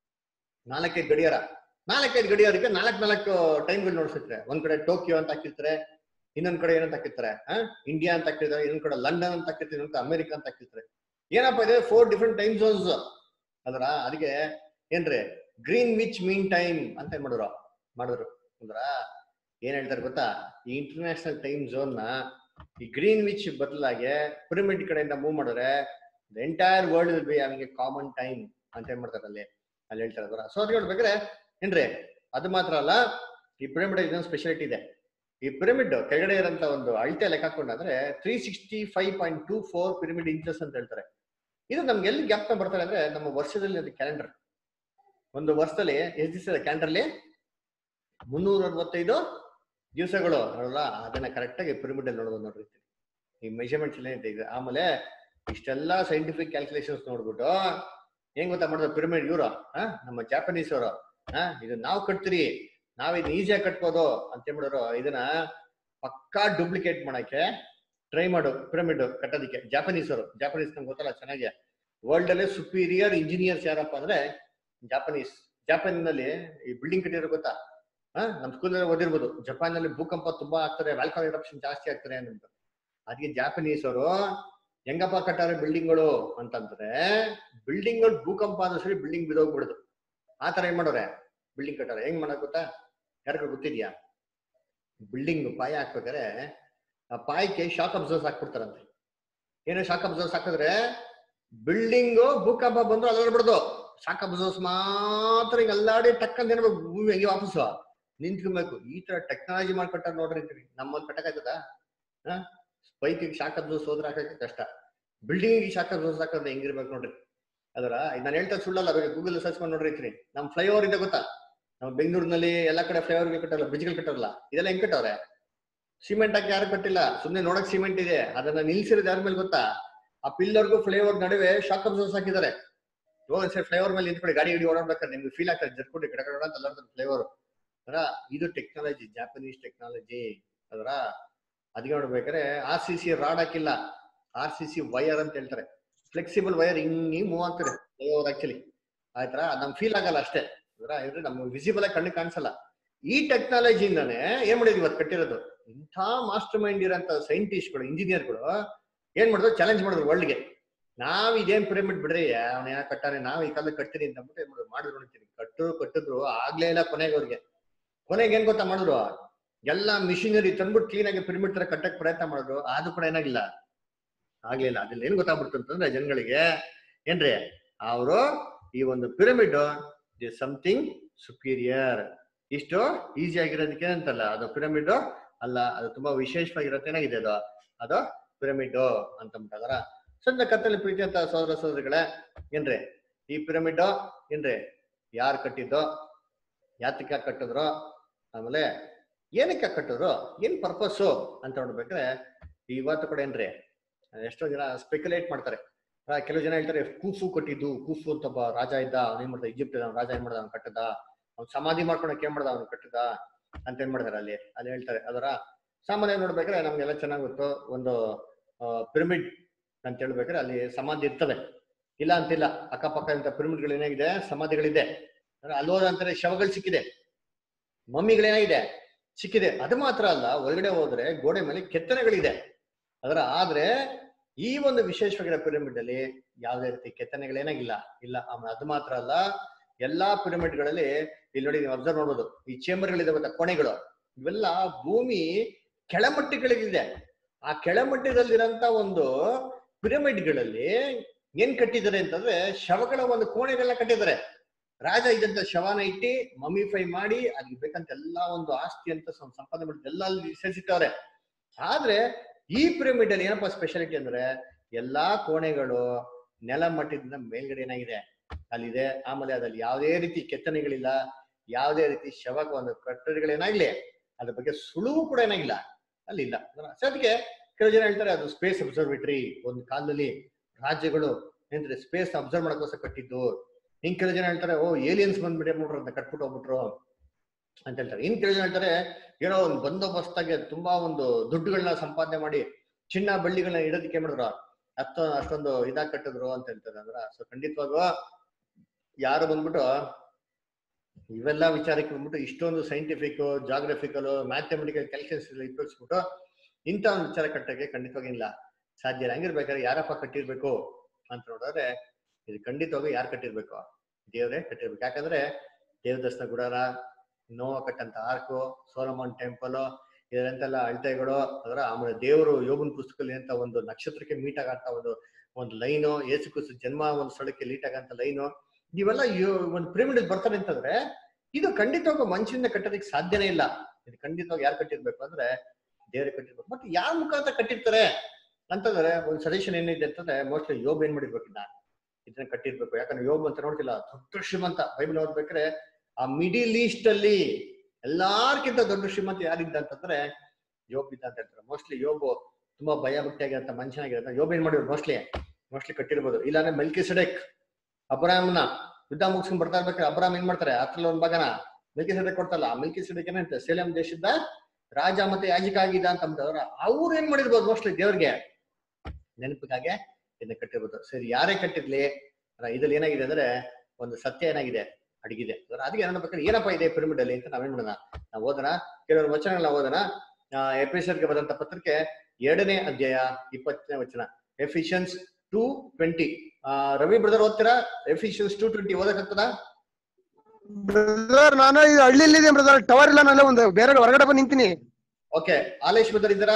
ನಾಲ್ಕೈದು ಗಡಿಯಾರ ನಾಲ್ಕೈದು ಗಡಿಯಾರಕ್ಕೆ ನಾಲ್ಕು ನಾಲ್ಕು ಟೈಮ್ಗಳು ನೋಡ್ಸಿರ್ತಾರೆ ಒಂದ್ ಕಡೆ ಟೋಕಿಯೋ ಅಂತ ಹಾಕಿರ್ತಾರೆ ಇನ್ನೊಂದ್ ಕಡೆ ಏನಂತ ಹಾಕಿರ್ತಾರೆ ಆ ಇಂಡಿಯಾ ಅಂತ ಹಾಕಿರ್ತಾರೆ ಇನ್ನೊಂದ್ ಕಡೆ ಲಂಡನ್ ಅಂತ ಹಾಕಿರ್ತಾರೆ ಇನ್ನೊಂದ್ ಕಡೆ ಅಮೆರಿಕ ಅಂತ ಹಾಕಿರ್ತಾರೆ ಏನಪ್ಪ ಇದೆ ಫೋರ್ ಡಿಫ್ರೆಂಟ್ ಟೈಮ್ ಝೋನ್ಸ್ ಅದರ ಅದಕ್ಕೆ ಏನ್ರಿ ಗ್ರೀನ್ ವಿಚ್ ಮೀನ್ ಟೈಮ್ ಅಂತ ಏನ್ ಮಾಡಿದ್ರು ಮಾಡಿದ್ರು ಅಂದ್ರ ಏನ್ ಹೇಳ್ತಾರೆ ಗೊತ್ತಾ ಈ ಇಂಟರ್ನ್ಯಾಷನಲ್ ಟೈಮ್ ಝೋನ್ ನ ಈ ಗ್ರೀನ್ ವಿಚ್ ಬದಲಾಗಿ ಪಿರಮಿಡ್ ಕಡೆಯಿಂದ ಮೂವ್ ಮಾಡಿದ್ರೆ ಎಂಟೈರ್ ವರ್ಲ್ಡ್ ವಿಲ್ ಬಿ ಅವನಿಗೆ ಕಾಮನ್ ಟೈಮ್ ಅಂತ ಏನ್ ಮಾಡ್ತಾರೆ ಅಲ್ಲಿ ಅಲ್ಲಿ ಹೇಳ್ತಾರೆ ಅದರ ಸೊ ಅದು ಹೇಳ್ಬೇಕಾದ್ರೆ ಏನ್ರಿ ಅದು ಮಾತ್ರ ಅಲ್ಲ ಈ ಪಿರಮಿಡ್ ಇದೊಂದು ಸ್ಪೆಷಾಲಿಟಿ ಇದೆ ಈ ಪಿರಮಿಡ್ ಕೆಳಗಡೆ ಇರೋಂತ ಒಂದು ಅಳತೆ ಲೆಕ್ಕ ಹಾಕೊಂಡಾದ್ರೆ three sixty five point two four pyramid inches ಅಂತ ಹೇಳ್ತಾರೆ ಇದು ನಮ್ಗೆ ಎಲ್ಲಿ ಜ್ಞಾಪಕ ಬರ್ತಾರೆ ಅಂದ್ರೆ ನಮ್ಮ ವರ್ಷದಲ್ಲಿ ಅದು ಕ್ಯಾಲೆಂಡರ್ ಒಂದು ವರ್ಷದಲ್ಲಿ ಎಷ್ಟು ದಿವಸ ಕ್ಯಾಲೆಂಡರ್ ಅಲ್ಲಿ ಮುನ್ನೂರ ಅರವತ್ತೈದು ದಿವಸಗಳು ನೋಡಲ್ಲ ಅದನ್ನ ಕರೆಕ್ಟ್ ಆಗಿ ಪಿರಮಿಡ್ ಅಲ್ಲಿ ನೋಡ್ಬೋದು ನೋಡ್ರಿ ಈ ಮೆಜರ್ಮೆಂಟ್ಸ್ ಎಲ್ಲ ಇದೆ ಈಗ ಆಮೇಲೆ ಇಷ್ಟೆಲ್ಲ ಸೈಂಟಿಫಿಕ್ ಕ್ಯಾಲ್ಕುಲೇಷನ್ಸ್ ನೋಡ್ಬಿಟ್ಟು ಹೆಂಗ್ ಗೊತ್ತಾ ಮಾಡಿದ್ರು ಪಿರಮಿಡ್ ಇವರು ನಮ್ಮ ಜಾಪನೀಸ್ ಅವರು ಹಾ ಇದು ನಾವು ಕಟ್ತೀರಿ ನಾವ್ ಇದನ್ನ ಈಸಿಯಾಗಿ ಕಟ್ಬೋದು ಅಂತ ಹೇಳ್ಬಿಡೋರು ಇದನ್ನ ಪಕ್ಕಾ ಡೂಪ್ಲಿಕೇಟ್ ಮಾಡಕ್ಕೆ ಟ್ರೈ ಮಾಡು ಪಿರಮಿಡ್ ಕಟ್ಟೋದಕ್ಕೆ ಜಾಪನೀಸ್ ಅವರು ಜಾಪನೀಸ್ ನಂಗೆ ಗೊತ್ತಲ್ಲ ಚೆನ್ನಾಗಿ ವರ್ಲ್ಡ್ ಅಲ್ಲೇ ಸುಪೀರಿಯರ್ ಇಂಜಿನಿಯರ್ಸ್ ಯಾರಪ್ಪ ಅಂದ್ರೆ ಜಾಪನೀಸ್ ಜಾಪಾನ್ ನಲ್ಲಿ ಈ ಬಿಲ್ಡಿಂಗ್ ಕಟ್ಟಿರೋ ಗೊತ್ತಾ ಹಾ ನಮ್ ಸ್ಕೂಲ್ ಓದಿರ್ಬೋದು ಜಪಾನ್ ನಲ್ಲಿ ಭೂಕಂಪ ತುಂಬಾ ಆಗ್ತದೆ ವ್ಯಾಲ್ಕಾನ್ ಎರಪ್ಷನ್ ಜಾಸ್ತಿ ಆಗ್ತದೆ ಅಂತ ಅದಕ್ಕೆ ಜಾಪನೀಸ್ ಅವರು ಹೆಂಗಪ್ಪ ಕಟ್ಟಾರೆ ಬಿಲ್ಡಿಂಗ್ಗಳು ಅಂತಂದ್ರೆ ಬಿಲ್ಡಿಂಗ್ ಗಳು ಭೂಕಂಪ ಆದ ಸರಿ ಬಿಲ್ಡಿಂಗ್ ಬಿದೋಗ್ಬಿಡುದು ಆ ತರ ಏನ್ ಮಾಡೋರೆ ಬಿಲ್ಡಿಂಗ್ ಕಟ್ಟಾರೆ ಹೆಂಗ್ ಮಾಡಕ್ ಗೊತ್ತಾ ಯಾರಿಗೂ ಗೊತ್ತಿದ್ಯಾ ಬಿಲ್ಡಿಂಗ್ ಪಾಯ ಹಾಕ್ಬೇಕಾದ್ರೆ ಆ ಪಾಯಕ್ಕೆ ಶಾಕ್ ಅಬ್ಸರ್ವ್ಸ್ ಹಾಕ್ಬಿಡ್ತಾರಂತೆ ಏನೋ ಶಾಕ್ ಅಬ್ಸರ್ವ್ಸ್ ಹಾಕಿದ್ರೆ ಬಿಲ್ಡಿಂಗ್ ಭೂಕಂಪ ಬಂದ್ರು ಅಲ್ಲಾಡ್ಬಿಡ್ದು ಶಾಕ್ ಅಬ್ಸರ್ವ್ಸ್ ಮಾತ್ರ ಹಿಂಗ್ ಅಲ್ಲಾಡಿ ಟಕ್ಕಂತ ಏನ್ಬೇಕು ಭೂಮಿ ಹಂಗೆ ವಾಪಸ್ಸು ನಿಂತ್ಕೊಬೇಕು ಈ ತರ ಟೆಕ್ನಾಲಜಿ ಮಾಡ್ಕೊಟ್ಟಾರ ನೋಡ್ರಿ ಅಂತೀವಿ ನಮ್ಮಲ್ಲಿ ಕಟ್ಟಕಾಯ್ತದ ಹಾ ಸ್ಪೈಕಿಗೆ ಶಾಕ್ ಅಬ್ಸರ್ವ್ಸ್ ಹೋದ್ರೆ ಹಾಕಕ್ಕೆ ಕಷ್ಟ ಬಿಲ್ಡಿಂಗ್ ಶಾಖ ಹಾಕೋದ್ರೆ ಹೆಂಗಿರ್ಬೇಕು ನೋಡ್ರಿ ಅದರ ನಾನು ಹೇಳ್ತಾ ಸುಳ್ಳಲ್ಲ ಬೇಕು ಗೂಗಲ್ ಸರ್ಚ್ ಮಾಡಿ ನೋಡ್ರಿ ಐತ್ರಿ ನಮ್ ಫ್ಲೈಓವರ್ ಇದೆ ಗೊತ್ತಾ ನಮ್ಮ ಬೆಂಗಳೂರಿನಲ್ಲಿ ಎಲ್ಲಾ ಕಡೆ ಫ್ಲೈಓವರ್ ಕಟ್ಟಲ್ಲ ಬ್ರಿಡ್ಜ್ಗಳು ಕಟ್ಟಲ್ಲ ಇದೆಲ್ಲ ಹೆಂಗ್ ಕಟ್ಟವ್ರೆ ಸಿಮೆಂಟ್ ಹಾಕಿ ಯಾರು ಕಟ್ಟಿಲ್ಲ ಸುಮ್ನೆ ನೋಡಕ್ ಸಿಮೆಂಟ್ ಇದೆ ಅದನ್ನ ನಿಲ್ಸಿರೋದು ಯಾರ ಮೇಲೆ ಗೊತ್ತಾ ಆ ಪಿಲ್ಲರ್ಗೂ ಫ್ಲೈಓವರ್ ನಡುವೆ ಶಾಕ್ ಅಬ್ಸರ್ಸ್ ಹಾಕಿದ್ದಾರೆ ಇವಾಗ ಸರ್ ಫ್ಲೈಓವರ್ ಮೇಲೆ ನಿಂತ್ಕೊಳ್ಳಿ ಗಾಡಿ ಗಾಡಿ ಓಡಾಡ್ಬೇಕಾದ್ರೆ ನಿಮ್ಗೆ ಫೀಲ್ ಆಗ್ತದೆ ಜರ್ಕೊಂಡು ಕಡೆ ಕಡೆ ಅಂತ ಅಲ್ಲಾಡ್ತಾರೆ ಫ್ಲೈಓವರ್ ಅದರ ಇದು ಟೆಕ್ನಾಲಜಿ ಜಾಪನೀಸ್ ಟೆಕ್ನಾಲಜಿ ಅದರ ಅದಕ್ಕೆ ನೋಡ್ಬೇಕಾದ್ರೆ ಆರ್ ಸಿ ಸಿ ರಾಡ್ ಹಾಕಿಲ್ಲ ಆರ್ ಸಿ ಸಿ ವೈರ್ ಅಂತ ಹೇಳ್ತಾರೆ ಫ್ಲೆಕ್ಸಿಬಲ್ ವೈರ್ ಹಿಂಗ್ ಮೂವ್ ಆಗ್ತದೆ ಫ್ಲೈಓವರ್ ಆಕ್ಚುಲಿ ಆಯ್ತಾ ನಮ್ ಫೀಲ್ ಆಗಲ್ಲ ಅಷ್ಟೇ ಅದರ ಇದ್ರೆ ನಮ್ಗೆ ವಿಸಿಬಲ್ ಆಗಿ ಕಣ್ಣಿಗೆ ಕಾಣಿಸಲ್ಲ ಈ ಟೆಕ್ನಾಲಜಿಯಿಂದಾನೆ ಏನ್ ಮಾಡಿದ್ವಿ ಇವತ್ತು ಕಟ್ಟಿರೋದು ಇಂಥ ಮಾಸ್ಟರ್ ಮೈಂಡ್ ಇರೋಂಥ ಸೈಂಟಿಸ್ಟ್ಗಳು ಇಂಜಿನಿಯರ್ಗಳು ಏನ್ ಮಾಡಿದ್ರು ಚಾಲೆಂಜ್ ಮಾಡಿದ್ರು ವರ್ಲ್ಡ್ಗೆ ನಾವ್ ಇದೇನ್ ಪಿರಮಿಡ್ ಬಿಡ್ರಿ ಅವ್ನ ಏನೋ ಕಟ್ಟಾರೆ ನಾವ್ ಈ ಕಾಲದಲ್ಲಿ ಕಟ್ತೀನಿ ಅಂತ ಅಂದ್ಬಿಟ್ಟು ಏನ್ ಮಾಡಿದ್ರು ಮಾಡಿದ್ರು ನೋಡ್ತೀನಿ ಕಟ್ಟು ಕಟ್ಟಿದ್ರು ಆಗ್ಲೇ ಇಲ್ಲ ಕೊನೆಗೆ ಅವ್ರಿಗೆ ಕೊನೆಗೆ ಏನ್ ಗೊತ್ತಾ ಮಾಡಿದ್ರು ಎಲ್ಲ ಮಿಷಿನರಿ ತಂದ್ಬಿಟ್ಟು ಕ್ಲೀನ್ ಆಗಿ ಪಿರಮಿಡ್ ತರ ಕಟ್ಟಕ್ ಪ್ರಯತ್ನ ಮಾಡಿದ್ರು ಅದು ಕೂಡ ಏನಾಗಿಲ್ಲ ಆಗ್ಲಿಲ್ಲ ಅದ್ರಲ್ಲಿ ಏನ್ ಗೊತ್ತಾಗ್ಬಿಡ್ತು ಅಂತಂದ್ರೆ ಜನಗಳಿಗೆ ಏನ್ರಿ ಅವರು ಈ ಒಂದು ಪಿರಮಿಡ್ ಇಸ್ ಸಮಥಿಂಗ್ ಸುಪೀರಿಯರ್ ಇಷ್ಟು ಈಸಿ ಆಗಿರೋದಕ್ಕೆ ಅಂತಲ್ಲ ಅದು ಪಿರಮಿಡ್ ಅಲ್ಲ ಅದು ತುಂಬಾ ವಿಶೇಷವಾಗಿರುತ್ತೆ ಏನಾಗಿದೆ ಅದು ಅದು ಪಿರಮಿಡ್ ಅಂತ ಅಂತಾರ ಸಂತ ಕತ್ತಲೆ ಪ್ರೀತಿ ಅಂತ ಸೋದರ ಸೋದರಿಗಳೇ ಏನ್ರಿ ಈ ಪಿರಮಿಡ್ ಏನ್ರಿ ಯಾರು ಕಟ್ಟಿದ್ದೋ ಯಾತಕ್ಕೆ ಕಟ್ಟಿದ್ರು ಆಮೇಲೆ ಏನಕ್ಕೆ ಕಟ್ಟಿದ್ರು ಏನ್ ಪರ್ಪಸ್ಸು ಅಂತ ನೋಡ್ಬೇಕಾದ್ರೆ ಇವತ್ತು ಕೂಡ ಏನ್ರಿ ಎಷ್ಟೋ ಜನ ಸ್ಪೆಕ್ಯುಲೇಟ್ ಮಾಡ್ತಾರೆ ಆ, ಕೆಲವು ಜನ ಹೇಳ್ತಾರೆ ಕೂಫು ಕಟ್ಟಿದ್ದು ಕೂಫು ಅಂತ ಒಬ್ಬ ರಾಜ ಇದ್ದ ಅವ್ನು ಏನ್ ಮಾಡ್ದ ಈಜಿಪ್ಟ್ ರಾಜ ಏನ್ ಮಾಡ್ದ ಅವ್ನು ಕಟ್ಟದ ಅವ್ನು ಸಮಾಧಿ ಮಾಡ್ಕೊಳಕ್ ಏನ್ ಮಾಡ್ದ ಅವ್ನು ಕಟ್ಟದ ಅಂತ ಏನ್ ಮಾಡ್ತಾರೆ ಅಲ್ಲಿ ಅಲ್ಲಿ ಹೇಳ್ತಾರೆ ಅದರ ಸಾಮಾನ್ಯ ನೋಡ್ಬೇಕಾದ್ರೆ ನಮ್ಗೆಲ್ಲ ಚೆನ್ನಾಗ್ ಗೊತ್ತು ಒಂದು ಪಿರಮಿಡ್ ಅಂತ ಹೇಳ್ಬೇಕಾದ್ರೆ ಅಲ್ಲಿ ಸಮಾಧಿ ಇರ್ತವೆ ಇಲ್ಲ ಅಂತಿಲ್ಲ ಅಕ್ಕಪಕ್ಕ ಇಂಥ ಪಿರಮಿಡ್ಗಳು ಏನಾಗಿದೆ ಸಮಾಧಿಗಳಿದೆ ಅಂದ್ರೆ ಅಲ್ಲಿ ಹೋದ ಅಂತಾರೆ ಶವಗಳು ಸಿಕ್ಕಿದೆ ಮಮ್ಮಿಗಳೇನಾಗಿದೆ ಸಿಕ್ಕಿದೆ ಅದು ಮಾತ್ರ ಅಲ್ಲ ಒಳಗಡೆ ಹೋದ್ರೆ ಗೋಡೆ ಮೇಲೆ ಕೆತ್ತನೆಗಳಿದೆ ಅದರ ಆದ್ರೆ ಈ ಒಂದು ವಿಶೇಷವಾಗಿರೋ ಪಿರಮಿಡ್ ಅಲ್ಲಿ ಯಾವುದೇ ರೀತಿ ಕೆತ್ತನೆಗಳೇನಾಗಿಲ್ಲ ಇಲ್ಲ ಆಮೇಲೆ ಅದು ಮಾತ್ರ ಅಲ್ಲ ಎಲ್ಲಾ ಪಿರಮಿಡ್ಗಳಲ್ಲಿ ಇಲ್ಲಿ ನೋಡಿ ನೀವು ಅಬ್ಸರ್ವ್ ನೋಡ್ಬೋದು ಈ ಚೇಂಬರ್ಗಳಿದೆ ಗೊತ್ತಾ ಕೊನೆಗಳು ಇವೆಲ್ಲ ಭೂಮಿ ಕೆಳಮಟ್ಟಗಳಿದೆ ಆ ಕೆಳಮಟ್ಟದಲ್ಲಿರಂತ ಒಂದು ಪಿರಮಿಡ್ಗಳಲ್ಲಿ ಏನ್ ಕಟ್ಟಿದ್ದಾರೆ ಅಂತಂದ್ರೆ ಶವಗಳ ಒಂದು ಕೋಣೆಗಳನ್ನ ಕಟ್ಟಿದ್ದಾರೆ ರಾಜ ಇದ್ದಂತ ಶವನ ಇಟ್ಟಿ ಮಮಿಫೈ ಮಾಡಿ ಅದಕ್ಕೆ ಬೇಕಂತ ಎಲ್ಲಾ ಒಂದು ಆಸ್ತಿ ಅಂತ ಸಂ- ಸಂಪಾದನೆ ಮಾಡಿದ ಎಲ್ಲ ಅಲ್ಲಿ ಸೇರಿಸಿಟ್ಟವ್ರೆ ಆದ್ರೆ ಈ ಪಿರಮಿಡ್ ಅಲ್ಲಿ ಏನಪ್ಪಾ ಸ್ಪೆಷಾಲಿಟಿ ಅಂದ್ರೆ ಎಲ್ಲಾ ಕೋಣೆಗಳು ನೆಲ ಮಟ್ಟದಿಂದ ಮೇಲ್ಗಡೆ ಏನಾಗಿದೆ ಅಲ್ಲಿದೆ ಆಮೇಲೆ ಅದ್ರಲ್ಲಿ ಯಾವುದೇ ರೀತಿ ಕೆತ್ತನೆಗಳಿಲ್ಲ ಯಾವುದೇ ರೀತಿ ಶವ ಒಂದು ಕಟ್ಟಡಗಳೇನಾಗ್ಲಿ ಅದ್ರ ಬಗ್ಗೆ ಸುಳುವು ಕೂಡ ಏನಾಗಿಲ್ಲ ಅಲ್ಲಿಲ್ಲ ಸೊ ಅದಕ್ಕೆ ಕೆಲವು ಜನ ಹೇಳ್ತಾರೆ ಅದು ಸ್ಪೇಸ್ ಅಬ್ಸರ್ವೇಟರಿ ಒಂದು ಕಾಲದಲ್ಲಿ ರಾಜ್ಯಗಳು ಏನ್ರಿ ಸ್ಪೇಸ್ ಅಬ್ಸರ್ವ್ ಮಾಡಕ್ಕೋಸ್ಕರ ಕಟ್ಟಿದ್ದು ಇನ್ ಕೆಲವು ಜನ ಹೇಳ್ತಾರೆ ಓ ಏಲಿಯನ್ಸ್ ಬಂದ್ಬಿಟ್ಟು ನೋಡ್ರಿ ಅಂತ ಕಟ್ಬಿಟ್ಟು ಹೋಗ್ಬಿಟ್ರು ಅಂತ ಹೇಳ್ತಾರೆ ಇನ್ ಕೆಲವು ಜನ ಹೇಳ್ತಾರೆ ಏನೋ ಒಂದು ಬಂದೋಬಸ್ತಾಗಿ ತುಂಬಾ ಒಂದು ದುಡ್ಡುಗಳನ್ನ ಸಂಪಾದನೆ ಮಾಡಿ ಚಿನ್ನ ಬೆಳ್ಳಿಗಳನ್ನ ಇಡೋದಕ್ಕೆ ಏನ್ ಮಾಡಿದ್ರು ಅಷ್ಟ ಅಷ್ಟೊಂದು ಇದಾಗಿ ಕಟ್ಟಿದ್ರು ಅಂತ ಹೇಳ್ತಾರೆ ಅಂದ್ರ ಸೊ ಖಂಡಿತವಾಗೂ ಯಾರು ಬಂದ್ಬಿಟ್ಟು ಇವೆಲ್ಲ ವಿಚಾರಕ್ಕೆ ಬಂದ್ಬಿಟ್ಟು ಇಷ್ಟೊಂದು ಸೈಂಟಿಫಿಕ್ ಜಾಗ್ರಫಿಕಲ್ ಮ್ಯಾಥಮೆಟಿಕಲ್ ಕ್ಯಾಲ್ಕುಲೇಷನ್ಸ್ ಎಲ್ಲ ಉಪಯೋಗಿಸ್ಬಿಟ್ಟು ಇಂಥ ಒಂದು ವಿಚಾರ ಕಟ್ಟಕ್ಕೆ ಖಂಡಿತವಾಗಿ ಇಲ್ಲ ಸಾಧ್ಯ ಇಲ್ಲ ಹಂಗಿರ್ಬೇಕಾದ್ರೆ ಯಾರಪ್ಪ ಕಟ್ಟಿರ್ಬೇಕು ಅಂತ ನೋಡಿದ್ರೆ ಇದು ಖಂಡಿತವಾಗಿ ಯಾರು ಕಟ್ಟಿರ್ಬೇಕು ದೇವರೇ ಕಟ್ಟಿರ್ಬೇಕು ಯಾಕಂದ್ರೆ ದೇವದರ್ಶನ ಗುಡಾರ ನೋವ ಕಟ್ಟಂತ ಆರ್ಕು ಸೋಲಮನ್ ಟೆಂಪಲ್ ಇದರಂತೆಲ್ಲ ಅಳತೆಗಳು ಅದರ ಆಮೇಲೆ ದೇವರು ಯೋಗನ್ ಪುಸ್ತಕದಲ್ಲಿ ಅಂತ ಒಂದು ನಕ್ಷತ್ರಕ್ಕೆ ಮೀಟ್ ಆಗಂತ ಒಂದು ಒಂದು ಲೈನು ಏಸು ಕ್ರಿಸ್ತ ಜನ್ಮ ಒಂದು ಸ್ಥಳಕ್ಕೆ ಲೀಟ್ ಆಗಂತ ಲೈನು ಇವೆಲ್ಲ ಯೋ- ಒಂದು ಪಿರಮಿಡ್ ಬರ್ತಾರೆ ಅಂತಂದ್ರೆ ಇದು ಖಂಡಿತವಾಗಿ ಮನುಷ್ಯನಿಂದ ಕಟ್ಟೋದಕ್ಕೆ ಸಾಧ್ಯನೇ ಇಲ್ಲ ಇದು ಖಂಡಿತವಾಗಿ ಯಾರು ಕಟ್ಟಿರ್ಬೇಕು ಅಂದ್ರೆ ದೇವರೇ ಕಟ್ಟಿರ್ಬೇಕು ಮತ್ತೆ ಯಾರ ಮುಖಾಂತರ ಕಟ್ಟಿರ್ತಾರೆ ಅಂತಂದ್ರೆ ಒಂದು ಸಜೆಷನ್ ಏನಿದೆ ಅಂತಂದ್ರೆ ಮೋಸ್ಟ್ಲಿ ಯೋಬ್ ಏನ್ ಮಾಡಿರ್ಬೇಕು ಇನ್ನ ಇದನ್ನ ಕಟ್ಟಿರ್ಬೇಕು ಯಾಕಂದ್ರೆ ಯೋಬ್ ಅಂತ ನೋಡ್ತಿಲ್ಲ ದೊಡ್ಡ ಶ್ರೀಮಂತ ಬೈಬಲ್ ಓದ್ಬೇಕಾದ್ರೆ ಆ ಮಿಡಿಲ್ ಈಸ್ಟ್ ಅಲ್ಲಿ ಎಲ್ಲಾರ್ಕಿಂತ ದೊಡ್ಡ ಶ್ರೀಮಂತ ಯಾರಿದ್ದ ಅಂತಂದ್ರೆ ಯೋಬ್ ಇದ್ದ ಅಂತ ಹೇಳ್ತಾರೆ ಮೋಸ್ಟ್ಲಿ ಯೋಬು ತುಂಬಾ ಭಯ ಭಕ್ತಿಯಾಗಿರಂತ ಮನುಷ್ಯನಾಗಿರಂತ ಯೋಬ್ ಏನ್ ಮಾಡಿದ್ರು ಮೋಸ್ಟ್ಲಿ ಮೋಸ್ಟ್ಲಿ ಕಟ್ಟಿರ್ಬೋದು ಇಲ್ಲಾಂದ್ರೆ ಮೆಲ್ಕಿ ಸೆಡೆಕ್ ಅಬ್ರಾಮ್ನ ಯುದ್ಧ ಮುಗಿಸ್ಕೊಂಡ್ ಬರ್ತಾ ಇರ್ಬೇಕಾದ್ರೆ ಅಬ್ರಾಮ್ ಏನ್ ಮಾಡ್ತಾರೆ ಹತ್ರಲ್ಲಿ ಒಂದ್ ಭಾಗನ ಮಿಲ್ಕಿ ಸೆಡೆಕ್ ಕೊಡ್ತಲ್ಲ ಆ ಮಿಲ್ಕಿ ಸೆಡೆಕ್ ಏನಂತ ಸೇಲಂ ದೇಶದ ರಾಜ ಮತ್ತೆ ಯಾಜಕ ಆಗಿದ್ದ ಅಂತ ಅಂದವ್ರ ಅವ್ರು ಏನ್ ಮಾಡಿರ್ಬೋದು ಮೋಸ್ಟ್ಲಿ ದೇವ್ರಿಗೆ ನೆನಪಿಗಾಗೆ ಇದನ್ನ ಕಟ್ಟಿರ್ಬೋದು ಸರಿ ಯಾರೇ ಕಟ್ಟಿರ್ಲಿ ಅಲ್ಲ, ಇದ್ರಲ್ಲಿ ಏನಾಗಿದೆ ಅಂದ್ರೆ ಒಂದು ಸತ್ಯ ಏನಾಗಿದೆ ಅಡಗಿದೆ ಅದಕ್ಕೆ ಏನ್ ಬೇಕಾದ್ರೆ ಏನಪ್ಪಾ ಇದೆ ಪಿರಮಿಡ್ ಅಲ್ಲಿ ಅಂತ ನಾವೇನ್ ಮಾಡೋಣ ನಾವು ಓದೋಣ ಕೆಲವರು ವಚನಗಳನ್ನ ಓದೋಣ ಎಪಿಸೋಡ್ಗೆ ಬದಂತ ಪತ್ರಕ್ಕೆ ಎರಡನೇ ಅಧ್ಯಾಯ ಇಪ್ಪತ್ತನೇ ವಚನ Ephesians two twenty Ravi brother ಓದ್ತೀರಾ ಎಫಿಷಿಯನ್ಸ್ ಟೂ ಟ್ವೆಂಟಿ ಓದಕ್ಕಾಗ್ತದ ಬ್ರದರ್ ನಾನು ಈ ಹಳ್ಳಿಲಿದೆ ಬ್ರದರ್ ಟವರ್ ಇಲ್ಲ ನಾನು ಒಂದು ಬೇರೆ ಹೊರಗಡೆ ಬಂದು ನಿಂತೀನಿ ಓಕೆ ಆಲೇಶ್ ಬ್ರದರ್ ಇದ್ದಾರಾ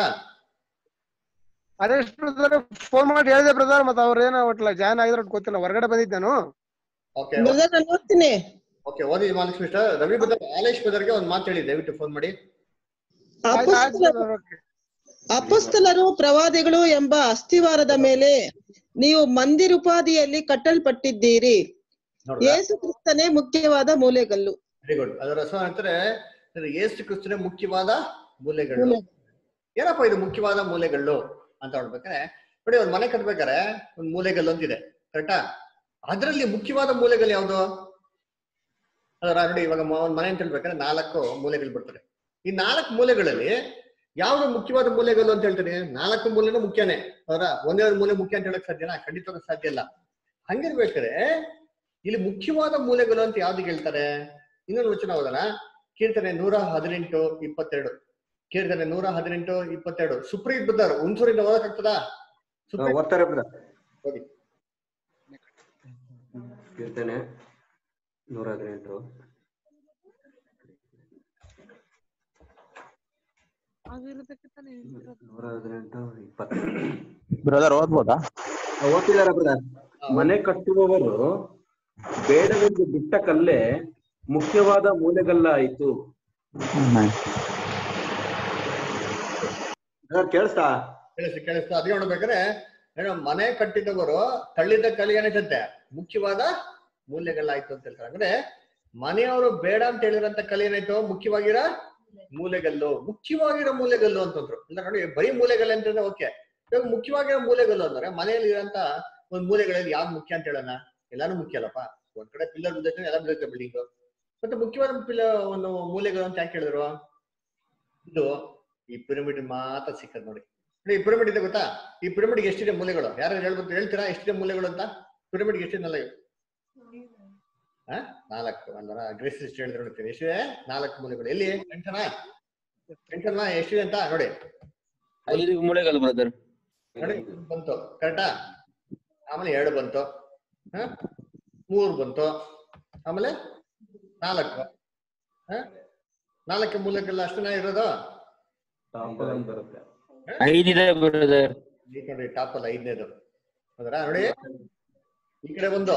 ಹರೇಶ್ ಬ್ರದರ್ ಫೋನ್ ಮಾಡಿ ಹೇಳಿದೆ ಬ್ರದರ್ ಮತ್ತೆ ಅವ್ರ ಏನೋ ಒಟ್ಲ ಜಾಯ್ನ್ ಆಗಿದ್ರೆ ಒಟ್ಟು ಗೊತ್ತಿಲ್ಲ ಹೊರಗಡೆ ಬಂದಿದ್ದೆ ನಾನು ಓಕೆ ಬ್ರದರ್ ನಾನು ಓದ್ತೀನಿ ಓಕೆ ಓದಿ ಮಹಾಲಕ್ಷ್ಮಿ sister. ರವಿ ಬ್ರದರ್ ಆಲೇಶ್ ಬ್ರದರ್ಗೆ ಒಂದು ಮಾತು ಹೇಳಿ ದಯವಿಟ್ಟು ಫೋನ್ ಮಾಡಿ ಆಯ್ತು ಆಯ್ತು ಅಪೊಸ್ತಲ brother, okay. ಅಪಸ್ತಲರು ಪ್ರವಾದಿಗಳು ಎಂಬ ಅಸ್ಥಿವಾರದ ಮೇಲೆ ನೀವು ಮಂದಿರುಪಾದಿಯಲ್ಲಿ ಕಟ್ಟಲ್ಪಟ್ಟಿದ್ದೀರಿ ನೋಡ್ರಾ ಯೇಸು ಕ್ರಿಸ್ತನೇ ಮುಖ್ಯವಾದ ಮೂಲೆಗಲ್ಲು ವೆರಿ ಗುಡ್ ಅದರ ಹೆಸರು ಅಂತಾರೆ ಇದು ಯೇಸು ಕ್ರಿಸ್ತನೇ ಮುಖ್ಯವಾದ ಮೂಲೆಗಳು ಮೂಲೆ. ಏನಪ್ಪ ಇದು ಮುಖ್ಯವಾದ ಮೂಲೆಗಳು ಅಂತ ಹೇಳ್ಬೇಕಾರೆ ನೋಡಿ ಒಂದ್ ಮನೆ ಕಟ್ಬೇಕಾರೆ ಒಂದ್ ಮೂಲೆಗಲ್ಲು ಅಂತಿದೆ ಕರೆಕ್ಟಾ ಅದರಲ್ಲಿ ಮುಖ್ಯವಾದ ಮೂಲೆಗಳು ಯಾವ್ದು ಅದರ ನೋಡಿ ಇವಾಗ ಮ- ಒಂದ್ ಮನೆ ಅಂತ ಹೇಳ್ಬೇಕಾದ್ರೆ ನಾಲ್ಕು ಮೂಲೆಗಳು ಬರ್ತದೆ ಈ ನಾಲ್ಕು ಮೂಲೆಗಳಲ್ಲಿ ಯಾವ್ದು ಮುಖ್ಯವಾದ ಮೂಲೆಗಳು ಅಂತ ಹೇಳ್ತೀನಿ ನಾಲ್ಕು ಮೂಲೆನೂ ಮುಖ್ಯನೇ ಅದರ ಒಂದೇ ಒಂದು ಮೂಲೆ ಮುಖ್ಯ ಅಂತ ಹೇಳಕ್ ಸಾಧ್ಯನಾ ಖಂಡಿತವಾಗಿ ಸಾಧ್ಯ ಇಲ್ಲ ಹಂಗಿರ್ಬೇಕಾದ್ರೆ ಇಲ್ಲಿ ಮುಖ್ಯವಾದ ಮೂಲೆಗಳು ಅಂತ ಯಾವ್ದು ಹೇಳ್ತಾರೆ ಇನ್ನೊಂದು ವಚನ ಹೋಗೋಣ ಕೀರ್ತನೆ ನೂರ ಹದಿನೆಂಟು ಇಪ್ಪತ್ತೆರಡು ಕೀರ್ತನೆ ನೂರ ಹದಿನೆಂಟು ಇಪ್ಪತ್ತೆರಡು ಸುಪ್ರೀತ್ ಬುದ್ಧರ್ ಹುಣಸೂರಿಂದ ಓದಕ್ಕಾಗ್ತದಾ ಸುಪ್ರೀತ್ ಓದ್ತಾರೆ ಬ್ರದರ್ ಓದಿ ಕೀರ್ತನೆ ನೂರ ಹದಿನೆಂಟು ನೂರ ಹದಿನೆಂಟು ಇಪ್ಪತ್ತು ಬ್ರದರ್ ಓದ್ಬೋದಾ ಓದ್ತಿದಾರ ಬ್ರದರ್ ಮನೆ ಕಟ್ಟುವವರು ಬೇಡವೆಂದು ಬಿಟ್ಟ ಕಲ್ಲೇ ಮುಖ್ಯವಾದ ಮೂಲೆಗಲ್ಲಾಯಿತು ಬ್ರದರ್ ಕೇಳಿಸ್ತಾ ಕೇಳಿಸ್ತು ಕೇಳಿಸ್ತು ಅದೇ ನೋಡ್ಬೇಕಾದ್ರೆ ಏನೋ ಮನೆ ಕಟ್ಟಿದವರು ತಳ್ಳಿದ ಕಲಿ ಏನೈತಂತೆ ಮುಖ್ಯವಾದ ಮೂಲೆಗಳಾಯ್ತು ಅಂತ ಹೇಳ್ತಾರೆ ಅಂದ್ರೆ ಮನೆಯವರು ಬೇಡ ಅಂತ ಹೇಳಿರಂತ ಕಲೆ ಏನಾಯ್ತು ಮುಖ್ಯವಾಗಿರೋ ಮೂಲೆಗಲ್ಲು ಮುಖ್ಯವಾಗಿರೋ ಮೂಲೆಗಲ್ಲು ಅಂತಂದ್ರು ಇಲ್ಲ ನೋಡಿ ಬರೀ ಮೂಲೆಗಲ್ಲು ಅಂತಂದ್ರೆ ಓಕೆ ಇವಾಗ ಮುಖ್ಯವಾಗಿರೋ ಮೂಲೆಗಲ್ಲು ಅಂದ್ರೆ ಮನೆಯಲ್ಲಿ ಇರೋಂತ ಒಂದ್ ಮೂಲೆಗಳಲ್ಲಿ ಯಾವ್ದು ಮುಖ್ಯ ಅಂತ ಹೇಳೋಣ ಎಲ್ಲಾನು ಮುಖ್ಯ ಅಲ್ಲಪ್ಪ ಒಂದ್ ಕಡೆ ಪಿಲ್ಲರ್ ಬಿದ್ದೈತೆ ಎಲ್ಲ ಬಿದ್ದೈತೆ ಬಿಲ್ಡಿಂಗ್ ಮತ್ತೆ ಮುಖ್ಯವಾದ ಪಿಲ್ಲ ಒಂದು ಮೂಲೆಗಳು ಅಂತ ಯಾಕೆ ಹೇಳಿದ್ರು ಇದು ಈ ಪಿರಮಿಡ್ ಮಾತ್ರ ಸಿಕ್ಕದ್ ನೋಡಿ ನೋಡಿ, ಈ ಪಿರಮಿಡ್ ಇದೆ ಗೊತ್ತಾ ಈ ಪಿರಮಿಡ್ಗೆ ಎಷ್ಟಿದೆ ಮೂಲೆಗಳು ಯಾರು ಹೇಳ್ಬೋದು ಹೇಳ್ತೀರಾ ಎಷ್ಟಿದೆ ಮೂಲೆಗಳು ಅಂತ ಪಿರಮಿಡ್ಗೆ ಎಷ್ಟಿದೆ ಹಾ ನಾಲ್ಕು ಅಂದ್ರೆ ಗ್ರೇಸ್ ಎಷ್ಟು ಹೇಳಿದ್ರೆ ನೋಡ್ತೀನಿ ಎಷ್ಟಿದೆ ನಾಲ್ಕು ಮೂಲೆಗಳು ಎಲ್ಲಿ ಟೆನ್ಷನಾ ಟೆನ್ಷನ್ ಎಷ್ಟಿದೆ ಅಂತ ನೋಡಿ ಐದು ಮೂಳೆಗಳು ಬ್ರದರ್ ನೋಡಿ ಬಂತು ಕರೆಕ್ಟಾ ಆಮೇಲೆ ಎರಡು ಬಂತು ಹ ಮೂರು ಬಂತು ಆಮೇಲೆ ನಾಲ್ಕು ಹ ನಾಲ್ಕು ಮೂಲೆಗೆಲ್ಲ ಅಷ್ಟೇನಾ ಇರೋದು ಬರುತ್ತೆ ಐದಿದೆ ಬ್ರದರ್ ಈ ನೋಡಿ ಟಾಪ್ ಅಲ್ಲಿ ಐದನೇದು ಹೌದಾ ನೋಡಿ ಈ ಕಡೆ ಒಂದು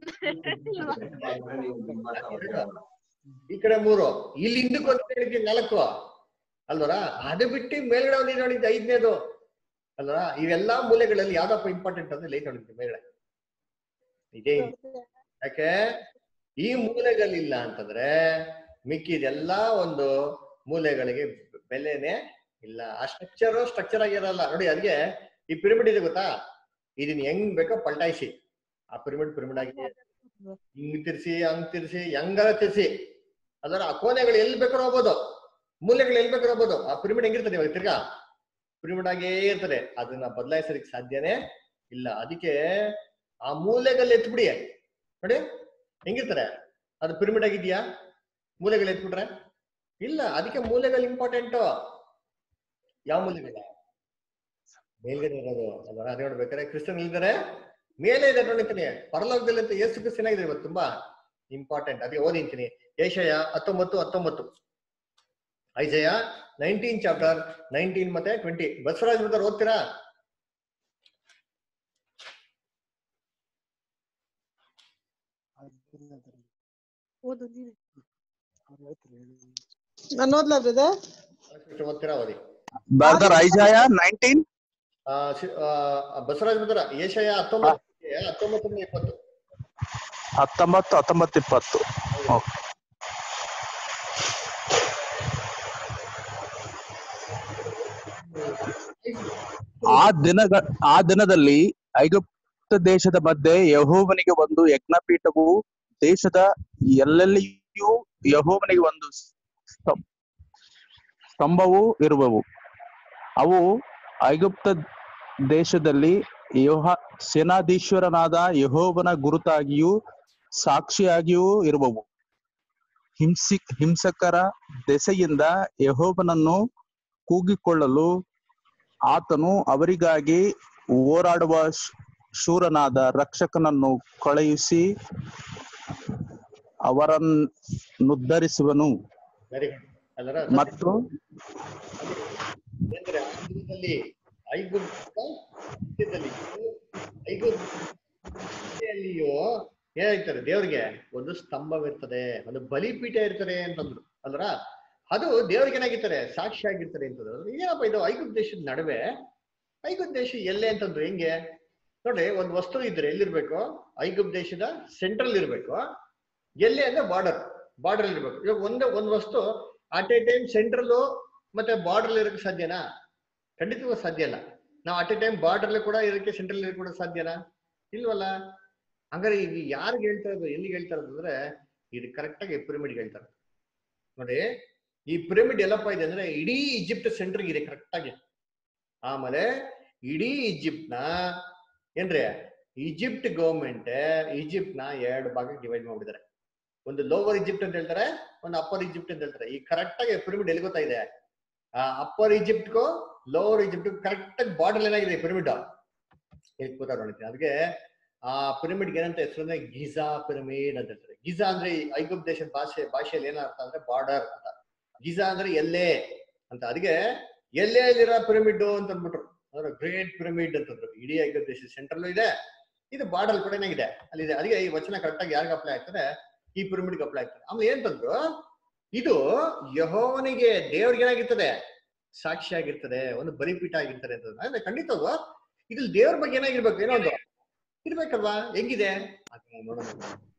ಈ ಕಡೆ ಮೂರು ಇಲ್ಲಿ ಹಿಂದಕ್ಕೆ ಒಂದು ಹೇಳಿದ್ವಿ ನಾಲ್ಕು ಅಲ್ವರ ಅದು ಬಿಟ್ಟು ಮೇಲ್ಗಡೆ ಒಂದು ನೋಡಿದ್ದು ಐದನೇದು ಅಲ್ವರ ಇವೆಲ್ಲಾ ಮೂಲೆಗಳಲ್ಲಿ ಯಾವ್ದಪ್ಪ ಇಂಪಾರ್ಟೆಂಟ್ ಅಂದ್ರೆ ಲೈಟ್ ನೋಡಿದ್ವಿ ಮೇಲ್ಗಡೆ ಇದೇ ಯಾಕೆ ಈ ಮೂಲೆಗಳಿಲ್ಲ ಅಂತಂದ್ರೆ ಮಿಕ್ಕಿದೆಲ್ಲಾ ಒಂದು ಮೂಲೆಗಳಿಗೆ ಬೆಲೆನೇ ಇಲ್ಲ ಆ ಸ್ಟ್ರಕ್ಚರ್ ಸ್ಟ್ರಕ್ಚರ್ ಆಗಿರಲ್ಲ ನೋಡಿ ಅದಕ್ಕೆ ಈ ಪಿರಮಿಡ್ ಇದೆ ಗೊತ್ತಾ ಇದನ್ನ ಹೆಂಗ್ ಬೇಕೋ ಪಲ್ಟಾಯಿಸಿ ಆ ಪಿರಮಿಡ್ ಪಿರಮಿಡ್ ಆಗಿದೆ ಹಿಂಗ್ ತಿರ್ಸಿ ಹಂಗ್ ತಿರ್ಸಿ ಹೆಂಗಾರ ತಿರ್ಸಿ ಅದರ ಆ ಕೋಣೆಗಳು ಎಲ್ಲಿ ಬೇಕಾದ್ರೂ ಹೋಗ್ಬೋದು ಮೂಲೆಗಳು ಎಲ್ಲಿ ಬೇಕಾದ್ರೂ ಹೋಗ್ಬೋದು ಆ ಪಿರಮಿಡ್ ಹೆಂಗಿರ್ತದೆ ಇವಾಗ ತಿರ್ಗಾ ಪಿರಮಿಡ್ ಆಗೇ ಇರ್ತದೆ ಅದನ್ನ ಬದಲಾಯಿಸಲಿಕ್ಕೆ ಸಾಧ್ಯನೇ ಇಲ್ಲ ಅದಕ್ಕೆ ಆ ಮೂಲೆಗಳು ಎತ್ಬಿಡಿ ನೋಡಿ ಹೆಂಗಿರ್ತಾರೆ ಅದು ಪಿರಮಿಡ್ ಆಗಿದ್ಯಾ ಮೂಲೆಗಳು ಎತ್ಬಿಟ್ರೆ ಇಲ್ಲ ಅದಕ್ಕೆ ಮೂಲೆಗಳು ಇಂಪಾರ್ಟೆಂಟು ಯಾವ ಮೂಲೆಗಳು ಮೇಲ್ಗಡೆ ಇರೋದು ಅಲ್ವಾ ಅದೇ ನೋಡ್ಬೇಕಾದ್ರೆ ಕ್ರಿಸ್ತನ್ ಇಲ್ದರೆ ಮೇಲೆ ಇದೆ ನೋಡಿರ್ತೀನಿ ಪರಲೋಕದಲ್ಲಿ ಅಂತ ಎಷ್ಟು ಕ್ರಿಸ್ತನ್ ಆಗಿದೆ ಇವತ್ತು ತುಂಬಾ ಇಂಪಾರ್ಟೆಂಟ್ ಅದಕ್ಕೆ ಓದಿಂತೀನಿ ಏಷಯ ಹತ್ತೊಂಬತ್ತು ಹತ್ತೊಂಬತ್ತು ಐಜಯ ನೈನ್ಟೀನ್ ಚಾಪ್ಟರ್ ನೈನ್ಟೀನ್ ಮತ್ತೆ ಟ್ವೆಂಟಿ ಬಸವರಾಜ್ ಬ್ರದರ್ ಓದ್ತೀರಾ ನಾನು ಓದ್ಲಾ ಬ್ರದರ್ ಓದ್ತೀರಾ ಓದಿ ಬ್ರದರ್ ಐಜಾಯ ನೈನ್ಟೀನ್ ಆ, ಶಿ- ಆ, ಬಸವರಾಜ್ ಬ್ರದರ್ ಏಷಯ ಹತ್ತೊಂಬತ್ತು ಹತ್ತೊಂಬತ್ತು ಇಪ್ಪತ್ತು ಹತ್ತೊಂಬತ್ತು ಹತ್ತೊಂಬತ್ತು ಇಪ್ಪತ್ತು ಓಕೆ ಆ ದಿನಗ ಆ ದಿನದಲ್ಲಿ ಐಗುಪ್ತ ದೇಶದ ಮಧ್ಯೆ ಯಹೋವನಿಗೆ ಒಂದು ಯಜ್ಞಪೀಠವು ದೇಶದ ಎಲ್ಲೆಲ್ಲಿಯೂ ಯಹೋವನಿಗೆ ಒಂದು ಸ್ತ- ಸ್ತಂಭವೂ ಇರುವವು ಅವು ಐಗುಪ್ತ ದೇಶದಲ್ಲಿ ಯೋಹ ಸೇನಾಧೀಶ್ವರನಾದ ಯಹೋವನ ಗುರುತಾಗಿಯೂ ಸಾಕ್ಷಿಯಾಗಿಯೂ ಇರುವವು ಹಿಂಸಿ ಹಿಂಸಕರ ದೆಸೆಯಿಂದ ಯಹೋವನನ್ನು ಕೂಗಿಕೊಳ್ಳಲು ಆತನು ಅವರಿಗಾಗಿ ಹೋರಾಡುವ ಶ್- ಶೂರನಾದ ರಕ್ಷಕನನ್ನು ಕಳುಹಿಸಿ ಅವರನ್ನುದ್ಧರಿಸುವನು ವೆರಿ ಗುಡ್ ಅದರ ಮತ್ತು ಅಂದ್ರೆ ಆ ದಿನದಲ್ಲಿ ಐಗುಪ್ತ ದೇಶದಲ್ಲಿ ಐಗುಪ್ತಿಯಲ್ಲಿಯೋ ಏನಾಯ್ತಾರೆ ದೇವ್ರಿಗೆ ಒಂದು ಸ್ತಂಭವಿರ್ತದೆ ಒಂದು ಬಲಿಪೀಠ ಇರ್ತದೆ ಅಂತಂದ್ರು ಅಲ್ರ ಅದು ದೇವ್ರಿಗೆ ಏನಾಗಿರ್ತಾರೆ ಸಾಕ್ಷಿ ಆಗಿರ್ತಾರೆ ಅಂತಂದ್ರೆ ಏನಪ್ಪ ಇದು ಐಗುಪ್ತ ದೇಶದ ನಡುವೆ ಐಗುಪ್ತ ದೇಶ ಎಲ್ಲೇ ಅಂತಂದ್ರು ಹೆಂಗೆ ನೋಡ್ರಿ ಒಂದ್ ವಸ್ತು ಇದ್ರೆ ಎಲ್ಲಿರ್ಬೇಕು ಐಗುಪ್ತ ದೇಶದ ಸೆಂಟ್ರಲ್ ಇರ್ಬೇಕು ಎಲ್ಲೇ ಅಂದ್ರೆ ಬಾರ್ಡರ್ ಬಾರ್ಡರ್ ಇರ್ಬೇಕು ಇವಾಗ ಒಂದೇ ಒಂದ್ ವಸ್ತು ಅಟ್ ಎ ಟೈಮ್ ಸೆಂಟ್ರಲ್ ಮತ್ತೆ ಬಾರ್ಡರ್ ಇರಕ್ಕೆ ಸಾಧ್ಯನಾ ಖಂಡಿತವಾಗಿ ಸಾಧ್ಯ ಇಲ್ಲ ನಾವು ಅಟ್ ಎ ಟೈಮ್ ಬಾರ್ಡರ್ ಕೂಡ ಇರಕ್ಕೆ ಸೆಂಟ್ರಲ್ ಇರಕ್ಕೆ ಕೂಡ ಸಾಧ್ಯನಾ ಇಲ್ವಲ್ಲ ಹಂಗಾರೆ ಈಗ ಯಾರಿಗೆ ಹೇಳ್ತಾ ಇರೋದು ಎಲ್ಲಿಗೆ ಹೇಳ್ತಾ ಇರೋದು ಅಂದ್ರೆ ಇದು ಕರೆಕ್ಟ್ ಆಗಿ ಪಿರಮಿಡ್ ಹೇಳ್ತಾರೆ ನೋಡಿ ಈ ಪಿರಮಿಡ್ ಎಲ್ಲಪ್ಪ ಇದೆ ಅಂದ್ರೆ ಇಡೀ ಈಜಿಪ್ಟ್ ಸೆಂಟರ್ ಇದೆ ಕರೆಕ್ಟ್ ಆಗಿ ಆಮೇಲೆ ಇಡೀ ಈಜಿಪ್ಟ್ ನ ಏನ್ರಿ ಈಜಿಪ್ಟ್ ಗೌರ್ಮೆಂಟ್ ಈಜಿಪ್ಟ್ ನ ಎರಡು ಭಾಗ ಡಿವೈಡ್ ಮಾಡ್ಬಿಟ್ಟಿದ್ದಾರೆ ಒಂದು ಲೋವರ್ ಈಜಿಪ್ಟ್ ಅಂತ ಹೇಳ್ತಾರೆ ಒಂದು ಅಪ್ಪರ್ ಈಜಿಪ್ಟ್ ಅಂತ ಹೇಳ್ತಾರೆ ಈ ಕರೆಕ್ಟ್ ಆಗಿ ಪಿರಮಿಡ್ ಎಲ್ಲಿ ಗೊತ್ತಾ ಇದೆ ಆ ಅಪ್ಪರ್ ಈಜಿಪ್ಟ್ಗೂ ಲೋವರ್ ಈಜಿಪ್ಟ್ ಕರೆಕ್ಟ್ ಆಗಿ ಬಾರ್ಡರ್ ಏನಾಗಿದೆ ಪಿರಮಿಡ್ ಹೇಗೆ ಗೊತ್ತಾ ನೋಡ್ತೀನಿ ಅದಕ್ಕೆ ಆ ಪಿರಮಿಡ್ ಏನಂತ ಹೆಸರು ಅಂದ್ರೆ ಗಿಜಾ ಪಿರಮಿಡ್ ಅಂತ ಹೇಳ್ತಾರೆ ಗಿಜಾ ಅಂದ್ರೆ ಈ ಐಗುಪ್ತ ದೇಶದ ಭಾಷೆ ಭಾಷೆಯಲ್ಲಿ ಏನರ್ಥ ಅಂದ್ರೆ ಬಾರ್ಡರ್ ಅಂತ ಗಿಜಾ ಅಂದ್ರೆ ಎಲ್ಲೇ ಅಂತ ಅದಕ್ಕೆ ಎಲ್ಲೆಯಲ್ಲಿರೋ ಪಿರಮಿಡ್ ಅಂತ ಅಂದ್ಬಿಟ್ರು ಅಂದ್ರೆ ಗ್ರೇಟ್ ಪಿರಮಿಡ್ ಅಂತಂದ್ರು ಇಡೀ ಐಗುಪ್ತ ದೇಶದ ಸೆಂಟ್ರಲ್ ಇದೆ ಇದು ಬಾರ್ಡರ್ ಕೂಡ ಏನಾಗಿದೆ ಅಲ್ಲಿದೆ ಅದಕ್ಕೆ ಈ ವಚನ ಕರೆಕ್ಟ್ ಆಗಿ ಯಾರಿಗೆ ಅಪ್ಲೈ ಆಗ್ತದೆ ಈ ಪಿರಮಿಡ್ಗೆ ಅಪ್ಲೈ ಆಗ್ತದೆ ಆಮೇಲೆ ಏನಂತಂದ್ರು ಇದು ಯಹೋವನಿಗೆ ದೇವ್ರಿಗೆ ಏನಾಗಿರ್ತದೆ ಸಾಕ್ಷಿ ಆಗಿರ್ತದೆ ಒಂದು ಬಲಿಪೀಠ ಆಗಿರ್ತದೆ ಅಂತ ಅಂದ್ರೆ ಖಂಡಿತವು ಇದ್ರಲ್ಲಿ ದೇವ್ರ ಬಗ್ಗೆ ಏನಾಗಿರ್ಬೇಕು ಏನೋ ಒಂದು ಇರ್ಬೇಕಲ್ವಾ ಹೆಂಗಿದೆ ಅದ್ನ ನೋಡೋಣ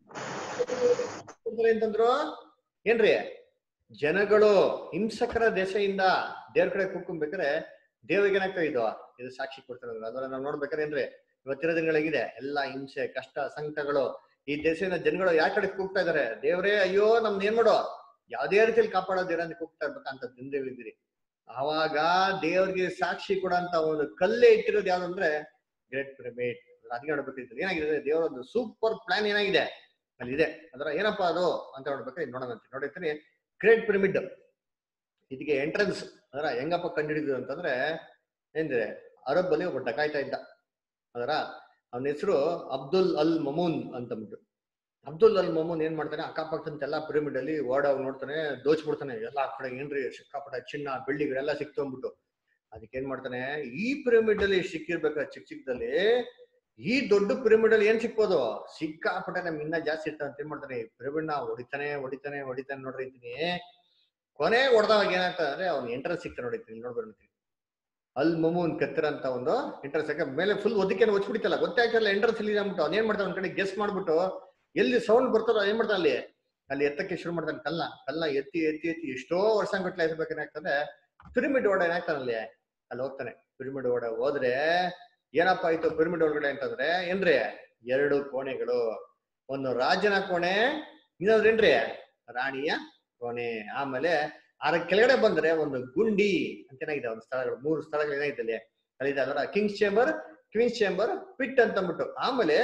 ಅಂದ್ರೆ ಅಂತಂದ್ರು ಏನ್ರಿ ಜನಗಳು ಹಿಂಸಕರ ದೆಸೆಯಿಂದ ದೇವ್ರ ಕಡೆ ಕೂತ್ಕೊಂಡ್ಬೇಕಾದ್ರೆ ದೇವ್ರಿಗೆ ಏನಾಗ್ತದೆ ಇದು ಇದು ಸಾಕ್ಷಿ ಕೊಡ್ತಾರೆ ಅದನ್ನ ನಾವು ನೋಡ್ಬೇಕಾದ್ರೆ ಏನ್ರಿ ಇವತ್ತಿನ ದಿನಗಳಾಗಿದೆ ಎಲ್ಲಾ ಹಿಂಸೆ ಕಷ್ಟ ಸಂಕಟಗಳು ಈ ದೇಶದ ಜನಗಳು ಯಾವ ಕಡೆ ಕೂಗ್ತಾ ಇದಾರೆ ದೇವ್ರೇ ಅಯ್ಯೋ ನಮ್ನ ಏನ್ ಮಾಡೋ ಯಾವ್ದೇ ರೀತಿಯಲ್ಲಿ ಕಾಪಾಡೋದಿರ ಅಂತ ಕೂಗ್ತಾ ಇರ್ಬೇಕಂತ ದಿನಗಳಿದ್ದೀರಿ ಆವಾಗ ದೇವ್ರಿಗೆ ಸಾಕ್ಷಿ ಕೊಡಂತ ಒಂದು ಕಲ್ಲೇ ಇಟ್ಟಿರೋದು ಯಾವ್ದಂದ್ರೆ ಗ್ರೇಟ್ ಪಿರಮಿಡ್ ಅದಕ್ಕೆ ನೋಡ್ಬೇಕಿತ್ತು ಏನಾಗಿದೆ ದೇವರ ಒಂದು ಸೂಪರ್ ಪ್ಲಾನ್ ಏನಾಗಿದೆ ಅಲ್ಲಿ ಇದೆ ಅದರ ಏನಪ್ಪಾ ಅದು ಅಂತ ನೋಡ್ಬೇಕಾದ್ರೆ ನೋಡೋಣ ಅಂತ ನೋಡಿರ್ತೀನಿ ಗ್ರೇಟ್ ಪಿರಮಿಡ್ ಇದಕ್ಕೆ ಎಂಟ್ರೆನ್ಸ್ ಅದರ ಹೆಂಗಪ್ಪ ಕಂಡಿಡಿದ್ರು ಅಂತಂದ್ರೆ ಏನ್ರೆ ಅರಬ್ ಅಲ್ಲಿ ಒಬ್ಬ ಡಕಾಯ್ತಾ ಇದ್ದ ಅದರ ಅವನ ಹೆಸರು ಅಬ್ದುಲ್ ಅಲ್ ಮಮೂನ್ ಅಂತಂದ್ಬಿಟ್ಟು ಅಬ್ದುಲ್ ಅಲ್ ಮಮೂನ್ ಏನ್ ಮಾಡ್ತಾನೆ ಅಕ್ಕಪಕ್ಕದಂತ ಎಲ್ಲಾ ಪಿರಮಿಡ್ ಅಲ್ಲಿ ಓಡಾಗ್ ನೋಡ್ತಾನೆ ದೋಚ್ಬಿಡ್ತಾನೆ ಎಲ್ಲಾ ಕಡೆ ಏನ್ರಿ ಸಿಕ್ಕಾಪಟ್ಟ ಚಿನ್ನ ಬೆಳ್ಳಿಗಳೆಲ್ಲ ಸಿಕ್ತು ಅಂದ್ಬಿಟ್ಟು ಅದಕ್ಕೆ ಏನ್ ಮಾಡ್ತಾನೆ ಈ ಪಿರಮಿಡ್ ಅಲ್ಲಿ ಸಿಕ್ಕಿರ್ಬೇಕಾದ್ರೆ ಚಿಕ್ಕ ಚಿಕ್ಕದಲ್ಲಿ ಈ ದೊಡ್ಡ ಪಿರಮಿಡ್ ಅಲ್ಲಿ ಏನ್ ಸಿಕ್ಬೋದು ಸಿಕ್ಕಾಪಟ್ಟೆ ನಮ್ಗೆ ಇನ್ನ ಜಾಸ್ತಿ ಇರ್ತಾವ ಅಂತ ಏನ್ ಮಾಡ್ತಾನೆ ಪಿರಮಿಡ್ ನ ಹೊಡಿತಾನೆ ಹೊಡಿತಾನೆ ಹೊಡಿತಾನೆ ನೋಡಿರ್ತೀನಿ ಕೊನೆ ಹೊಡೆದವಾಗ ಏನಾಗ್ತದೆ ಅಂದ್ರೆ ಅವ್ನ ಎಂಟ್ರೆನ್ಸ್ ಸಿಗ್ತಾನೆ ನೋಡಿರ್ತೀನಿ ನೋಡ್ಬಿಡ್ತೀನಿ ಅಲ್ ಮಮೂನ್ ಕತ್ತಿರ ಅಂತ ಒಂದು ಎಂಟ್ರೆನ್ಸ್ ಯಾಕೆ ಮೇಲೆ ಫುಲ್ ಒದಕ್ಕೆ ಒಚ್ಬಿಡಿತಲ್ಲ ಗೊತ್ತೇ ಆಗ್ತಿಲ್ಲ ಎಂಟ್ರೆನ್ಸ್ ಇಲ್ಲಿ ಅಂದ್ಬಿಟ್ಟು ಅವ್ನ ಏನ್ ಮಾಡ್ತಾನೆ ಒಂದ್ ಕಡೆ ಗೆಸ್ ಮಾಡ್ಬಿಟ್ಟು ಎಲ್ಲಿ ಸೌಂಡ್ ಬರ್ತದೋ ಏನ್ ಮಾಡ್ತಾನೆ ಅಲ್ಲಿ ಅಲ್ಲಿ ಎತ್ತಕ್ಕೆ ಶುರು ಮಾಡ್ತಾನೆ ಕಲ್ಲ ಕಲ್ಲ ಎತ್ತಿ ಎತ್ತಿ ಎತ್ತಿ ಎಷ್ಟೋ ವರ್ಷ ಗಟ್ಲೆ ಎತ್ತಬೇಕೇನಾಗ್ತದೆ ಪಿರಮಿಡ್ ಓಡ ಏನಾಗ್ತಾನೆ ಅಲ್ಲಿ ಅಲ್ಲಿ ಹೋಗ್ತಾನೆ ಪಿರಮಿಡ್ ಓಡ ಹೋದ್ರೆ ಏನಪ್ಪ ಆಯ್ತು ಪಿರಮಿಡ್ ಒಳಗಡೆ ಅಂತಂದ್ರೆ ಏನ್ರಿ ಎರಡು ಕೋಣೆಗಳು ಒಂದು ರಾಜನ ಕೋಣೆ ಇನ್ನೊಂದು ಏನ್ರಿ ರಾಣಿಯ ಕೋಣೆ ಆಮೇಲೆ ಅದ್ರ ಕೆಳಗಡೆ ಬಂದ್ರೆ ಒಂದು ಗುಂಡಿ ಅಂತ ಏನಾಗಿದೆ ಒಂದು ಸ್ಥಳಗಳು ಮೂರು ಸ್ಥಳಗಳು ಏನಾಗಿದೆ ಅಲ್ಲಿ ಅಲ್ಲಿದೆ ಅದರ king's chamber queen's chamber pit ಅಂತ ಅಂದ್ಬಿಟ್ಟು ಆಮೇಲೆ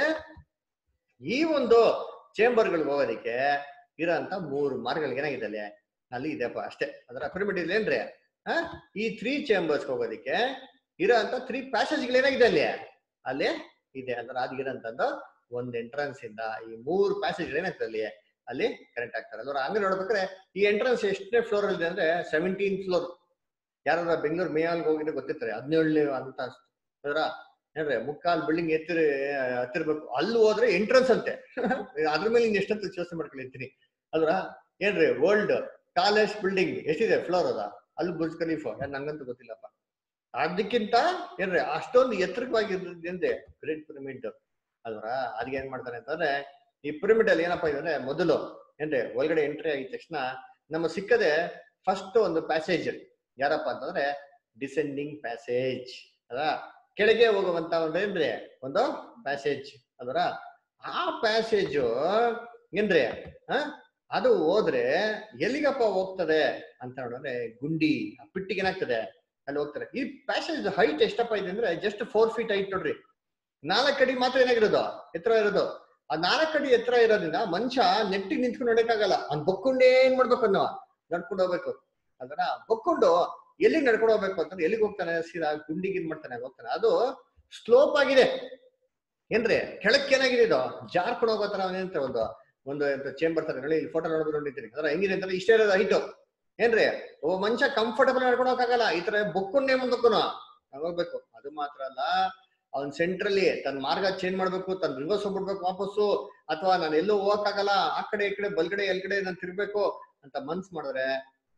ಈ ಒಂದು ಚೇಂಬರ್ಗಳಿಗೆ ಹೋಗೋದಕ್ಕೆ ಇರೋಂತ ಮೂರು ಮಾರ್ಗಗಳು ಏನಾಗಿದೆ ಅಲ್ಲಿ ಅಲ್ಲಿ ಇದೆಪ್ಪ ಅಷ್ಟೇ ಅದರ ಪಿರಮಿಡ್ ಇಲ್ಲಿ ಏನ್ರಿ ಆ ಈ ತ್ರೀ ಚೇಂಬರ್ಸ್ ಹೋಗೋದಕ್ಕೆ ಇರೋ ಅಂತ ತ್ರೀ ಪ್ಯಾಸೇಜ್ಗಳು ಏನಾಗಿದೆ ಅಲ್ಲಿ ಅಲ್ಲಿ ಇದೆ ಅಂದ್ರೆ ಅದಿರಂತದ್ದು ಒಂದ್ ಎಂಟ್ರೆನ್ಸ್ ಇಂದ ಈ ಮೂರು ಪ್ಯಾಸೇಜ್ ಏನಾಗ್ತದೆ ಅಲ್ಲಿ ಅಲ್ಲಿ ಕರೆಕ್ಟ್ ಆಗ್ತಾರೆ ಅಲ್ವಾ ಹಂಗೆ ನೋಡ್ಬೇಕಾದ್ರೆ ಈ ಎಂಟ್ರೆನ್ಸ್ ಎಷ್ಟನೇ ಫ್ಲೋರ್ ಅಲ್ಲಿ ಅಂದ್ರೆ ಸೆವೆಂಟೀನ್ ಫ್ಲೋರ್ ಯಾರಾದ್ರೂ ಬೆಂಗಳೂರು ಮೇಯಲ್ಗೆ ಹೋಗಿದ್ರೆ ಗೊತ್ತಿರ್ತಾರೆ ಹದಿನೇಳನೇ ಅಂತ ಅದರ ಏನ್ರೆ ಮುಕ್ಕಾಲ್ ಬಿಲ್ಡಿಂಗ್ ಎತ್ತಿರ ಹತ್ತಿರ್ಬೇಕು ಅಲ್ಲಿ ಹೋದ್ರೆ ಎಂಟ್ರೆನ್ಸ್ ಅಂತೆ ಅದ್ರ ಮೇಲೆ ಇನ್ ಎಷ್ಟಂತ ಯೋಚನೆ ಮಾಡ್ಕೊಂಡಿರ್ತೀನಿ ಅಲ್ವಾ ಏನ್ರಿ ವರ್ಲ್ಡ್ ಟಾಲೆಸ್ಟ್ ಬಿಲ್ಡಿಂಗ್ ಎಷ್ಟಿದೆ ಫ್ಲೋರ್ ಅದ ಅಲ್ಲಿ ಬುರ್ಜ್ ಖಲೀಫಾ ನಂಗಂತೂ ಗೊತ್ತಿಲ್ಲಪ್ಪ ಅದಕ್ಕಿಂತ ಏನ್ರಿ ಅಷ್ಟೊಂದು ಎತ್ತರವಾಗಿದ್ದೆ ಗ್ರೇಟ್ ಪಿರಮಿಡ್ ಅಲ್ವರ ಅದಕ್ಕೆ ಏನ್ ಮಾಡ್ತಾರೆ ಅಂತಂದ್ರೆ ಈ ಪಿರಮಿಡ್ ಅಲ್ಲಿ ಏನಪ್ಪಾ ಇದೆ ಅಂದ್ರೆ ಮೊದಲು ಏನ್ರಿ ಒಳಗಡೆ ಎಂಟ್ರಿ ಆಗಿದ ತಕ್ಷಣ ನಮ್ಮ ಸಿಕ್ಕದೆ ಫಸ್ಟ್ ಒಂದು ಪ್ಯಾಸೇಜ್ ಯಾರಪ್ಪ ಅಂತಂದ್ರೆ ಡಿಸೆಂಡಿಂಗ್ ಪ್ಯಾಸೇಜ್ ಅದ ಕೆಳಗೆ ಹೋಗುವಂತ ಒಂದು ಏನ್ರಿ ಒಂದು ಪ್ಯಾಸೇಜ್ ಅದರ ಆ ಪ್ಯಾಸೇಜ್ ಏನ್ರಿ ಆ ಅದು ಹೋದ್ರೆ ಎಲ್ಲಿಗಪ್ಪ ಹೋಗ್ತದೆ ಅಂತ ನೋಡಿದ್ರೆ ಗುಂಡಿ ಆ ಪಿಟ್ಟಿಗೆ ಏನಾಗ್ತದೆ ಅಲ್ಲಿ ಹೋಗ್ತಾರೆ ಈ ಪ್ಯಾಸೇಜ್ ಹೈಟ್ ಎಷ್ಟಪ್ಪ ಇದೆ ಅಂದ್ರೆ ಜಸ್ಟ್ ಫೋರ್ ಫೀಟ್ ಹೈಟ್ ನೋಡ್ರಿ ನಾಲ್ಕು ಅಡಿ ಮಾತ್ರ ಏನಾಗಿರೋದು ಎತ್ತರ ಇರೋದು ಆ ನಾಲ್ಕು ಅಡಿ ಎತ್ತರ ಇರೋದ್ರಿಂದ ಮನುಷ್ಯ ನೆಟ್ಟಿಗೆ ನಿಂತ್ಕೊಂಡು ನೋಡಕ್ಕಾಗಲ್ಲ ಅವ್ನ್ ಬೊಕ್ಕೊಂಡೇ ಏನ್ ಮಾಡ್ಬೇಕು ಅನ್ನೋ ನಡ್ಕೊಂಡು ಹೋಗ್ಬೇಕು ಅದರ ಬೊಕ್ಕೊಂಡು ಎಲ್ಲಿಗೆ ನಡ್ಕೊಂಡು ಹೋಗ್ಬೇಕು ಅಂತಂದ್ರೆ ಎಲ್ಲಿಗೆ ಹೋಗ್ತಾನೆ ಸೀದಾ ಗುಂಡಿಗೆ ಏನ್ ಮಾಡ್ತಾನೆ ಹೋಗ್ತಾನೆ ಅದು ಸ್ಲೋಪ್ ಆಗಿದೆ ಏನ್ರಿ ಕೆಳಕ್ಕೆ ಏನಾಗಿದೆ ಇದು ಜಾರ್ಕೊಂಡು ಹೋಗೋ ತರ ಏನಂತ ಒಂದು ಒಂದು ಚೇಂಬರ್ ತರ ನೋಡಿ ಫೋಟೋ ನೋಡಿದ್ರು ನೋಡಿದ್ದೀನಿ ಅದರ ಹೆಂಗಿದೆ ಅಂತಂದ್ರೆ ಇಷ್ಟೇ ಇರೋದು ಹೈಟು ಏನ್ರಿ ಒಬ್ಬ ಮನುಷ್ಯ ಕಂಫರ್ಟಬಲ್ ನಡ್ಕೊಂಡು ಹೋಗಕ್ಕಾಗಲ್ಲ ಈ ತರ ಬೊಕ್ಕೊಂಡೇ ಮುಂದಕ್ಕೂನು ಹೋಗ್ಬೇಕು ಅದು ಮಾತ್ರ ಅಲ್ಲ ಅವ್ನ್ ಸೆಂಟ್ರಲ್ಲಿ ತನ್ನ ಮಾರ್ಗ ಚೇಂಜ್ ಮಾಡ್ಬೇಕು ತನ್ನ ರಿವರ್ಸ್ ಹೋಗ್ಬಿಡ್ಬೇಕು ವಾಪಸ್ಸು ಅಥವಾ ನಾನು ಎಲ್ಲೂ ಹೋಗಕ್ಕಾಗಲ್ಲ ಆ ಕಡೆ ಈ ಕಡೆ ಬಲ್ಗಡೆ ಎಲ್ಗಡೆ ನಾನು ತಿರ್ಬೇಕು ಅಂತ ಮನ್ಸ್ ಮಾಡಿದ್ರೆ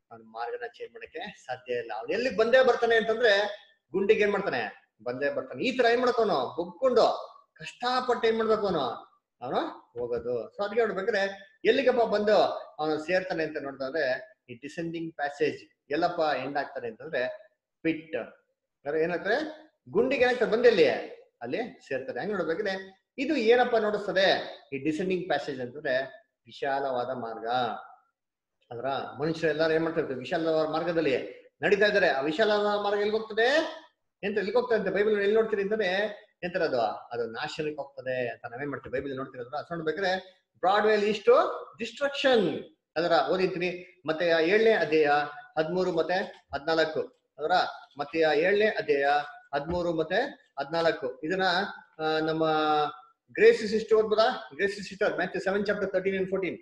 ಅವ್ನ ಮಾರ್ಗನ ಚೇಂಜ್ ಮಾಡಕ್ಕೆ ಸಾಧ್ಯ ಇಲ್ಲ ಅವ್ನು ಎಲ್ಲಿಗೆ ಬಂದೇ ಬರ್ತಾನೆ ಅಂತಂದ್ರೆ ಗುಂಡಿಗೆ ಏನ್ ಮಾಡ್ತಾನೆ ಬಂದೇ ಬರ್ತಾನೆ ಈ ತರ ಏನ್ ಮಾಡ್ಕೋನು ಬೊಗ್ಕೊಂಡು ಕಷ್ಟಪಟ್ಟು ಏನ್ ಮಾಡ್ಬೇಕು ಅವನು ಅವನು ಹೋಗೋದು ಸೊ ಅದಕ್ಕೆ ನೋಡ್ಬೇಕಾದ್ರೆ ಎಲ್ಲಿಗಪ್ಪ ಬಂದು ಅವನು ಸೇರ್ತಾನೆ ಅಂತ ನೋಡ್ತಾರೆ ಈ ಡಿಸೆಂಡಿಂಗ್ ಪ್ಯಾಸೇಜ್ ಎಲ್ಲಪ್ಪ ಎಂಡ್ ಆಗ್ತಾನೆ ಅಂತಂದ್ರೆ ಪಿಟ್ ಏನಾಗ್ತದೆ ಗುಂಡಿಗೆ ಏನಾಗ್ತದೆ ಬಂದೆಲ್ಲಿ ಅಲ್ಲಿ ಸೇರ್ತಾರೆ ಹೆಂಗ್ ನೋಡ್ಬೇಕಂದ್ರೆ ಇದು ಏನಪ್ಪ ನೋಡಿಸ್ತದೆ ಈ ಡಿಸೆಂಡಿಂಗ್ ಪ್ಯಾಸೇಜ್ ಅಂತಂದ್ರೆ ವಿಶಾಲವಾದ ಮಾರ್ಗ ಅದರ ಮನುಷ್ಯರು ಎಲ್ಲಾರು ಏನ್ ಮಾಡ್ತಾ ಇರ್ತಾರೆ ವಿಶಾಲವಾದ ಮಾರ್ಗದಲ್ಲಿ ನಡೀತಾ ಇದ್ದಾರೆ ಆ ವಿಶಾಲವಾದ ಮಾರ್ಗ ಎಲ್ಲಿ ಹೋಗ್ತದೆ ಎಂತ ಎಲ್ಲಿ ಹೋಗ್ತದೆ ಅಂತ ಬೈಬಲ್ ಎಲ್ಲಿ ನೋಡ್ತೀರಿ ಅಂತಂದ್ರೆ ಎಂತರ ಅದು ಅದು ನಾಶನಕ್ಕೆ ಹೋಗ್ತದೆ ಅಂತ ನಾವೇನ್ ಮಾಡ್ತೀವಿ ಬೈಬಲ್ ನೋಡ್ತಿರೋದ್ರ ಅದ್ ನೋಡ್ಬೇಕಾದ್ರೆ ಬ್ರಾಡ್ ವೇಲ್ ಇಷ್ಟು ಡಿಸ್ಟ್ರಕ್ಷನ್ ಅದರ ಓದಿರ್ತೀನಿ ಮತ್ತೆ ಆ ಏಳನೇ ಅಧ್ಯಾಯ ಹದ್ಮೂರು ಮತ್ತೆ ಹದ್ನಾಲ್ಕು ಅದರ ಮತ್ತೆ ಆ ಏಳನೇ ಅಧ್ಯಾಯ ಹದ್ಮೂರು ಮತ್ತೆ ಹದ್ನಾಲ್ಕು ಇದನ್ನ ಆ, ನಮ್ಮ ಗ್ರೇಸ್ ಸಿಸ್ಟರ್ ಓದ್ಬೋದಾ Grace sister Matthew seven chapter thirteen and fourteen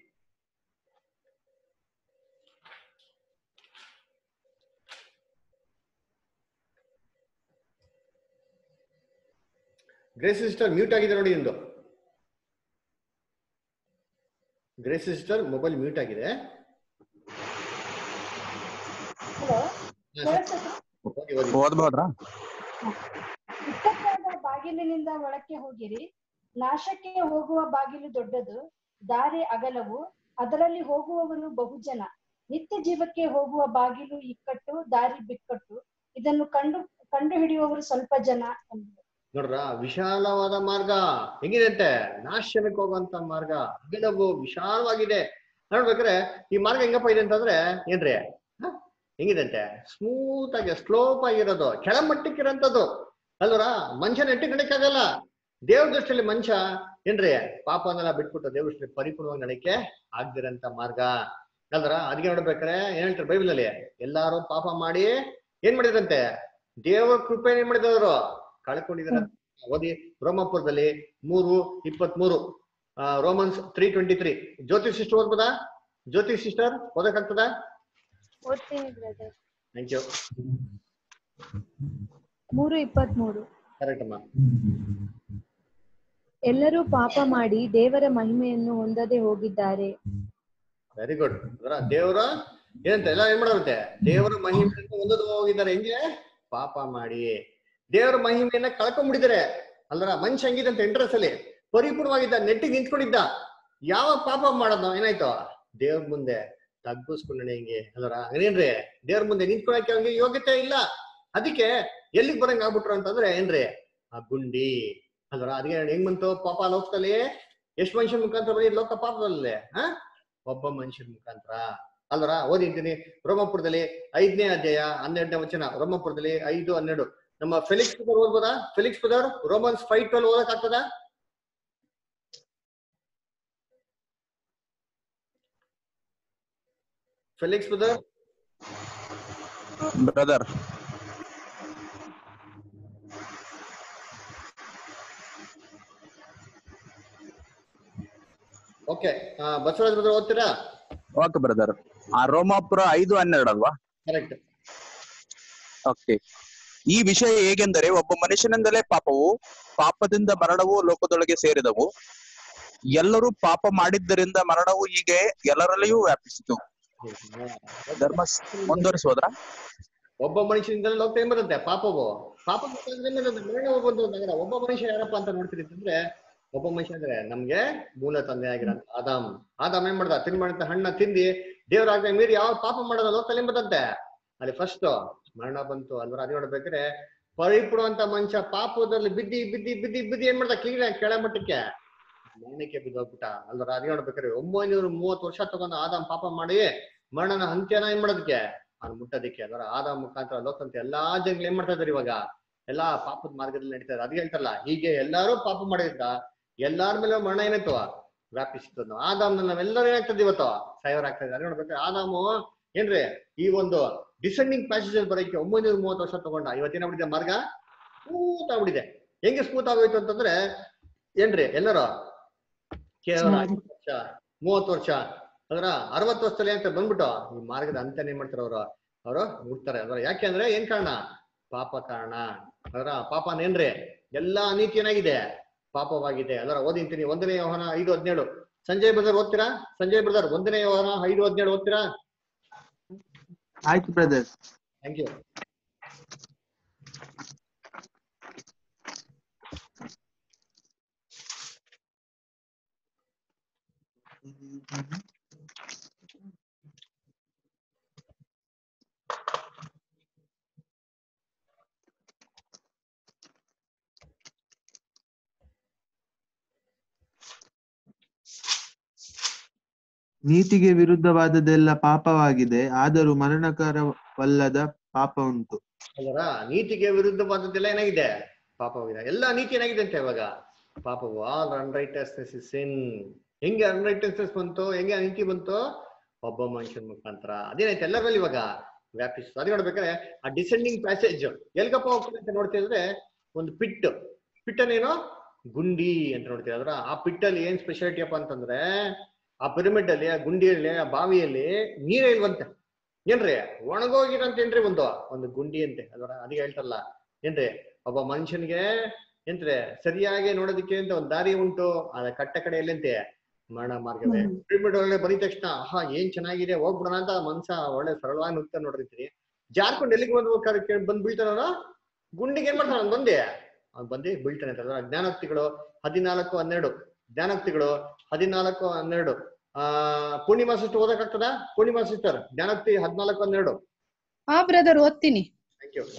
Grace sister mute ಆಗಿದೆ ನೋಡಿ ಇಂದು ಗ್ರೇಸ್ ಸಿಸ್ಟರ್ ಮೊಬೈಲ್ ಮ್ಯೂಟ್ ಆಗಿದೆ ಹಲೋ ಓದಿ ಓದಿ ಓದ್ಬೋದ್ರಾ ಇಕ್ಕಟ್ಟಾದ ಬಾಗಿಲಿನಿಂದ ಒಳಕ್ಕೆ ಹೋಗಿರಿ ನಾಶಕ್ಕೆ ಹೋಗುವ ಬಾಗಿಲು ದೊಡ್ಡದು ದಾರಿ ಅಗಲವು ಅದರಲ್ಲಿ ಹೋಗುವವರು ಬಹುಜನ ನಿತ್ಯ ಜೀವಕ್ಕೆ ಹೋಗುವ ಬಾಗಿಲು ಇಕ್ಕಟ್ಟು ದಾರಿ ಬಿಕ್ಕಟ್ಟು ಇದನ್ನು ಕಂಡು ಕಂಡು ಹಿಡಿಯುವವರು ಸ್ವಲ್ಪ ಜನ ಎಂಬುದು ನೋಡ್ರ ವಿಶಾಲವಾದ ಮಾರ್ಗ ಹೆಂಗಿದೆ ಅಂತೆ ನಾಶನಕ್ಕೆ ಹೋಗುವಂತ ಮಾರ್ಗ ಅಗಲವು ವಿಶಾಲವಾಗಿದೆ ನೋಡ್ಬೇಕಾದ್ರೆ ಈ ಮಾರ್ಗ ಹೆಂಗಪ್ಪ ಇದೆ ಅಂತಂದ್ರೆ ಏನ್ರಿ ಹ? ಹೆಂಗಿದೆ ಅಂತೆ ಸ್ಮೂತ್ ಆಗಿ ಸ್ಲೋಪ್ ಆಗಿರೋದು ಕೆಳಮಟ್ಟಕ್ಕೆ ಇರೋಂಥದ್ದು ಅಲ್ವರ ಮನುಷ್ಯನ ನೆಟ್ಟಿ ನಡಕ್ಕಾಗಲ್ಲ ದೇವ್ರ ದೃಷ್ಟಿಯಲ್ಲಿ ಮನುಷ್ಯ ಏನ್ರಿ ಪಾಪನೆಲ್ಲ ಬಿಟ್ಬಿಟ್ಟು ದೇವ್ರ ದೃಷ್ಟಿಯಲ್ಲಿ ಪರಿಪೂರ್ಣವಾಗಿ ನಡಕ್ಕೆ ಆಗ್ದಿರಂತ ಮಾರ್ಗ ಅಲ್ವರ ಅದಕ್ಕೆ ನೋಡ್ಬೇಕಾರೆ ಏನ್ ಹೇಳ್ತಾರೆ ಬೈಬಲ್ ಅಲ್ಲಿ ಎಲ್ಲಾರು ಪಾಪ ಮಾಡಿ ಏನ್ ಮಾಡಿದ್ರಂತೆ ದೇವರ ಕೃಪೆ ಏನ್ ಮಾಡಿದವರು ಕಳ್ಕೊಂಡಿದಾರೆ ಓದಿ ರೋಮಾಪುರದಲ್ಲಿ ಮೂರು ಇಪ್ಪತ್ತ್ ಮೂರು Romans three twenty three Jyoti sister ಓದ್ಬೋದಾ ಜ್ಯೋತಿ ಸಿಸ್ಟರ್ ಓದಕ್ಕಾಗ್ತದಾ ಓದ್ತೀನಿ ಬ್ರದರ್ ಥ್ಯಾಂಕ್ ಯು ಮೂರು ಇಪ್ಪತ್ಮೂರು ಕರೆಕ್ಟ್ ಅಮ್ಮ ಎಲ್ಲರೂ ಪಾಪ ಮಾಡಿ ದೇವರ ಮಹಿಮೆಯನ್ನು ಹೊಂದದೆ ಹೋಗಿದ್ದಾರೆ ವೆರಿ ಗುಡ್ ದೇವರ ಏನಂತ ಎಲ್ಲ ಏನ್ ಮಾಡೋದಂತೆ ದೇವರ ಮಹಿಮೆಯನ್ನು ಹೊಂದದು ಹೋಗಿದ್ದಾರೆ ಹೆಂಗೆ ಪಾಪ ಮಾಡಿ ದೇವರ ಮಹಿಮೆಯನ್ನ ಕಳ್ಕೊಂಡ್ಬಿಟ್ಟಿದ್ದಾರೆ ಅಲ್ರ ಮನುಷ್ಯ ಹೆಂಗಿದಂತೆ ಇಂಟ್ರೆಸ್ಟ್ ಅಲ್ಲಿ ಪರಿಪೂರ್ಣವಾಗಿದ್ದ ನೆಟ್ಟಿಗೆ ನಿಂತ್ಕೊಂಡಿದ್ದ ಯಾವ ಪಾಪ ಮಾಡೋದು ಏನಾಯ್ತು ದೇವ್ರ ಮುಂದೆ ತಗ್ಗಿಸ್ಕೊಂಡ ಹಿಂಗೆ ಅಲ್ರ ಹಂಗೇನ್ರಿ ದೇವ್ರ ಮುಂದೆ ನಿಂತ್ಕೊಳಕ್ಕೆ ಅವ್ನಿಗೆ ಯೋಗ್ಯತೆ ಇಲ್ಲ ಅದಕ್ಕೆ ಎಲ್ಲಿಗೆ ಬರಂಗ್ ಆಗ್ಬಿಟ್ರು ಅಂತಂದ್ರೆ ಏನ್ರಿ ಆ ಗುಂಡಿ ಅಲ್ರ ಅದಕ್ಕೆ ಹೆಂಗ್ ಬಂತು ಪಾಪ ಲೋಕದಲ್ಲಿ ಎಷ್ಟ್ ಮನುಷ್ಯನ ಮುಖಾಂತರ ಬರೀ ಲೋಕ ಪಾಪದಲ್ಲೇ ಹಾ ಒಬ್ಬ ಮನುಷ್ಯನ ಮುಖಾಂತರ ಅಲ್ವರ ಓದಿದ್ದೀನಿ ರೋಮಪುರದಲ್ಲಿ ಐದನೇ ಅಧ್ಯಾಯ ಹನ್ನೆರಡನೇ ವಚನ ರೋಮಪುರದಲ್ಲಿ ಐದು ಹನ್ನೆರಡು ನಮ್ಮ ಫೆಲಿಕ್ಸ್ ಪದರ್ ಓದ್ಬೋದಾ Felix brother Romans five twelve ಓದಕ್ ಆಗ್ತದ ಫೆಲಿಕ್ಸ್ ಪದರ್ ಬ್ರದರ್ ಓಕೆ ಬಸವರಾಜ್ ಬದರ್ ಓದ್ತೀರಾ ಓಕೆ ಬ್ರದರ್ ಆ ರೋಮಾಪುರ ಐದು ಹನ್ನೆರಡು ಅಲ್ವಾ ಕರೆಕ್ಟ್ ಓಕೆ ಈ ವಿಷಯ ಹೇಗೆಂದರೆ ಒಬ್ಬ ಮನುಷ್ಯನಿಂದಲೇ ಪಾಪವು ಪಾಪದಿಂದ ಮರಣವು ಲೋಕದೊಳಗೆ ಸೇರಿದವು ಎಲ್ಲರೂ ಪಾಪ ಮಾಡಿದ್ದರಿಂದ ಮರಣವು ಹೀಗೆ ಎಲ್ಲರಲ್ಲಿಯೂ ವ್ಯಾಪಿಸಿತು ಧರ್ಮ ಮುಂದುವರಿಸೋದ್ರ ಒಬ್ಬ ಮನುಷ್ಯನಿಂದ ಲೋಕ ಏನ್ ಬರುತ್ತೆ ಪಾಪವು ಪಾಪ ಮರಣವು ಬಂದು ನಗರ ಒಬ್ಬ ಮನುಷ್ಯ ಯಾರಪ್ಪ ಅಂತ ನೋಡ್ತೀರಿ ಅಂತಂದ್ರೆ ಒಬ್ಬ ಮನುಷ್ಯ ಅಂದ್ರೆ ನಮ್ಗೆ ಮೂಲ ತಂದೆ ಆಗಿರೋ ಆದಾಮ್ ಆದಾಮ್ ಏನ್ ಮಾಡ್ದ ತಿನ್ಮಾಡಂತ ಹಣ್ಣ ತಿಂದಿ ದೇವ್ರಾಗ ಮೀರಿ ಯಾವ ಪಾಪ ಮಾಡೋದ ಲೋಕದಲ್ಲಿ ಏನ್ ಬರ್ತಂತೆ ಅಲ್ಲಿ ಫಸ್ಟ್ ಮರಣ ಬಂತು ಅಲ್ವರ ಅದೇ ನೋಡ್ಬೇಕಾದ್ರೆ ಪರಿಪೂರ್ಣವಂತ ಮನುಷ್ಯ ಪಾಪದಲ್ಲಿ ಬಿದ್ದಿ ಬಿದ್ದಿ ಬಿದ್ದಿ ಬಿದ್ದಿ ಏನ್ ಮಾಡ್ದ ಕ್ಲೀನ್ ಕೆಳ ಮಟ್ಟಕ್ಕೆ ಮರಣಕ್ಕೆ ಬಿದ್ದೋಗ್ಬಿಟ್ಟ ಅಲ್ವರ ಅದೇ ನೋಡ್ಬೇಕಾದ್ರೆ ಒಂಬೈನೂರ ಮೂವತ್ತು ವರ್ಷ ತಗೊಂಡು ಆದಾಮ್ ಪಾಪ ಮಾಡಿ ಮರಣನ ಅಂತ್ಯನ ಏನ್ ಮಾಡೋದಕ್ಕೆ ಅವ್ನು ಮುಟ್ಟೋದಕ್ಕೆ ಅದರ ಆದ ಮುಖಾಂತರ ಲೋಕಂತ ಎಲ್ಲಾ ಜನಗಳು ಏನ್ ಮಾಡ್ತಾ ಇದಾರೆ ಇವಾಗ ಎಲ್ಲಾ ಪಾಪದ ಮಾರ್ಗದಲ್ಲಿ ನಡೀತಾ ಇದ್ದಾರೆ ಅದೇ ಹೇಳ್ತಾರಲ್ಲ ಹೀಗೆ ಎಲ್ಲಾರು ಪಾಪ ಮಾಡಿದ್ದ ಎಲ್ಲಾರ ಮೇಲೆ ಮರಣ ಏನಾಯ್ತು ವ್ಯಾಪಿಸಿತ್ತು ನಾವು ಆದಾಮ್ನ ನಾವೆಲ್ಲರೂ ಏನಾಗ್ತದೆ ಇವತ್ತು ಸಾಯವರ್ ಆಗ್ತಾ ಇದ್ದಾರೆ ನೋಡ್ಬೇಕು ಆದಾಮು ಏನ್ರಿ ಈ ಒಂದು ಡಿಸೆಂಡಿಂಗ್ ಪ್ಯಾಸೇಜ್ ಅಲ್ಲಿ ಬರೋಕೆ ಒಂಬೈನೂರ ಮೂವತ್ತು ವರ್ಷ ತಗೊಂಡ ಇವತ್ತೇನಾಗ್ಬಿಟ್ಟಿದೆ ಮಾರ್ಗ ಸ್ಮೂತ್ ಆಗ್ಬಿಟ್ಟಿದೆ ಹೆಂಗೆ ಸ್ಮೂತ್ ಆಗೋಯ್ತು ಅಂತಂದ್ರೆ ಏನ್ರಿ ಎಲ್ಲರೂ ಕೇವಲ ಐವತ್ತು ವರ್ಷ ಮೂವತ್ತು ವರ್ಷ ಅದರ ಅರವತ್ತು ವರ್ಷದಲ್ಲಿ ಅಂತ ಬಂದ್ಬಿಟ್ಟು ಈ ಮಾರ್ಗದ ಅಂತ್ಯನ ಏನ್ ಮಾಡ್ತಾರೆ ಅವರು ಅವರು ಮುಟ್ತಾರೆ ಅದರ ಯಾಕೆ ಅಂದ್ರೆ ಏನ್ ಕಾರಣ ಪಾಪ ಕಾರಣ ಅದರ ಪಾಪನೇನ್ರಿ ಎಲ್ಲಾ ಅನೀತಿ ಏನಾಗಿದೆ ಪಾಪವಾಗಿದೆ ಅದರ ಓದಿಂತೀನಿ ಒಂದನೇ ಯೋಹನ ಐದು ಹದಿನೇಳು ಸಂಜಯ್ ಬ್ರದರ್ ಓದ್ತೀರಾ ಸಂಜಯ್ ಬ್ರದರ್ ಒಂದನೇ ಯೋಹನ ಐದು ಹದಿನೇಳು ಓದ್ತೀರಾ ಆಯ್ತು ಬ್ರದರ್ ಥ್ಯಾಂಕ್ ಯು ನೀತಿಗೆ ವಿರುದ್ಧವಾದದೆಲ್ಲ ಪಾಪವಾಗಿದೆ ಆದರೂ ಮರಣಕರವಲ್ಲದ ಪಾಪ ಉಂಟು ಅದರ ನೀತಿಗೆ ವಿರುದ್ಧವಾದದ್ದೆಲ್ಲ ಏನಾಗಿದೆ ಪಾಪವಾಗಿದೆ ಎಲ್ಲ ನೀತಿ ಏನಾಗಿದೆ ಅಂತ ಇವಾಗ ಪಾಪವು ಆಲ್ ಅನ್ರೈಟಸ್ನೆಸ್ ಇಸ್ ಸಿನ್ ಹೆಂಗೆ ಅನ್ರೈಟಸ್ನೆಸ್ ಬಂತು ಹೆಂಗೆ ಅನೀತಿ ಬಂತು ಒಬ್ಬ ಮನುಷ್ಯನ ಮುಖಾಂತರ ಅದೇನಾಯ್ತು ಎಲ್ಲರ ಮೇಲೆ ಇವಾಗ ವ್ಯಾಪಿಸ್ತು ಅದೇ ನೋಡ್ಬೇಕಾದ್ರೆ ಆ ಡಿಸೆಂಡಿಂಗ್ ಪ್ಯಾಸೇಜ್ ಎಲ್ಗಪ್ಪ ಹೋಗ್ತದೆ ಅಂತ ನೋಡ್ತಿದ್ರೆ ಒಂದು ಪಿಟ್ ಪಿಟ್ಟನೇನು ಗುಂಡಿ ಅಂತ ನೋಡ್ತೀವಿ ಅದ್ರ ಆ ಪಿಟ್ಟಲ್ಲಿ ಏನ್ ಸ್ಪೆಷಾಲಿಟಿ ಅಪ್ಪ ಅಂತಂದ್ರೆ ಆ ಪಿರಮಿಡ್ ಅಲ್ಲಿ ಆ ಗುಂಡಿಯಲ್ಲಿ ಆ ಬಾವಿಯಲ್ಲಿ ನೀರೇ ಇಲ್ವಂತೆ ಏನ್ರಿ ಒಣಗೋಗಿರಂತೇನ್ರಿ ಒಂದು ಒಂದು ಗುಂಡಿ ಅಂತೆ ಅದರ ಅದಕ್ಕೆ ಹೇಳ್ತಾರಲ್ಲ ಏನ್ರಿ ಒಬ್ಬ ಮನುಷ್ಯನಿಗೆ ಏನ್ರಿ ಸರಿಯಾಗಿ ನೋಡೋದಕ್ಕೆ ಅಂತ ಒಂದ್ ದಾರಿ ಉಂಟು ಅದ ಕಟ್ಟ ಕಡೆಯಲ್ಲಂತೆ ಮರಣ ಮಾರ್ಗವೇ ಪಿರಮಿಡ್ ಒಳಗಡೆ ಬಂದಿದ ತಕ್ಷಣ ಆಹಾ ಏನ್ ಚೆನ್ನಾಗಿದೆ ಹೋಗ್ಬಿಡೋಣ ಅಂತ ಮನ್ಸ ಒಳ್ಳೆ ಸರಳವಾಗಿ ನುಗ್ತಾ ನೋಡಿರ್ತೀರಿ ಜಾರ್ಕೊಂಡು ಎಲ್ಲಿಗೆ ಬಂದು ಬಂದ್ ಬೀಳ್ತಾನ ಗುಂಡಿಗೆ ಏನ್ ಮಾಡ್ತಾನ ಅವ್ನ್ ಬಂದೆ ಅವ್ನ್ ಬಂದು ಬೀಳ್ತಾನೆ ಅಂತ ಅದ್ರ ಜ್ಞಾನೋಕ್ತಿಗಳು ಹದಿನಾಲ್ಕು ಹನ್ನೆರಡು ಜ್ಞಾನೋಕ್ತಿಗಳು ಹದಿನಾಲ್ಕು ಹನ್ನೆರಡು ಆ ಪೂರ್ಣಿಮಾ ಸಿಸ್ಟರ್ ಓದಕ್ಕಾಗ್ತದ ಪೂರ್ಣಿಮಾ ಸಿಸ್ಟರ್ ಜ್ಞಾನೋಕ್ತಿ ಹದಿನಾಲ್ಕು ಹನ್ನೆರಡು ಹಾ ಬ್ರದರ್ ಓದ್ತೀನಿ ಥ್ಯಾಂಕ್ ಯು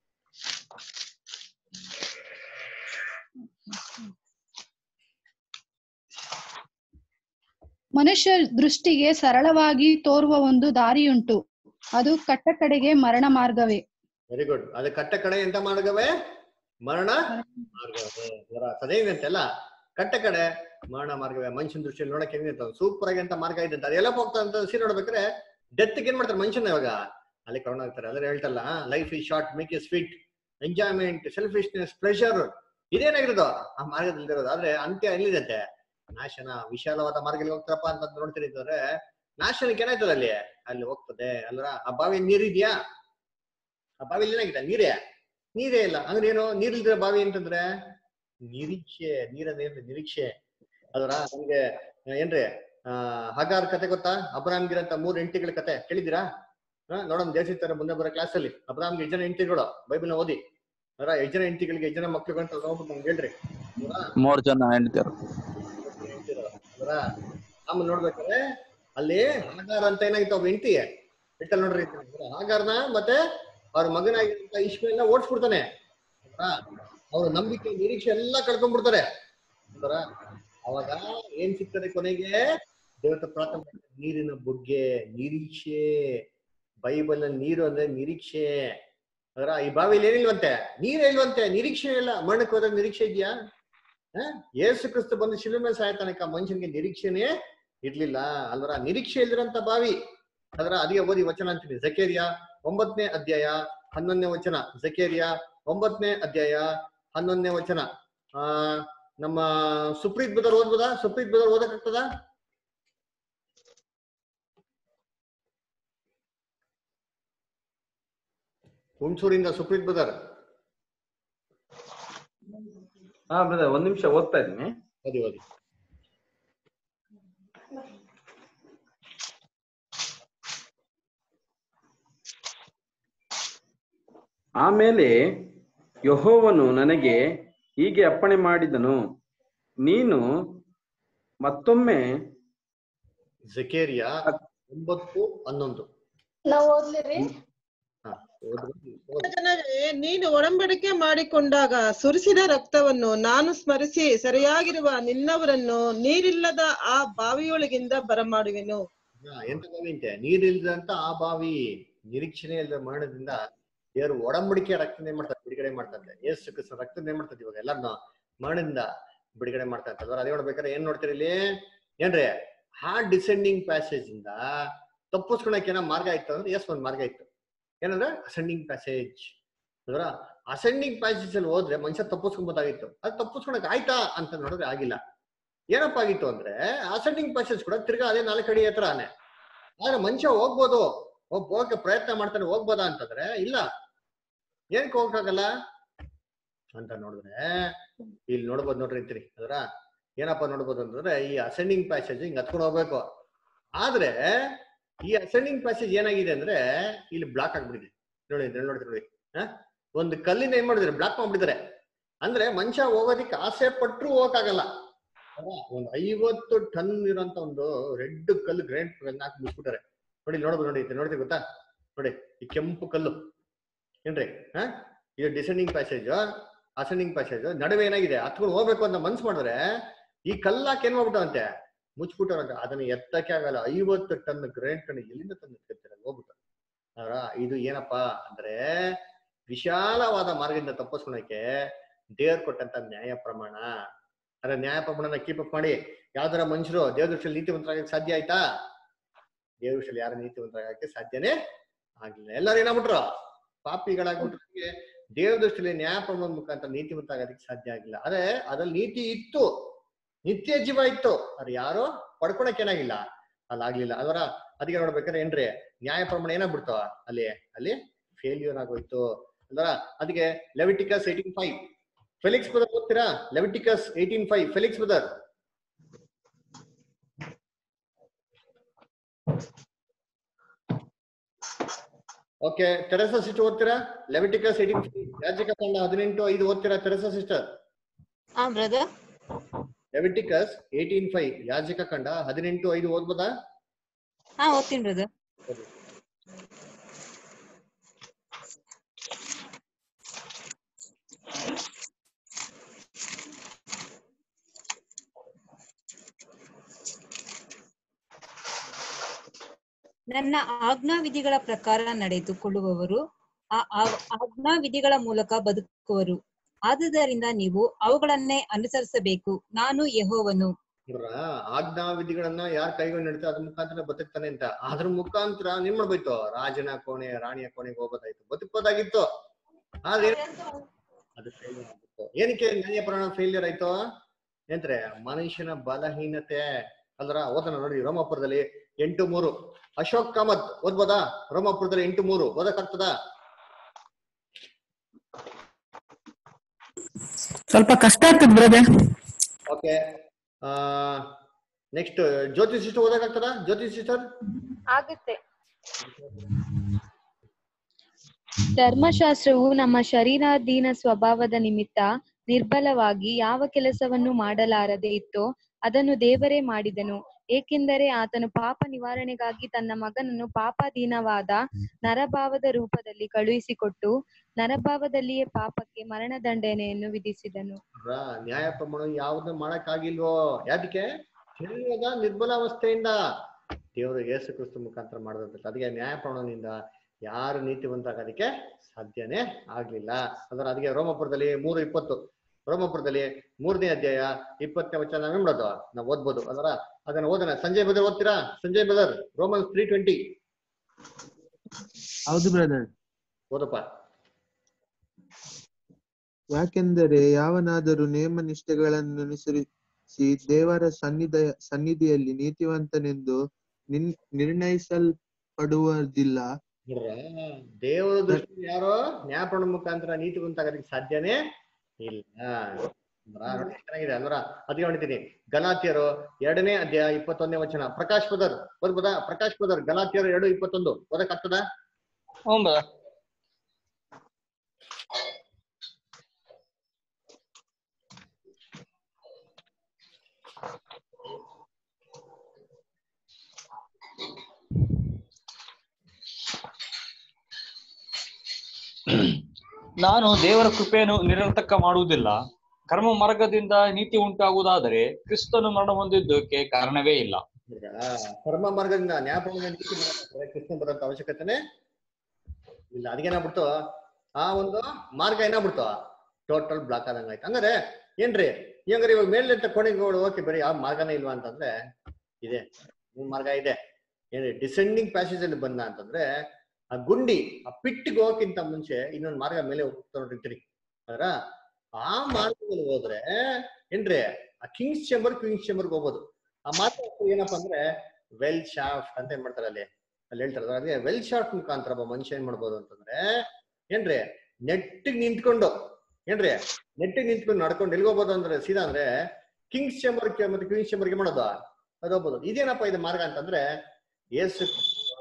ಮನುಷ್ಯ ದೃಷ್ಟಿಗೆ ಸರಳವಾಗಿ ತೋರುವ ಒಂದು ದಾರಿಯುಂಟು ಅದು ಕಟ್ಟ ಕಡೆಗೆ ಮರಣ ಮಾರ್ಗವೇ ವೆರಿ ಗುಡ್ ಅದು ಕಟ್ಟ ಕಡೆ ಎಂತ ಮಾರ್ಗವೇ ಮರಣ ಮಾರ್ಗವೇ ಅದರ ಸದೈವ ಅಂತೆಲ್ಲ ಕಟ್ಟ ಕಡೆ ಮರಣ ಮಾರ್ಗವೇ ಮನುಷ್ಯನ ದೃಷ್ಟಿಯಲ್ಲಿ ನೋಡಕ್ಕೆ ಹೆಂಗಿರ್ತಾವ ಸೂಪರ್ ಆಗಿ ಅಂತ ಮಾರ್ಗ ಇದೆ ಅಂತ ಅದೆಲ್ಲ ಹೋಗ್ತಾ ಅಂತ ಸೀರೆ ನೋಡ್ಬೇಕಾದ್ರೆ ಡೆತ್ ಏನ್ ಮಾಡ್ತಾರೆ ಮನುಷ್ಯನ ಇವಾಗ ಅಲ್ಲಿ ಕರೋಣ ಆಗ್ತಾರೆ ಅದ್ರ ಹೇಳ್ತಲ್ಲ life is short make is fit enjoyment selfishness pleasure ಇದೇನಾಗಿರೋದು ಆ ಮಾರ್ಗದಲ್ಲಿ ಇರೋದು ಆದ್ರೆ ಅಂತ್ಯ ಎಲ್ಲಿದೆ ನಾಶನ ವಿಶಾಲವಾದ ಮಾರ್ಗದಲ್ಲಿ ಹೋಗ್ತಾರಪ್ಪ ಅಂತ ನೋಡ್ತೀರಿ ಅಂತಂದ್ರೆ ನಾಶನಕ್ಕೆ ಏನಾಯ್ತದ ಅಲ್ಲಿ ಅಲ್ಲಿ ಹೋಗ್ತದೆ ಅಲ್ರ ಆ ಬಾವಿ ನೀರಿದ್ಯಾ ಆ ಬಾವಿಲಿ ಏನಾಗಿದೆ ನೀರೇ ನೀರೇ ಇಲ್ಲ ಅಂದ್ರೆ ಏನು ನೀರಿಲ್ದಿರೋ ಬಾವಿ ಅಂತಂದ್ರೆ ನಿರೀಕ್ಷೆ ನೀರನ್ನೇನ್ರಿ ನಿರೀಕ್ಷೆ ಅದರ ನಮ್ಗೆ ಏನ್ರಿ ಆ ಹಗಾರ್ ಕತೆ ಗೊತ್ತಾ ಅಬ್ರಾಮ್ಗಿರಂತ ಮೂರ್ ಹೆಂಡತಿಗಳ ಕತೆ ಕೇಳಿದ್ದೀರಾ ಹಾ ನೋಡೋಣ ದೇಶಿತರ ಮುಂದೆ ಬರೋ ಕ್ಲಾಸ್ ಅಲ್ಲಿ ಅಬ್ರಾಮ್ಗೆ ಎಷ್ಟು ಜನ ಹೆಂಡತಿಗಳು ಬೈಬಲ್ನ ಓದಿ ಅದರ ಎಷ್ಟು ಜನ ಹೆಂಡತಿಗಳಿಗೆ ಎಷ್ಟು ಜನ ಮಕ್ಳು ಅಂತ ನೋಡ್ಬಿಟ್ಟು ನಮ್ಗೆ ಹೇಳ್ರಿ ಹೌದಾ? ಮೂರ್ ಜನ ಹೆಂಡತಿಯರು ಅದರ ಆಮೇಲೆ ನೋಡ್ಬೇಕಾದ್ರೆ ಅಲ್ಲಿ ಹಾಗಾರ ಅಂತ ಏನಾಗಿತ್ತು ಒಬ್ಬ ಹೆಂಡತಿ ಬಿಟ್ಟಲ್ ನೋಡ್ರಿ ಹಾಗಾರ್ನ ಮತ್ತೆ ಅವ್ರ ಮಗನಾಗಿದ್ದ ಇಶ್ಮೇಲ್ನ ಓಡಿಸ್ಬಿಡ್ತಾನೆ ಅವ್ರ ನಂಬಿಕೆ ನಿರೀಕ್ಷೆ ಎಲ್ಲ ಕಳ್ಕೊಂಡ್ಬಿಡ್ತಾರೆ ಅಂತಾರ ಅವಾಗ ಏನ್ ಸಿಗ್ತದೆ ಕೊನೆಗೆ ದೇವತ ಪ್ರಾರ್ಥನೆ ಮಾಡ್ತಾರೆ, ನೀರಿನ ಬುಗ್ಗೆ ನಿರೀಕ್ಷೆ ಬೈಬಲ್ ನಲ್ಲಿ ನೀರು ಅಂದ್ರೆ ನಿರೀಕ್ಷೆ ಅದರ ಈ ಬಾವಿಲಿ ಏನಿಲ್ವಂತೆ ನೀರೇ ಇಲ್ವಂತೆ ನಿರೀಕ್ಷೆ ಇಲ್ಲ ಮರಣಕ್ಕೆ ಹೋದಾಗ ನಿರೀಕ್ಷೆ ಇದೆಯಾ ಹ? ಯೇಸು ಕ್ರಿಸ್ತ ಬಂದು ಶಿಲುಮೆ ಮೇಲೆ ಸಾಯ್ತಾನಕ ಮನುಷ್ಯನಿಗೆ ನಿರೀಕ್ಷೆನೇ ಇರ್ಲಿಲ್ಲ ಅಲ್ವರ ನಿರೀಕ್ಷೆ ಇಲ್ದಿರಂತ ಬಾವಿ ಅದರ ಅದಿಗೆ ಓದಿ ವಚನ ಅಂತೀನಿ ಜಕೇರಿಯಾ ಒಂಬತ್ತನೇ ಅಧ್ಯಾಯ ಹನ್ನೊಂದನೇ ವಚನ ಜಕೇರಿಯಾ ಒಂಬತ್ತನೇ ಅಧ್ಯಾಯ ಹನ್ನೊಂದನೇ ವಚನ ಆ ನಮ್ಮ ಸುಪ್ರೀತ್ ಬದರ್ ಓದ್ಬೋದಾ ಸುಪ್ರೀತ್ ಬದರ್ ಓದಕ್ಕಾಗ್ತದ ಹುಣಸೂರಿಂದ ಸುಪ್ರೀತ್ ಬದರ್ ಹಾ ಬ್ರದರ್ ಒಂದ್ ನಿಮಿಷ ಓದ್ತಾ ಇದ್ದೀನಿ ಓದಿ ಓದಿ ಆಮೇಲೆ ಯಹೋವನು ನನಗೆ ಹೀಗೆ ಅಪ್ಪಣೆ ಮಾಡಿದನು ನೀನು ಮತ್ತೊಮ್ಮೆ ಜಕೇರಿಯಾ ಒಂಬತ್ತು ಹನ್ನೊಂದು ನಾವ್ ಓದ್ಲಿರಿ ಹಾ ಓದ್ರಿ ಓದಿ. ಜನರೇ ನೀನು ಒಡಂಬಡಿಕೆ ಮಾಡಿಕೊಂಡಾಗ ಸುರಿಸಿದ ರಕ್ತವನ್ನು ನಾನು ಸ್ಮರಿಸಿ ಸರಿಯಾಗಿರುವ ನಿನ್ನವರನ್ನು ನೀರಿಲ್ಲದ ಆ ಬಾವಿಯೊಳಗಿಂದ ಬರಮಾಡುವೆನು ಹಾ, ಎಂತ ಬಾವಿ ಅಂತೆ ನೀರಿಲ್ದಂತ ಆ ಬಾವಿ ನಿರೀಕ್ಷಣೆ ಇಲ್ಲದ ಮರಣದಿಂದ ದೇವರು ಒಡಂಬಡಿಕೆ ರಕ್ತದ ಏನ್ ಮಾಡ್ತಾರೆ ಬಿಡುಗಡೆ ಮಾಡ್ತಾರೆ ಏಸು ಕ್ರಿಸ್ತ ರಕ್ತದ ಏನ್ ಮಾಡ್ತಾರೆ ಇವಾಗ ಎಲ್ಲಾರ್ನು ಮರಣದಿಂದ ಬಿಡುಗಡೆ ಮಾಡ್ತಾರೆ ಅಲ್ವಾ ಅದೇ ನೋಡ್ಬೇಕಾದ್ರೆ ಏನ್ ನೋಡ್ತೀರಿ ಇಲ್ಲಿ ಏನ್ರಿ ಆ ಡಿಸೆಂಡಿಂಗ್ ಪ್ಯಾಸೇಜ್ ಇಂದ ತಪ್ಪಿಸ್ಕೊಳಕ್ ಏನೋ ಮಾರ್ಗ ಇತ್ತು ಅಂದ್ರೆ ಎಸ್ ಒಂದ್ ಮಾರ್ಗ ಇತ್ತು ಏನಂದ್ರೆ ಅಸೆಂಡಿಂಗ್ ಪ್ಯಾಸೇಜ್ ಅದರ ಅಸೆಂಡಿಂಗ್ ಪ್ಯಾಸೇಜ್ ಅಲ್ಲಿ ಹೋದ್ರೆ ಮನುಷ್ಯ ತಪ್ಪಿಸ್ಕೊಬೋದಾಗಿತ್ತು ಅದು ತಪ್ಪಿಸ್ಕೊಳಕ್ ಆಯ್ತಾ ಅಂತ ನೋಡಿದ್ರೆ ಆಗಿಲ್ಲ ಏನಪ್ಪ ಆಗಿತ್ತು ಅಂದ್ರೆ ಅಸೆಂಡಿಂಗ್ ಪ್ಯಾಸೇಜ್ ಕೂಡ ತಿರ್ಗಾ ಅದೇ ನಾಲ್ಕು ಅಡಿ ಎತ್ತರಾನೆ ಆದ್ರೆ ಮನುಷ್ಯ ಹೋಗ್ಬೋದು ಹೋಗ್ ಹೋಗಕ್ಕೆ ಪ್ರಯತ್ನ ಮಾಡ್ತಾನೆ ಹೋಗ್ಬೋದಾ ಅಂತಂದ್ರೆ ಇಲ್ಲ ಏನಕ್ಕೆ ಹೋಗಕ್ಕಾಗಲ್ಲ ಅಂತ ನೋಡಿದ್ರೆ ಇಲ್ಲಿ ನೋಡ್ಬೋದು ನೋಡ್ರಿ ಅಂತೀರಿ ಅದರ ಏನಪ್ಪ ನೋಡ್ಬೋದು ಅಂತಂದ್ರೆ ಈ ಅಸೆಂಡಿಂಗ್ ಪ್ಯಾಸೇಜ್ ಹಿಂಗ್ ಹತ್ಕೊಂಡು ಹೋಗ್ಬೇಕು ಆದ್ರೆ ಈ ಅಸೆಂಡಿಂಗ್ ಪ್ಯಾಸೇಜ್ ಏನಾಗಿದೆ ಅಂದ್ರೆ ಇಲ್ಲಿ ಬ್ಲಾಕ್ ಆಗ್ಬಿಟ್ಟಿದೆ ನೋಡಿ ಇದ್ರಲ್ಲಿ ನೋಡ್ತೀರಿ ನೋಡಿ ಹಾ ಒಂದು ಕಲ್ಲಿನ ಏನ್ ಮಾಡಿದ್ರೆ ಬ್ಲಾಕ್ ಮಾಡ್ಬಿಟ್ಟಿದ್ದಾರೆ ಅಂದ್ರೆ ಮನುಷ್ಯ ಹೋಗೋದಿಕ್ಕೆ ಆಸೆ ಪಟ್ರು ಹೋಗಕ್ಕಾಗಲ್ಲ ಅಲ್ವಾ? ಒಂದು ಐವತ್ತು ಟನ್ ಇರೋಂತ ಒಂದು ರೆಡ್ ಕಲ್ಲು ಗ್ರೈಂಡ್ ಹಾಕಿ ಮುಚ್ಬಿಟ್ಟಾರೆ ನೋಡಿ ನೋಡ್ಬೋದು ನೋಡಿ ಇದು ನೋಡ್ತೀವಿ ಗೊತ್ತಾ ನೋಡಿ ಈ ಕೆಂಪು ಕಲ್ಲು ಏನ್ರಿ ಹಾ ಇದು ಡಿಸೆಂಡಿಂಗ್ ಪ್ಯಾಸೇಜ್ ಅಸೆಂಡಿಂಗ್ ಪ್ಯಾಸೇಜ್ ನಡುವೆ ಏನಾಗಿದೆ ಹತ್ಕೊಂಡು ಹೋಗ್ಬೇಕು ಅಂತ ಮನ್ಸು ಮಾಡಿದ್ರೆ ಈ ಕಲ್ಲಾಕ್ ಏನ್ ಮಾಡ್ಬಿಟ್ಟವಂತೆ ಮುಚ್ಬಿಟ್ಟವ್ರಂತೆ ಅದನ್ನ ಎತ್ತಕ್ಕೆ ಆಗಲ್ಲ ಐವತ್ತು ಟನ್ ಗ್ರೈಂಡ್ ಟನ್ ಎಲ್ಲಿಂದ ತಂದು ಎತ್ಕೊತೀರ ಹೋಗ್ಬಿಟ್ಟು ಅವರ ಇದು ಏನಪ್ಪಾ ಅಂದ್ರೆ ವಿಶಾಲವಾದ ಮಾರ್ಗದಿಂದ ತಪ್ಪಿಸ್ಕೊಳಕ್ಕೆ ದೇವ್ರು ಕೊಟ್ಟಂತ ನ್ಯಾಯ ಪ್ರಮಾಣ ಅದ್ರ ನ್ಯಾಯ ಪ್ರಮಾಣನ ಕೀಪ್ ಅಪ್ ಮಾಡಿ ಯಾವ್ದಾರ ಮನುಷ್ಯರು ದೇವ್ರ ದೃಷ್ಟಿಯಲ್ಲಿ ನೀತಿವಂತರಾಗಕ್ಕೆ ಸಾಧ್ಯ ಆಯ್ತಾ ದೇವ್ರ ದೃಷ್ಟಿಯಲ್ಲಿ ಯಾರು ನೀತಿವಂತರಾಗಕ್ಕೆ ಸಾಧ್ಯನೇ ಆಗ್ಲಿಲ್ಲ ಎಲ್ಲರೂ ಏನಾಗ್ಬಿಟ್ರು ಪಾಪಿಗಳಾಗ್ಬಿಟ್ರೆ ದೇವ್ರ ದೃಷ್ಟಿಯಲ್ಲಿ ನ್ಯಾಯ ಪ್ರಮಾಣ ಮುಖಾಂತರ ನೀತಿವಂತ ಆಗೋದಕ್ಕೆ ಸಾಧ್ಯ ಆಗಿಲ್ಲ ಆದ್ರೆ ಅದ್ರಲ್ಲಿ ನೀತಿ ಇತ್ತು ನಿತ್ಯ ಜೀವ ಇತ್ತು ಅದು ಯಾರು ಪಡ್ಕೊಳಕ್ ಏನಾಗಿಲ್ಲ ಅಲ್ಲಿ ಆಗ್ಲಿಲ್ಲ ಅದರ ಅದಕ್ಕೆ ನೋಡ್ಬೇಕಾದ್ರೆ ಏನ್ರಿ ನ್ಯಾಯ ಪ್ರಮಾಣ ಏನಾಗ್ಬಿಡ್ತಾವ ಅಲ್ಲಿ ಅಲ್ಲಿ ಫೇಲ್ಯೂರ್ ಆಗೋಯ್ತು ಅಂದ್ರ ಅದಕ್ಕೆ Leviticus eighteen five Felix brother ಓದ್ತೀರಾ Leviticus eighteen five Felix brother okay Teresa sister ಓದ್ತೀರಾ ಲೆವಿಟಿಕಸ್ ಏಯ್ಟೀನ್ ಫೈವ್ ಯಾಜಕ ತಂಡ ಹದಿನೆಂಟು ಐದು ಓದ್ತೀರಾ ಟೆರೆಸಾ ಸಿಸ್ಟರ್ ಹಾ ಬ್ರದರ್ ಲೆವಿಟಿಕಸ್ ಏಯ್ಟೀನ್ ಫೈವ್ ಯಾಜಕ ಕಂಡ ಹದಿನೆಂಟು ಐದು ಓದ್ಬೋದಾ ಹಾ ಓದ್ತೀನಿ ಬ್ರದರ್ ನನ್ನ ಆಜ್ಞಾವಿಧಿಗಳ ಪ್ರಕಾರ ನಡೆದುಕೊಳ್ಳುವವರು ಆ ಆ- ಆಜ್ಞಾವಿಧಿಗಳ ಮೂಲಕ ಬದುಕುವರು ಆದುದರಿಂದ ನೀವು ಅವುಗಳನ್ನೇ ಅನುಸರಿಸಬೇಕು ನಾನು ಯೆಹೋವನು ನೋಡ್ರ ಆಜ್ಞಾ ವಿಧಿಗಳನ್ನ ಯಾರ್ ಕೈಗೊಂಡು ನಡೀತಾ ಅದ್ರ ಮುಖಾಂತರ ಬದುಕ್ತಾನೆ ಅಂತ ಅದ್ರ ಮುಖಾಂತರ ನಿಮ್ ಮಾಡ್ಬೋಯ್ತು ರಾಜನ ಕೋಣೆ ರಾಣಿಯ ಕೋಣೆಗೆ ಹೋಗೋದಾಯ್ತು ಬದುಕ್ಬೋದಾಗಿತ್ತು ಆದ್ರೆ ಅದು ಫೇಲ್ಯೂರ್ ಆಗ್ಬಿಟ್ಟು ಏನಕ್ಕೆ ನ್ಯಾಯ ಪ್ರಮಾಣ ಫೇಲ್ಯೂರ್ ಆಯ್ತು ಏನ್ರೆ ಮನುಷ್ಯನ ಬಲಹೀನತೆ ಅಲ್ರ ಓದನ ನೋಡಿ ರೋಮಾಪುರದಲ್ಲಿ ಎಂಟು ಮೂರು ಅಶೋಕ್ ಕಾಮತ್ ಓದ್ಬೋದಾ ರೋಮಾಪುರದಲ್ಲಿ ಎಂಟು ಮೂರು ಓದಕ್ಕಾಗ್ತದ ಸ್ವಲ್ಪ ಕಷ್ಟ ಆಗ್ತದೆ brother okay next Jyoti sister ಓದಕ್ಕಾಗ್ತದ ಜ್ಯೋತಿ ಸಿಸ್ಟರ್ ಆಗುತ್ತೆ ಧರ್ಮಶಾಸ್ತ್ರವು ನಮ್ಮ ಶರೀರಾಧೀನ ಸ್ವಭಾವದ ನಿಮಿತ್ತ ನಿರ್ಬಲವಾಗಿ ಯಾವ ಕೆಲಸವನ್ನು ಮಾಡಲಾರದೆ ಇತ್ತೋ ಅದನ್ನು ದೇವರೇ ಮಾಡಿದನು ಏಕೆಂದರೆ ಆತನು ಪಾಪ ನಿವಾರಣೆಗಾಗಿ ತನ್ನ ಮಗನನ್ನು ಪಾಪಾಧೀನವಾದ ನರಭಾವದ ರೂಪದಲ್ಲಿ ಕಳುಹಿಸಿಕೊಟ್ಟು ನರಭಾವದಲ್ಲಿಯೇ ಪಾಪಕ್ಕೆ ಮರಣದಂಡನೆಯನ್ನು ವಿಧಿಸಿದನು ರಾ ನ್ಯಾಯ ಪ್ರಮಾಣ ಯಾವ್ದು ಮಾಡಕ್ ಆಗಿಲ್ವೋ ಯಾದಕ್ಕೆ ಶರೀರದ ನಿರ್ಬಲಾವಸ್ಥೆಯಿಂದ ದೇವರು ಯೇಸು ಕ್ರಿಸ್ತ ಮುಖಾಂತರ ಮಾಡಿದಂತ ಅದಕ್ಕೆ ನ್ಯಾಯ ಪ್ರಮಾಣದಿಂದ ಯಾರು ನೀತಿವಂತಾಗೋದಕ್ಕೆ ಸಾಧ್ಯನೇ ಆಗ್ಲಿಲ್ಲ ಅದರ ಅದಕ್ಕೆ ರೋಮಪುರದಲ್ಲಿ ಮೂರು ಇಪ್ಪತ್ತು ರೋಮಪುರದಲ್ಲಿ ಮೂರನೇ ಅಧ್ಯಾಯ ಇಪ್ಪತ್ತನೇ ವಚನ ನಾವೇ ಮಾಡೋದು ನಾವು ಓದ್ಬೋದು ಅದರ ಅದನ್ನ ಓದೋಣ ಸಂಜಯ್ ಬದರ್ ಓದ್ತೀರಾ Sanjay brother Roman three twenty ಹೌದು ಬ್ರದರ್ ಓದಪ್ಪ ಯಾಕೆಂದರೆ ಯಾವನಾದರೂ ನೇಮ ನಿಷ್ಠೆಗಳನ್ನು ಅನುಸರಿಸಿ ದೇವರ ಸನ್ನಿಧ ಸನ್ನಿಧಿಯಲ್ಲಿ ನೀತಿವಂತನೆಂದು ನಿನ್ ನಿರ್ಣಯಿಸಲ್ಪಡುವುದಿಲ್ಲ ನೋಡ್ರ ದೇವರ ದೃಷ್ಟಿ ಯಾರೋ ನ್ಯಾಯಪ್ರಣ ಮುಖಾಂತರ ನೀತಿವಂತಾಗೋದಕ್ಕೆ ಸಾಧ್ಯನೇ ಇಲ್ಲ ಅಂದ್ರ ನೋಡಿ ಎಷ್ಟ್ ಚೆನ್ನಾಗಿದೆ ಅಂದ್ರ ಅದಕ್ಕೆ ಹೊಡಿತೀನಿ ಗಲಾತಿಯರು ಎರಡನೇ ಅಧ್ಯಾಯ ಇಪ್ಪತ್ತೊಂದನೇ ವಚನ ಪ್ರಕಾಶ್ ಪದರ್ ಓದ್ಬೋದಾ ಪ್ರಕಾಶ್ ಪದರ್ ಗಲಾತಿಯರು ಎರಡು ಇಪ್ಪತ್ತೊಂದು ಓದಕ್ಕಾಗ್ತದ ಹ್ಞೂ brother. ನಾನು ದೇವರ ಕೃಪೆಯನ್ನು ನಿರರ್ಥಕ ಮಾಡುವುದಿಲ್ಲ ಕರ್ಮ ಮಾರ್ಗದಿಂದ ನೀತಿ ಉಂಟಾಗುವುದಾದರೆ ಕ್ರಿಸ್ತನು ಮರಣ ಹೊಂದಿದ್ದಕ್ಕೆ ಕಾರಣವೇ ಇಲ್ಲ ನೋಡ್ರಾ? ಕರ್ಮ ಮಾರ್ಗದಿಂದ ನ್ಯಾಯಪ್ರಮಾಣ ನೀತಿ ಬರೋದಾದ್ರೆ ಕೃಷ್ಣ ಬರೋಂತ ಅವಶ್ಯಕತೆನೆ ಇಲ್ಲ ಅದಕ್ಕೇನಾಗ್ಬಿಡ್ತು ಆ ಒಂದು ಮಾರ್ಗ ಏನಾಗ್ಬಿಡ್ತು ಟೋಟಲ್ ಬ್ಲಾಕ್ ಆದಂಗ ಆಯ್ತು ಹಂಗಾರೆ ಏನ್ರಿ ಹೆಂಗಾರೆ ಇವಾಗ ಮೇಲೆ ಅಂತ ಕೊನೆಗೆ ಓಕೆ ಬರೀ ಆ ಮಾರ್ಗನೇ ಇಲ್ವಾ ಅಂತಂದ್ರೆ ಇದೆ ಒಂದ್ ಮಾರ್ಗ ಇದೆ ಏನ್ರಿ ಡಿಸೆಂಡಿಂಗ್ ಪ್ಯಾಸೇಜ್ ಅಲ್ಲಿ ಬಂದ ಅಂತಂದ್ರೆ ಆ ಗುಂಡಿ ಆ ಪಿಟ್ಟಿಗೆ ಹೋಗಕ್ಕಿಂತ ಮುಂಚೆ ಇನ್ನೊಂದ್ ಮಾರ್ಗ ಮೇಲೆ ಹೋಗ್ತಾ ನೋಡಿರ್ತೀರಿ ಅದರ ಆ ಮಾರ್ಗದಲ್ಲಿ ಹೋದ್ರೆ ಏನ್ರಿ ಆ ಕಿಂಗ್ಸ್ ಚೇಂಬರ್ ಕ್ವೀನ್ಸ್ ಚೇಂಬರ್ಗೆ ಹೋಗ್ಬೋದು ಆ ಮಾರ್ಗ ಏನಪ್ಪಾ ಅಂದ್ರೆ ವೆಲ್ ಶಾಫ್ಟ್ ಅಂತ ಏನ್ ಮಾಡ್ತಾರೆ ಅಲ್ಲಿ ಅಲ್ಲಿ ಹೇಳ್ತಾರೆ ಅದೇ ವೆಲ್ ಶಾಫ್ಟ್ ಮುಖಾಂತರ ಒಬ್ಬ ಮನುಷ್ಯ ಏನ್ ಮಾಡ್ಬೋದು ಅಂತಂದ್ರೆ ಏನ್ರಿ ನೆಟ್ಟಿಗೆ ನಿಂತ್ಕೊಂಡು ಏನ್ರಿ ನೆಟ್ಟಿಗೆ ನಿಂತ್ಕೊಂಡು ನಡ್ಕೊಂಡು ಎಲ್ಲಿ ಹೋಗ್ಬೋದು ಅಂದ್ರೆ ಸೀದಾ ಅಂದ್ರೆ ಕಿಂಗ್ಸ್ ಚೇಂಬರ್ ಮತ್ತೆ ಕ್ವೀನ್ಸ್ ಚೇಂಬರ್ಗೆ ಮಾಡೋದು ಅದು ಹೋಗ್ಬೋದು ಇದೇನಪ್ಪ ಇದು ಮಾರ್ಗ ಅಂತಂದ್ರೆ ಏಸು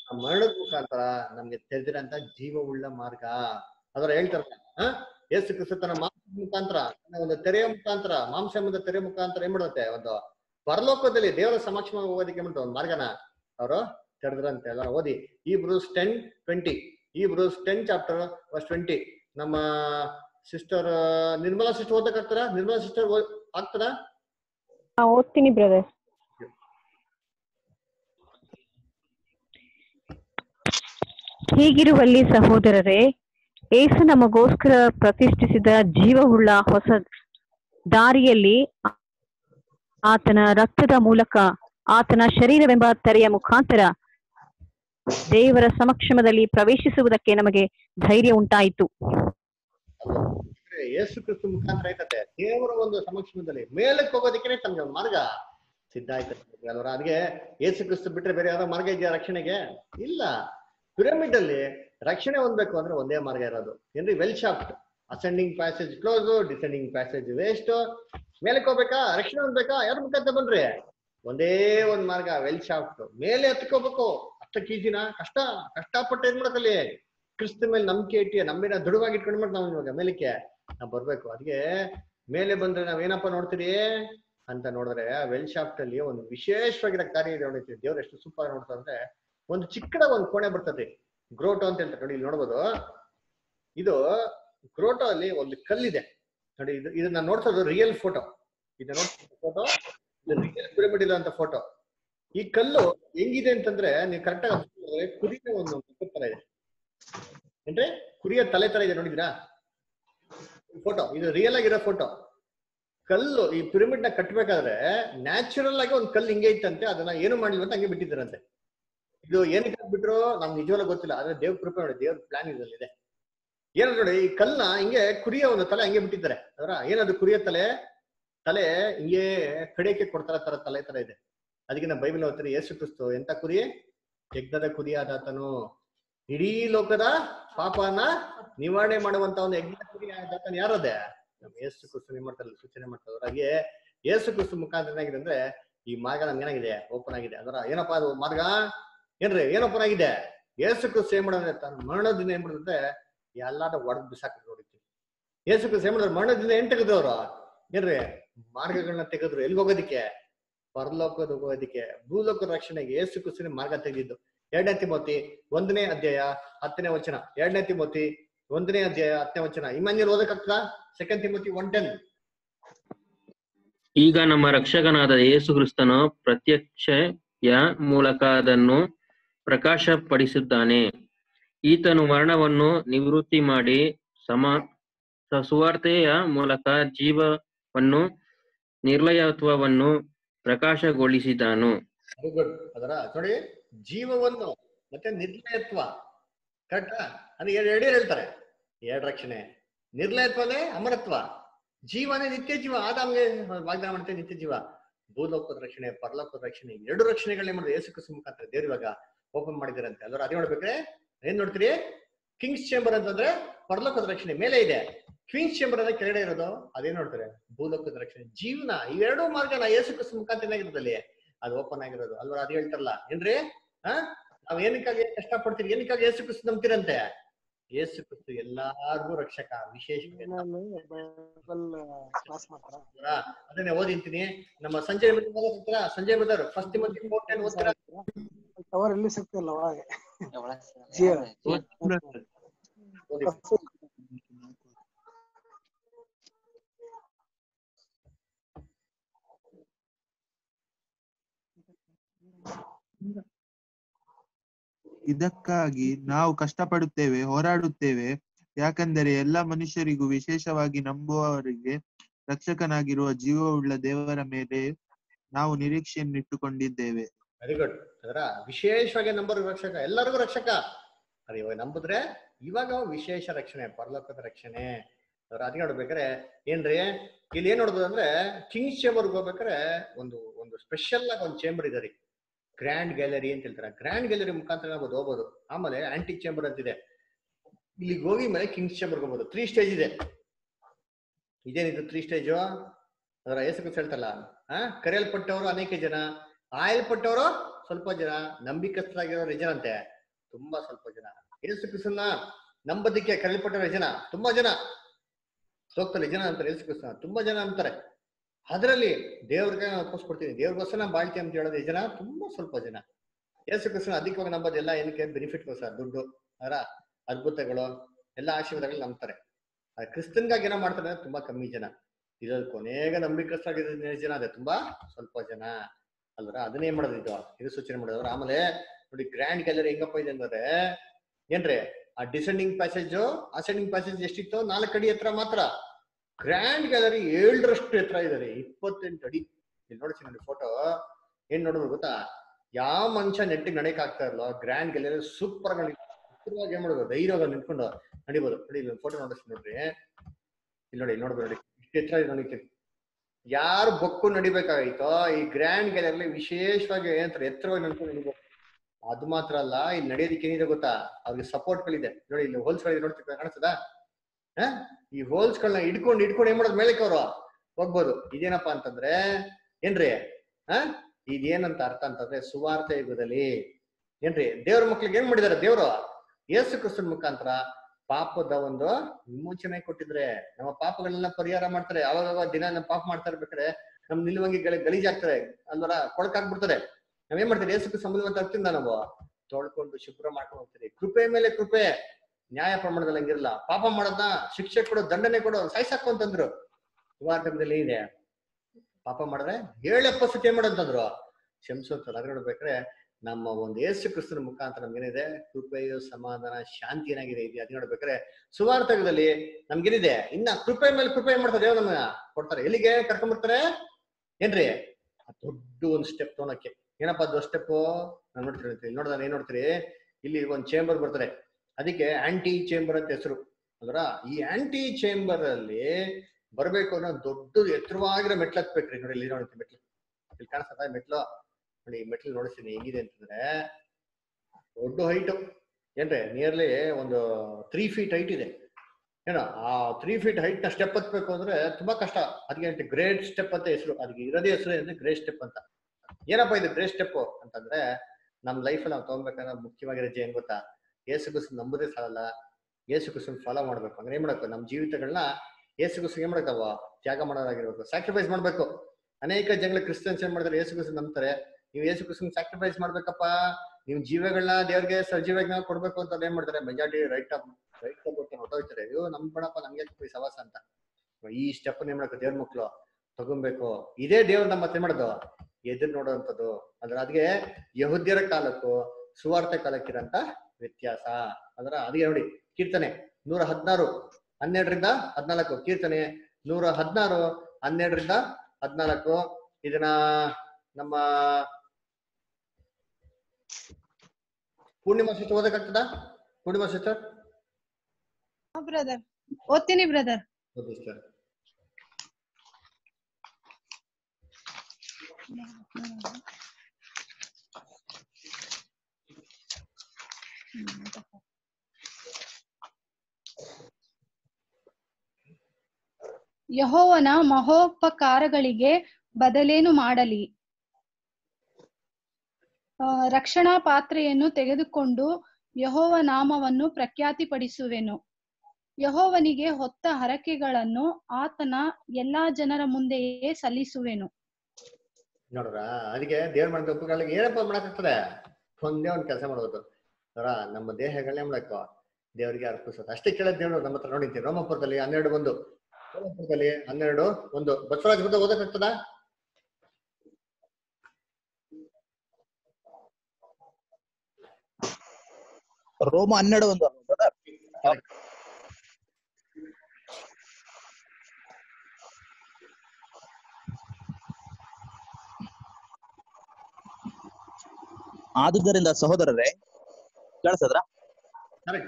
ಆ ಮರಣದ ಮುಖಾಂತರ ನಮ್ಗೆ ತೆರೆದಿರಂತ ಜೀವವುಳ್ಳ ಮಾರ್ಗ ಅದರ ಹೇಳ್ತಾರಲ್ಲ ಹ ಯೇಸು ಕ್ರಿಸ್ತ ತನ್ನ ಮಾಂಸದ ಮುಖಾಂತರ ತನ್ನ ಒಂದು ತೆರೆಯ ಮುಖಾಂತರ ಮಾಂಸ ಎಂಬುದ ತೆರೆ ಮುಖಾಂತರ ಏನ್ ಮಾಡುತ್ತೆ ಒಂದು ಪರಲೋಕದಲ್ಲಿ ದೇವರ ಸಮಕ್ಷಮ ಹೋಗೋದಕ್ಕೆ ಏನ್ ಮಾಡ್ತಾರೆ ಒಂದು ಮಾರ್ಗನ ಅವರು ತೆರೆದ್ರಂತೆ ಅದರ ಓದಿ ಈ ಬ್ರೂಸ್ ಟೆನ್ ಟ್ವೆಂಟಿ ಈ Hebrews ten chapter verse twenty ನಮ್ಮ ಸಿಸ್ಟರ್ ನಿರ್ಮಲಾ ಸಿಸ್ಟರ್ ಓದಕ್ಕಾಗ್ತಾರ ನಿರ್ಮಲಾ ಸಿಸ್ಟರ್ ಆಗ್ತದ ಹಾ ಓದ್ತೀನಿ ಬ್ರದರ್ ಹೀಗಿರುವಲ್ಲಿ ಸಹೋದರರೇ ಏಸು ನಮಗೋಸ್ಕರ ಪ್ರತಿಷ್ಠಿಸಿದ ಜೀವವುಳ್ಳ ಹೊಸ ದಾರಿಯಲ್ಲಿ ಆತನ ರಕ್ತದ ಮೂಲಕ ಆತನ ಶರೀರವೆಂಬ ತೆರೆಯ ಮುಖಾಂತರ ದೇವರ ಸಮಕ್ಷಮದಲ್ಲಿ ಪ್ರವೇಶಿಸುವುದಕ್ಕೆ ನಮಗೆ ಧೈರ್ಯ ಉಂಟಾಯಿತು ಅಂದ್ರೆ ಯೇಸು ಕ್ರಿಸ್ತು ಮುಖಾಂತರ ಆಯ್ತತೆ ದೇವರ ಒಂದು ಸಮಕ್ಷಮದಲ್ಲಿ ಮೇಲಕ್ಕೆ ಹೋಗೋದಕ್ಕೆ ತಮ್ಗೆ ಒಂದು ಮಾರ್ಗ ಸಿದ್ಧ ಆಯ್ತದೆ ಅಲ್ವರ ಅದಕ್ಕೆ ಯೇಸು ಕ್ರಿಸ್ತು ಬಿಟ್ರೆ ಬೇರೆ ಯಾವ್ದೋ ಮಾರ್ಗ ಇದೆಯಾ ರಕ್ಷಣೆಗೆ ಇಲ್ಲ ಪಿರಮಿಡ್ ಅಲ್ಲಿ ರಕ್ಷಣೆ ಹೊಂದ್ಬೇಕು ಅಂದ್ರೆ ಒಂದೇ ಮಾರ್ಗ ಇರೋದು ಏನ್ರಿ well shaft ascending passage close descending passage waste ಮೇಲಕ್ಕೆ ಹೋಗ್ಬೇಕಾ ರಕ್ಷಣೆ ಹೊಂದ್ಬೇಕಾ ಯಾರ ಮುಖಾಂತರ ಬನ್ರಿ ಒಂದೇ ಒಂದ್ ಮಾರ್ಗ ವೆಲ್ ಶಾಫ್ಟ್ ಮೇಲೆ ಹತ್ಕೋಬೇಕು ಅಷ್ಟಕ್ಕೆ ಈಜಿನ ಕಷ್ಟ ಕಷ್ಟಪಟ್ಟು ಏನ್ ಮಾಡಕ್ಕಲ್ಲಿ ಕ್ರಿಸ್ತ ಮೇಲೆ ನಂಬಿಕೆ ಇಟ್ಟಿ ನಂಬಿನ ದೃಢವಾಗಿ ಇಟ್ಕೊಂಡು ಮಾಡಿ ನಾವು ಇವಾಗ ಮೇಲಕ್ಕೆ ನಾವು ಬರ್ಬೇಕು ಅದಕ್ಕೆ ಮೇಲೆ ಬಂದ್ರೆ ನಾವ್ ಏನಪ್ಪ ನೋಡ್ತೀರಿ ಅಂತ ನೋಡಿದ್ರೆ ವೆಲ್ ಶಾಫ್ಟ್ ಅಲ್ಲಿ ಒಂದು ವಿಶೇಷವಾಗಿರೋ ಕಾರ್ಯ ಇದೆ ನೋಡಿರ್ತೀವಿ ದೇವ್ರು ಎಷ್ಟು ಸೂಪರ್ ನೋಡ್ತಾರೆ ಅಂದ್ರೆ ಒಂದು ಚಿಕ್ಕದಾಗ ಒಂದು ಕೋಣೆ ಬರ್ತದೆ ಗ್ರೋಟೋ ಅಂತ ಹೇಳ್ತಾರೆ ನೋಡಿ ಇಲ್ಲಿ ನೋಡ್ಬೋದು ಇದು ಗ್ರೋಟೋ ಅಲ್ಲಿ ಒಂದು ಕಲ್ಲಿದೆ ನೋಡಿ ಇದು ಇದನ್ನ ನೋಡ್ಸೋದು ರಿಯಲ್ ಫೋಟೋ ಇದನ್ನ ನೋಡ್ಸೋ ಫೋಟೋ ಇದು ರಿಯಲ್ ಪಿರಮಿಡ್ ಇರುವಂತ ಫೋಟೋ ಈ ಕಲ್ಲು ಹೆಂಗಿದೆ ಅಂತಂದ್ರೆ ನೀವು ಕರೆಕ್ಟ್ ಆಗಿ ಕುರಿನ ಒಂದು ಮುಖದ ತರ ಇದೆ ಏನ್ರಿ ಕುರಿಯ ತಲೆ ತರ ಇದೆ ನೋಡಿದಿರಾ ಫೋಟೋ ಇದು ರಿಯಲ್ ಆಗಿರೋ ಫೋಟೋ ಕಲ್ಲು ಈ ಪಿರಮಿಡ್ ನ ಕಟ್ಟಬೇಕಾದ್ರೆ ನ್ಯಾಚುರಲ್ ಆಗಿ ಒಂದು ಕಲ್ಲು ಹಿಂಗೆ ಇತ್ತಂತೆ ಅದನ್ನ ಏನು ಮಾಡ್ಲಿಲ್ಲ ಅಂತ ಹಂಗೆ ಬಿಟ್ಟಿದ್ದಾರಂತೆ ಇದು ಏನಕ್ಕೆ ಬಿಟ್ರು ನಮ್ಗೆ ನಿಜವಾಗ್ಲೂ ಗೊತ್ತಿಲ್ಲ ಆದ್ರೆ ದೇವ್ರ ಕೃಪೆ ನೋಡಿ ದೇವ್ರ ಪ್ಲಾನ್ ಇದೆ ಏನು ನೋಡಿ ಈ ಕಲ್ಲನ್ನ ಹಿಂಗೆ ಕುರಿಯ ಒಂದು ತಲೆ ಹಂಗೆ ಬಿಟ್ಟಿದ್ದಾರೆ ಅದರ ಏನದು ಕುರಿಯ ತಲೆ ತಲೆ ಹಿಂಗೆ ಕಡೆಗೆ ಕೊಡ್ತಾರ ತರ ತಲೆ ತರ ಇದೆ ಅದಕ್ಕೆ ನಾವು ಬೈಬಲ್ ಓದ್ತಾರೆ ಯೇಸು ಕ್ರಿಸ್ತು ಎಂತ ಕುರಿ ಯಜ್ಞದ ಕುರಿಯಾದಾತನು ಇಡೀ ಲೋಕದ ಪಾಪನ ನಿವಾರಣೆ ಮಾಡುವಂತ ಒಂದು ಯಜ್ಞ ಕುರಿ ಆದಾತನು ಯಾರದೆ ನಮ್ಮ ಯೇಸು ಕ್ರಿಸ್ತು ಏನ್ ಮಾಡ್ತಾರೆ ಸೂಚನೆ ಮಾಡ್ತಾರೆ ಹಾಗೆ ಯೇಸು ಕ್ರಿಸ್ತು ಮುಖಾಂತರ ಏನಾಗಿದೆ ಅಂದ್ರೆ ಈ ಮಾರ್ಗ ನಮ್ಗೆ ಏನಾಗಿದೆ ಓಪನ್ ಆಗಿದೆ ಅದರ ಏನಪ್ಪಾ ಅದು ಮಾರ್ಗ ಏನ್ರಿ ಏನ್ ಓಪನ್ ಆಗಿದೆ ಯೇಸು ಕ್ರಿಸ್ತು ಏನ್ ಮಾಡೋದ್ರೆ ತನ್ನ ಮರಣದಿಂದ ಏನ್ ಮಾಡಿದ್ರೆ ಎಲ್ಲಾದ ಒಡೆದ್ ಬಿಸಾಕ ನೋಡಿದ್ವಿ ಯೇಸು ಕ್ರಿಸ್ತು ಏನ್ ಮಾಡಿದ್ರು ಮರಣದಿಂದ ಏನ್ ತೆಗೆದ್ರು ಅವ್ರು ಏನ್ರಿ ಮಾರ್ಗಗಳನ್ನ ತೆಗೆದ್ರು ಎಲ್ಲಿ ಹೋಗೋದಿಕ್ಕೆ ಪರಲೋಕದ ಹೋಗೋದಿಕ್ಕೆ ಭೂಲೋಕದ ರಕ್ಷಣೆಗೆ ಯೇಸು ಕ್ರಿಸ್ತನ ಮಾರ್ಗ ತೆಗೆದಿದ್ದು ಎರಡನೇ ತಿಮೋತಿ ಒಂದನೇ ಅಧ್ಯಾಯ ಹತ್ತನೇ ವಚನ ಎರಡನೇ ತಿಮೋತಿ ಒಂದನೇ ಅಧ್ಯಾಯ ಹತ್ತನೇ ವಚನ ಇಮ್ಯಾನ್ಯಲ್ ಓದಕ್ಕಾಗ್ತದ ಸೆಕೆಂಡ್ ತಿಮೋತಿ ಒನ್ ಟೆನ್ ಈಗ ನಮ್ಮ ರಕ್ಷಕನಾದ ಯೇಸು ಕ್ರಿಸ್ತನು ಪ್ರತ್ಯಕ್ಷಯ ಮೂಲಕ ಅದನ್ನು ಪ್ರಕಾಶಪಡಿಸಿದ್ದಾನೆ ಈತನು ಮರಣವನ್ನು ನಿವೃತ್ತಿ ಮಾಡಿ ಸಮ ಸುವಾರ್ತೆಯ ಮೂಲಕ ಜೀವವನ್ನು ನಿರ್ಲಯತ್ವವನ್ನು ಪ್ರಕಾಶಗೊಳಿಸಿದನು ವೆರಿ ಗುಡ್ ಅದರ ನೋಡಿ ಜೀವವನ್ನು ಮತ್ತೆ ನಿರ್ಲಯತ್ವ ಕರೆಕ್ಟಾ ಅದು ಎರಡು ಎರಡೇ ಹೇಳ್ತಾರೆ ಎರಡು ರಕ್ಷಣೆ ನಿರ್ಲಯತ್ವನೇ ಅಮರತ್ವ ಜೀವನೇ ನಿತ್ಯ ಜೀವ ಆದಾಮ್ಗೆ ವಾಗ್ದಾನ ಮಾಡ್ತೇವೆ ನಿತ್ಯ ಜೀವ ಭೂಲೋಕದ ರಕ್ಷಣೆ ಪರಲೋಕದ ರಕ್ಷಣೆ ಎರಡು ರಕ್ಷಣೆಗಳನ್ನೇ ಮಾಡಿದ್ರೆ ಯೇಸು ಕ್ರಿಸ್ತು ಮುಖಾಂತರ ದೇವ್ರು ಇವಾಗ ಓಪನ್ ಮಾಡಿದಾರಂತೆ ಅಲ್ವಾ ಅದೇ ನೋಡ್ಬೇಕ್ರೆ ಏನ್ ನೋಡ್ತೀರಿ ಕಿಂಗ್ಸ್ ಚೇಂಬರ್ ಅಂತಂದ್ರೆ ಪರಲೋಕದ ರಕ್ಷಣೆ ಮೇಲೆ ಇದೆ ಕ್ವೀನ್ಸ್ ಚೇಂಬರ್ ಅಂದ್ರೆ ಕೆಳಗಡೆ ಇರೋದು ಅದೇ ನೋಡ್ತಾರೆ ಭೂಲೋಕದ ರಕ್ಷಣೆ ಜೀವನ ಇವೆರಡೂ ಮಾರ್ಗನ ಯೇಸು ಕ್ರಿಸ್ತು ಮುಖಾಂತರ ಏನಾಗಿರೋದಲ್ಲಿ ಅದು ಓಪನ್ ಆಗಿರೋದು ಅಲ್ವಾ ಅದು ಹೇಳ್ತಾರಲ್ಲ ಏನ್ರಿ ಹಾ ನಾವ್ ಏನಕ್ಕಾಗಿ ಕಷ್ಟ ಪಡ್ತೀರಿ ಏನಕ್ಕಾಗಿ ಯೇಸು ಕ್ರಿಸ್ತು ನಂಬ್ತೀರಂತೆ ಯೇಸು ಕ್ರಿಸ್ತು ಎಲ್ಲಾರ್ಗೂ ರಕ್ಷಕ ವಿಶೇಷ ಅದನ್ನೇ ಓದಿಂತೀನಿ ನಮ್ಮ ಸಂಜಯ್ ಹತ್ರ Sanjay brother first month fourteen ಓದ್ತೀರಾ ಟವರ್ ಎಲ್ಲಿ ಸಿಗ್ತಿಲ್ಲ ಒಳಗೆ ಓದಿ ಇದಕ್ಕಾಗಿ ನಾವು ಕಷ್ಟಪಡುತ್ತೇವೆ ಹೋರಾಡುತ್ತೇವೆ ಯಾಕಂದರೆ ಎಲ್ಲ ಮನುಷ್ಯರಿಗೂ ವಿಶೇಷವಾಗಿ ನಂಬುವವರಿಗೆ ರಕ್ಷಕನಾಗಿರುವ ಜೀವವುಳ್ಳ ದೇವರ ಮೇಲೆ ನಾವು ನಿರೀಕ್ಷೆಯನ್ನಿಟ್ಟುಕೊಂಡಿದ್ದೇವೆ ವೆರಿ ಗುಡ್ ಅದರ ವಿಶೇಷವಾಗಿ ನಂಬರ್ ರಕ್ಷಕ ಎಲ್ಲರಿಗೂ ರಕ್ಷಕ ಅದು ಇವಾಗ ನಂಬಿದ್ರೆ ಇವಾಗ ವಿಶೇಷ ರಕ್ಷಣೆ ಪರಲೋಕದ ರಕ್ಷಣೆ ಅದ್ರ ಅದಕ್ಕೆ ನೋಡ್ಬೇಕಾರೆ ಏನ್ರಿ ಇಲ್ಲಿ ಏನ್ ನೋಡ್ಬೋದು ಅಂದ್ರೆ ಕಿಂಗ್ಸ್ ಚೇಂಬರ್ಗೆ ಹೋಗ್ಬೇಕಾರೆ ಒಂದು ಒಂದು ಸ್ಪೆಷಲ್ ಆಗಿ ಒಂದು ಚೇಂಬರ್ ಇದೆ ರೀ ಗ್ರ್ಯಾಂಡ್ ಗ್ಯಾಲರಿ ಅಂತ ಹೇಳ್ತಾರೆ ಗ್ರ್ಯಾಂಡ್ ಗ್ಯಾಲರಿ ಮುಖಾಂತರ ನಾವು ಹೋಗ್ಬೋದು ಆಮೇಲೆ ಆಂಟಿಕ್ ಚೇಂಬರ್ ಅಂತಿದೆ ಇಲ್ಲಿಗೆ ಹೋಗಿ ಮೇಲೆ ಕಿಂಗ್ಸ್ ಚೇಂಬರ್ಗೆ ಹೋಗ್ಬೋದು ತ್ರೀ ಸ್ಟೇಜ್ ಇದೆ ಇದೇನಿದು ತ್ರೀ ಸ್ಟೇಜು ಅದರ ಹೆಸರು ಹೇಳ್ತಲ್ಲ ಆ ಕರೆಯಲ್ಪಟ್ಟವರು ಅನೇಕ ಜನ ಆಯಲ್ಪಟ್ಟವರು ಸ್ವಲ್ಪ ಜನ ನಂಬಿಕಸ್ಥರಾಗಿರೋ ಜನ ಅಂತೆ ತುಂಬಾ ಸ್ವಲ್ಪ ಜನ ಯೇಸು ಕ್ರಿಸ್ತನ ನಂಬೋದಕ್ಕೆ ಕರೆಯಲ್ಪಟ್ಟಿರೋ ಜನ ತುಂಬಾ ಜನ ಸೋಕ್ತಲ್ಲಿ ಜನ ಅಂತಾರೆ ಯೇಸು ಕ್ರಿಸ್ತನ ತುಂಬಾ ಜನ ಅಂತಾರೆ ಅದರಲ್ಲಿ ದೇವ್ರಿಗೆ ನಾನು ಒಪ್ಪಿಸ್ಕೊಡ್ತೀನಿ ದೇವ್ರಿಗೋಸ್ಕರ ನಾನು ಬಾಳ್ತಿ ಅಂತ ಹೇಳೋದು ಈ ಜನ ತುಂಬಾ ಸ್ವಲ್ಪ ಜನ ಯೇಸು ಕ್ರಿಸ್ತನ ಅಧಿಕವಾಗಿ ನಂಬೋದೆಲ್ಲ ಏನಕ್ಕೆ ಬೆನಿಫಿಟ್ಗೋಸ್ಕರ ದುಡ್ಡು ಅದರ ಅದ್ಭುತಗಳು ಎಲ್ಲ ಆಶೀರ್ವಾದಗಳು ನಂಬ್ತಾರೆ ಆ ಕ್ರಿಸ್ತನ್ಗಾಗಿ ಏನೋ ಮಾಡ್ತಾರೆ ಅಂದ್ರೆ ತುಂಬಾ ಕಮ್ಮಿ ಜನ ಇದ್ರಲ್ಲಿ ಕೊನೆಗೆ ನಂಬಿಕಸ್ಥರಾಗಿದ್ದ ಜನ ಅದೇ ತುಂಬಾ ಸ್ವಲ್ಪ ಜನ ಅಲ್ವರ ಅದನ್ನೇ ಮಾಡೋದು ಇದು ಇದು ಸೂಚನೆ ಮಾಡೋದು ಆಮೇಲೆ ನೋಡಿ ಗ್ರ್ಯಾಂಡ್ ಗ್ಯಾಲರಿ ಹೆಂಗಪ್ಪ ಇದೆ ಅಂದ್ರೆ ಏನ್ರಿ ಆ ಡಿಸೆಂಡಿಂಗ್ ಪ್ಯಾಸೇಜ್ ಅಸೆಂಡಿಂಗ್ ಪ್ಯಾಸೇಜ್ ಎಷ್ಟಿತ್ತು ನಾಲ್ಕು ಅಡಿ ಎತ್ತರ ಮಾತ್ರ ಗ್ರ್ಯಾಂಡ್ ಗ್ಯಾಲರಿ ಏಳರಷ್ಟು ಎತ್ತರ ಇದೆ ಇಪ್ಪತ್ತೆಂಟು ಅಡಿ ಇಲ್ಲಿ ನೋಡ್ತೀನಿ ನೋಡಿ ಫೋಟೋ ಏನ್ ನೋಡಿದ್ರು ಗೊತ್ತಾ ಯಾವ ಮನುಷ್ಯ ನೆಟ್ಟಿಗೆ ನಡೆಯಕ್ ಆಗ್ತಾ ಇರಲ್ಲ ಗ್ರ್ಯಾಂಡ್ ಗ್ಯಾಲರಿ ಸೂಪರ್ ಆಗಿ ಏನ್ ಮಾಡೋದು ಧೈರ್ಯವಾಗಿ ನಿಂತ್ಕೊಂಡು ನಡಿಬೋದು ನೋಡಿ ಇಲ್ಲಿ ಫೋಟೋ ನೋಡಿಸ್ತೀನಿ ನೋಡ್ರಿ ಇಲ್ಲಿ ನೋಡಿ ಇಲ್ಲಿ ನೋಡ್ಬೋದು ನೋಡಿ ಇಷ್ಟು ಎತ್ತರ ಇದೆ ನೋಡಿ ಯಾರು ಬೊಕ್ಕು ನಡಿಬೇಕಾಗಿತ್ತೋ ಈ ಗ್ರ್ಯಾಂಡ್ ಗ್ಯಾಲರಿ ವಿಶೇಷವಾಗಿ ಏನಂತಾರೆ ಎತ್ತರವಾಗಿ ನಡ್ಕೊಂಡು ನಡಿಬೋದು ಅದು ಮಾತ್ರ ಅಲ್ಲ ಇಲ್ಲಿ ನಡೆಯೋದಕ್ಕೆ ಏನಿದೆ ಗೊತ್ತಾ ಅವ್ರಿಗೆ ಸಪೋರ್ಟ್ಗಳಿದೆ ನೋಡಿ ಇಲ್ಲಿ ಹೋಲ್ಸ್ಗಳಿದೆ ನೋಡ್ತಿರ್ತಾರೆ ಕಾಣಿಸ್ತದ ಹ ಈ ಹೋಲ್ಸ್ಗಳನ್ನ ಹಿಡ್ಕೊಂಡು ಹಿಡ್ಕೊಂಡು ಏನ್ ಮಾಡೋದು ಮೇಲಕ್ಕೆ ಅವರು ಹೋಗ್ಬೋದು ಇದೇನಪ್ಪಾ ಅಂತಂದ್ರೆ ಏನ್ರಿ ಹ ಇದೇನಂತ ಅರ್ಥ ಅಂತಂದ್ರೆ ಸುವಾರ್ಥ ಯುಗದಲ್ಲಿ ಏನ್ರಿ ದೇವ್ರ ಮಕ್ಳಿಗೆ ಏನ್ ಮಾಡಿದಾರೆ ದೇವ್ರು ಯೇಸು ಕ್ರಿಸ್ತನ ಮುಖಾಂತರ ಪಾಪದ ಒಂದು ವಿಮೋಚನೆ ಕೊಟ್ಟಿದ್ರೆ ನಮ್ಮ ಪಾಪಗಳನ್ನ ಪರಿಹಾರ ಮಾಡ್ತಾರೆ ಅವಾಗ ದಿನ ನಮ್ಮ ಪಾಪ ಮಾಡ್ತಾ ಇರ್ಬೇಕಾದ್ರೆ ನಮ್ ನಿಲುವಂಗಿ ಗಲೀಜಾಗ್ತಾರೆ ಅಲ್ವರ ಕೊಳಕಾಗ್ಬಿಡ್ತಾರೆ ನಾವೇನ್ ಮಾಡ್ತೀವಿ ಯೇಸು ಸಂಬಂಧವಂತ ಆಗ್ತಿಂದ ನಾವು ತೊಳ್ಕೊಂಡು ಶುಭ್ರ ಮಾಡ್ಕೊಂಡು ಹೋಗ್ತೀವಿ ಕೃಪೆ ಮೇಲೆ ಕೃಪೆ ನ್ಯಾಯ ಪ್ರಮಾಣದಲ್ಲಿ ಹಂಗಿರಲ್ಲ ಪಾಪ ಮಾಡೋದನ್ನ ಶಿಕ್ಷೆ ಕೊಡು ದಂಡನೆ ಕೊಡು ಸಾಯ್ಸಾಕು ಅಂತಂದ್ರು ಸುವಾರ್ಧದಲ್ಲಿ ಇದೆ ಪಾಪ ಮಾಡಿದ್ರೆ ಏಳೆಪ್ಪ ಸತಿ ಏನ್ ಮಾಡೋದಂತಂದ್ರು ಕ್ಷಮಿಸೋಂತ ಅದ್ರ ನೋಡ್ಬೇಕಾದ್ರೆ ನಮ್ಮ ಒಂದು ಯೇಸು ಕ್ರಿಸ್ತನ ಮುಖಾಂತರ ನಮ್ಗೇನಿದೆ ಕೃಪೆಯು ಸಮಾಧಾನ ಶಾಂತಿ ಏನಾಗಿದೆ ಇದೆ ಅದ್ ನೋಡ್ಬೇಕಾದ್ರೆ ಸುವಾರ್ಥಕದಲ್ಲಿ ನಮ್ಗೇನಿದೆ ಇನ್ನ ಕೃಪೆ ಮೇಲೆ ಕೃಪೆ ಏನ್ ಮಾಡ್ತಾರೆ ದೇವ್ರು ನಮ್ಮನ್ನ ಕೊಡ್ತಾರೆ ಎಲ್ಲಿಗೆ ಕರ್ಕೊಂಡ್ಬರ್ತಾರೆ ಏನ್ರಿ ಆ ದೊಡ್ಡ ಒಂದು ಸ್ಟೆಪ್ ತೊಗೊಳಕ್ಕೆ ಏನಪ್ಪಾ ಅದು ಸ್ಟೆಪ್ ನಾನು ನೋಡ್ತೀನಿ ಇಲ್ಲಿ ನೋಡ್ದ ಏನ್ ನೋಡ್ತೀರಿ ಇಲ್ಲಿ ಒಂದ್ ಚೇಂಬರ್ ಬರ್ತಾರೆ ಅದಕ್ಕೆ ಆಂಟಿ ಚೇಂಬರ್ ಅಂತ ಹೆಸರು ಅಂದ್ರ ಈ ಆಂಟಿ ಚೇಂಬರ್ ಅಲ್ಲಿ ಬರ್ಬೇಕು ಅನ್ನೋ ದೊಡ್ಡ ಎತ್ತರವಾಗಿರೋ ಮೆಟ್ಲು ಹತ್ಬೇಕ್ರಿ ನೋಡಿ ಇಲ್ಲಿ ನೋಡ್ತೀನಿ ಮೆಟ್ಲು ಇಲ್ಲಿ ಕಾಣಿಸ್ತದ ಮೆಟ್ಲು ನೋಡಿ ಈ ಮೆಟ್ಲು ನೋಡಿಸ್ತೀನಿ ಹೆಂಗಿದೆ ಅಂತಂದ್ರೆ ದೊಡ್ಡ ಹೈಟ್ ಏನ್ರಿ ನಿಯರ್ಲಿ ಒಂದು ತ್ರೀ ಫೀಟ್ ಹೈಟ್ ಇದೆ ಏನೋ ಆ ತ್ರೀ ಫೀಟ್ ಹೈಟ್ ನ ಸ್ಟೆಪ್ ಹತ್ಬೇಕು ಅಂದ್ರೆ ತುಂಬಾ ಕಷ್ಟ ಅದಕ್ಕೆ ಗ್ರೇಟ್ ಸ್ಟೆಪ್ ಅಂತ ಹೆಸರು ಅದಕ್ಕೆ ಇರೋದೇ ಹೆಸರು ಅಂದ್ರೆ ಗ್ರೇಟ್ ಸ್ಟೆಪ್ ಅಂತ ಏನಪ್ಪಾ ಇದು ಗ್ರೇಟ್ ಸ್ಟೆಪ್ ಅಂತಂದ್ರೆ ನಮ್ ಲೈಫ್ ನಾವು ತಗೊಬೇಕಂದ್ರೆ ಮುಖ್ಯವಾಗಿರೋ ಏನ್ ಗೊತ್ತಾ ಏಸು ಕುಸು ನಂಬುದೇ ಸಾಲಲ್ಲ ಏಸು ಕುಸು ಫಾಲೋ ಮಾಡ್ಬೇಕು ಅಂದ್ರೆ ಏನ್ ಮಾಡ್ಬೇಕು ನಮ್ಮ ಜೀವಿತಗಳನ್ನ ಏಸು ಕುಸು ಏನ್ ಮಾಡ್ತಾವ ತ್ಯಾಗ ಮಾಡೋದಾಗಿರ್ಬೇಕು ಸ್ಯಾಕ್ರಿಫೈಸ್ ಮಾಡ್ಬೇಕು ಅನೇಕ ಜನಗಳು ಕ್ರಿಶ್ಚಿಯನ್ಸ್ ಏನ್ ಮಾಡ್ತಾರೆ ಏಸು ಕುಸು ನಂಬ್ತಾರೆ ನೀವು ಏಸು ಕುಸು ಸ್ಯಾಕ್ರಿಫೈಸ್ ಮಾಡ್ಬೇಕಪ್ಪ ನಿಮ್ ಜೀವಗಳನ್ನ ದೇವ್ರಿಗೆ ಸಜೀವಜ್ಞಾನ ಕೊಡ್ಬೇಕು ಅಂತ ಏನ್ ಮಾಡ್ತಾರೆ ಮೆಜಾರಿಟಿ ರೈಟ್ ಅಪ್ ರೈಟ್ ಕೊಟ್ಟು ಹೊಟ್ಟೋಗ್ತಾರೆ ಅಯ್ಯೋ ನಮ್ ಬೇಡಪ್ಪ ನಮ್ಗೆ ಈ ಸವಾಸ ಅಂತ ಈ ಸ್ಟೆಪ್ ಏನ್ ಮಾಡ್ಬೇಕು ದೇವ್ರ ಮಕ್ಳು ತಗೊಬೇಕು ಇದೇ ದೇವ್ರ ನಮ್ಮ ಮತ್ತೆ ಮಾಡೋದು ಎದುರು ನೋಡುವಂಥದ್ದು ಅಂದ್ರೆ ಅದ್ಗೆ ಯಹುದ್ಯರ ಕಾಲಕ್ಕೂ ಸುವಾರ್ಥ ಕಾಲಕ್ಕಿರಂತ ವ್ಯತ್ಯಾಸ ಅಂದ್ರ ಅದಕ್ಕೆ ನೋಡಿ ಕೀರ್ತನೆ ನೂರ ಹದಿನಾರು ಹನ್ನೆರಡರಿಂದ ಹದ್ನಾಲ್ಕು ಕೀರ್ತನೆ ನೂರ ಹದಿನಾರು ಹನ್ನೆರಡರಿಂದ ಹದ್ನಾಲ್ಕು ಇದನ್ನ ನಮ್ಮ ಪೂರ್ಣಿಮಾ ಸಿಸ್ಟರ್ ಓದಕ್ಕಾಗ್ತದ ಪೂರ್ಣಿಮಾ ಸಿಸ್ಟರ್ ಬ್ರದರ್ ಓದ್ತೀನಿ ಬ್ರದರ್ ಓದಿ ಸಿಸ್ಟರ್ ಯಹೋವನ ಮಹೋಪಕಾರಗಳಿಗೆ ಬದಲೇನು ಮಾಡಲಿ ಆ, ರಕ್ಷಣಾ ಪಾತ್ರೆಯನ್ನು ತೆಗೆದುಕೊಂಡು ಯಹೋವ ನಾಮವನ್ನು ಪ್ರಖ್ಯಾತಿಪಡಿಸುವೆನು ಯಹೋವನಿಗೆ ಹೊತ್ತ ಹರಕೆಗಳನ್ನು ಆತನ ಎಲ್ಲಾ ಜನರ ಮುಂದೆಯೇ ಸಲ್ಲಿಸುವೆನು ನೋಡ್ರ ಅದಕ್ಕೆ ದೇವ್ರ ಮಾಡಿದ ಉಪಕಾರಗಳಿಗೆ ಏನಪ್ಪ ಮಾಡಕ್ಕಾಗ್ತದೆ ಒಂದೇ ಒಂದ್ ಕೆಲಸ ಮಾಡೋದು ನೋಡ ನಮ್ಮ ದೇಹಗಳನ್ನೇ ಮಾಡಬೇಕು ದೇವರಿಗೆ ಅರ್ಪಿಸೋದು ಅಷ್ಟೇ ಕೇಳೋದು ದೇವ್ರು ನಮ್ಮ ಹತ್ರ ನೋಡಿದ್ವಿ ರೋಮಪುರದಲ್ಲಿ ಹನ್ನೆರಡು ಒಂದು ರೋಮಪುರದಲ್ಲಿ ಹನ್ನೆರಡು ಒಂದು ಬಸವರಾಜ್ ಬುದ್ಧ ಓದಕ್ಕಾಗ್ತದ ರೋಮ ಹನ್ನೆರಡು ಒಂದು ಬ್ರದರ್ ಆದುದರಿಂದ ಸಹೋದರರೇ ಕೇಳಿಸದ್ರ ಕರೆಕ್ಟ್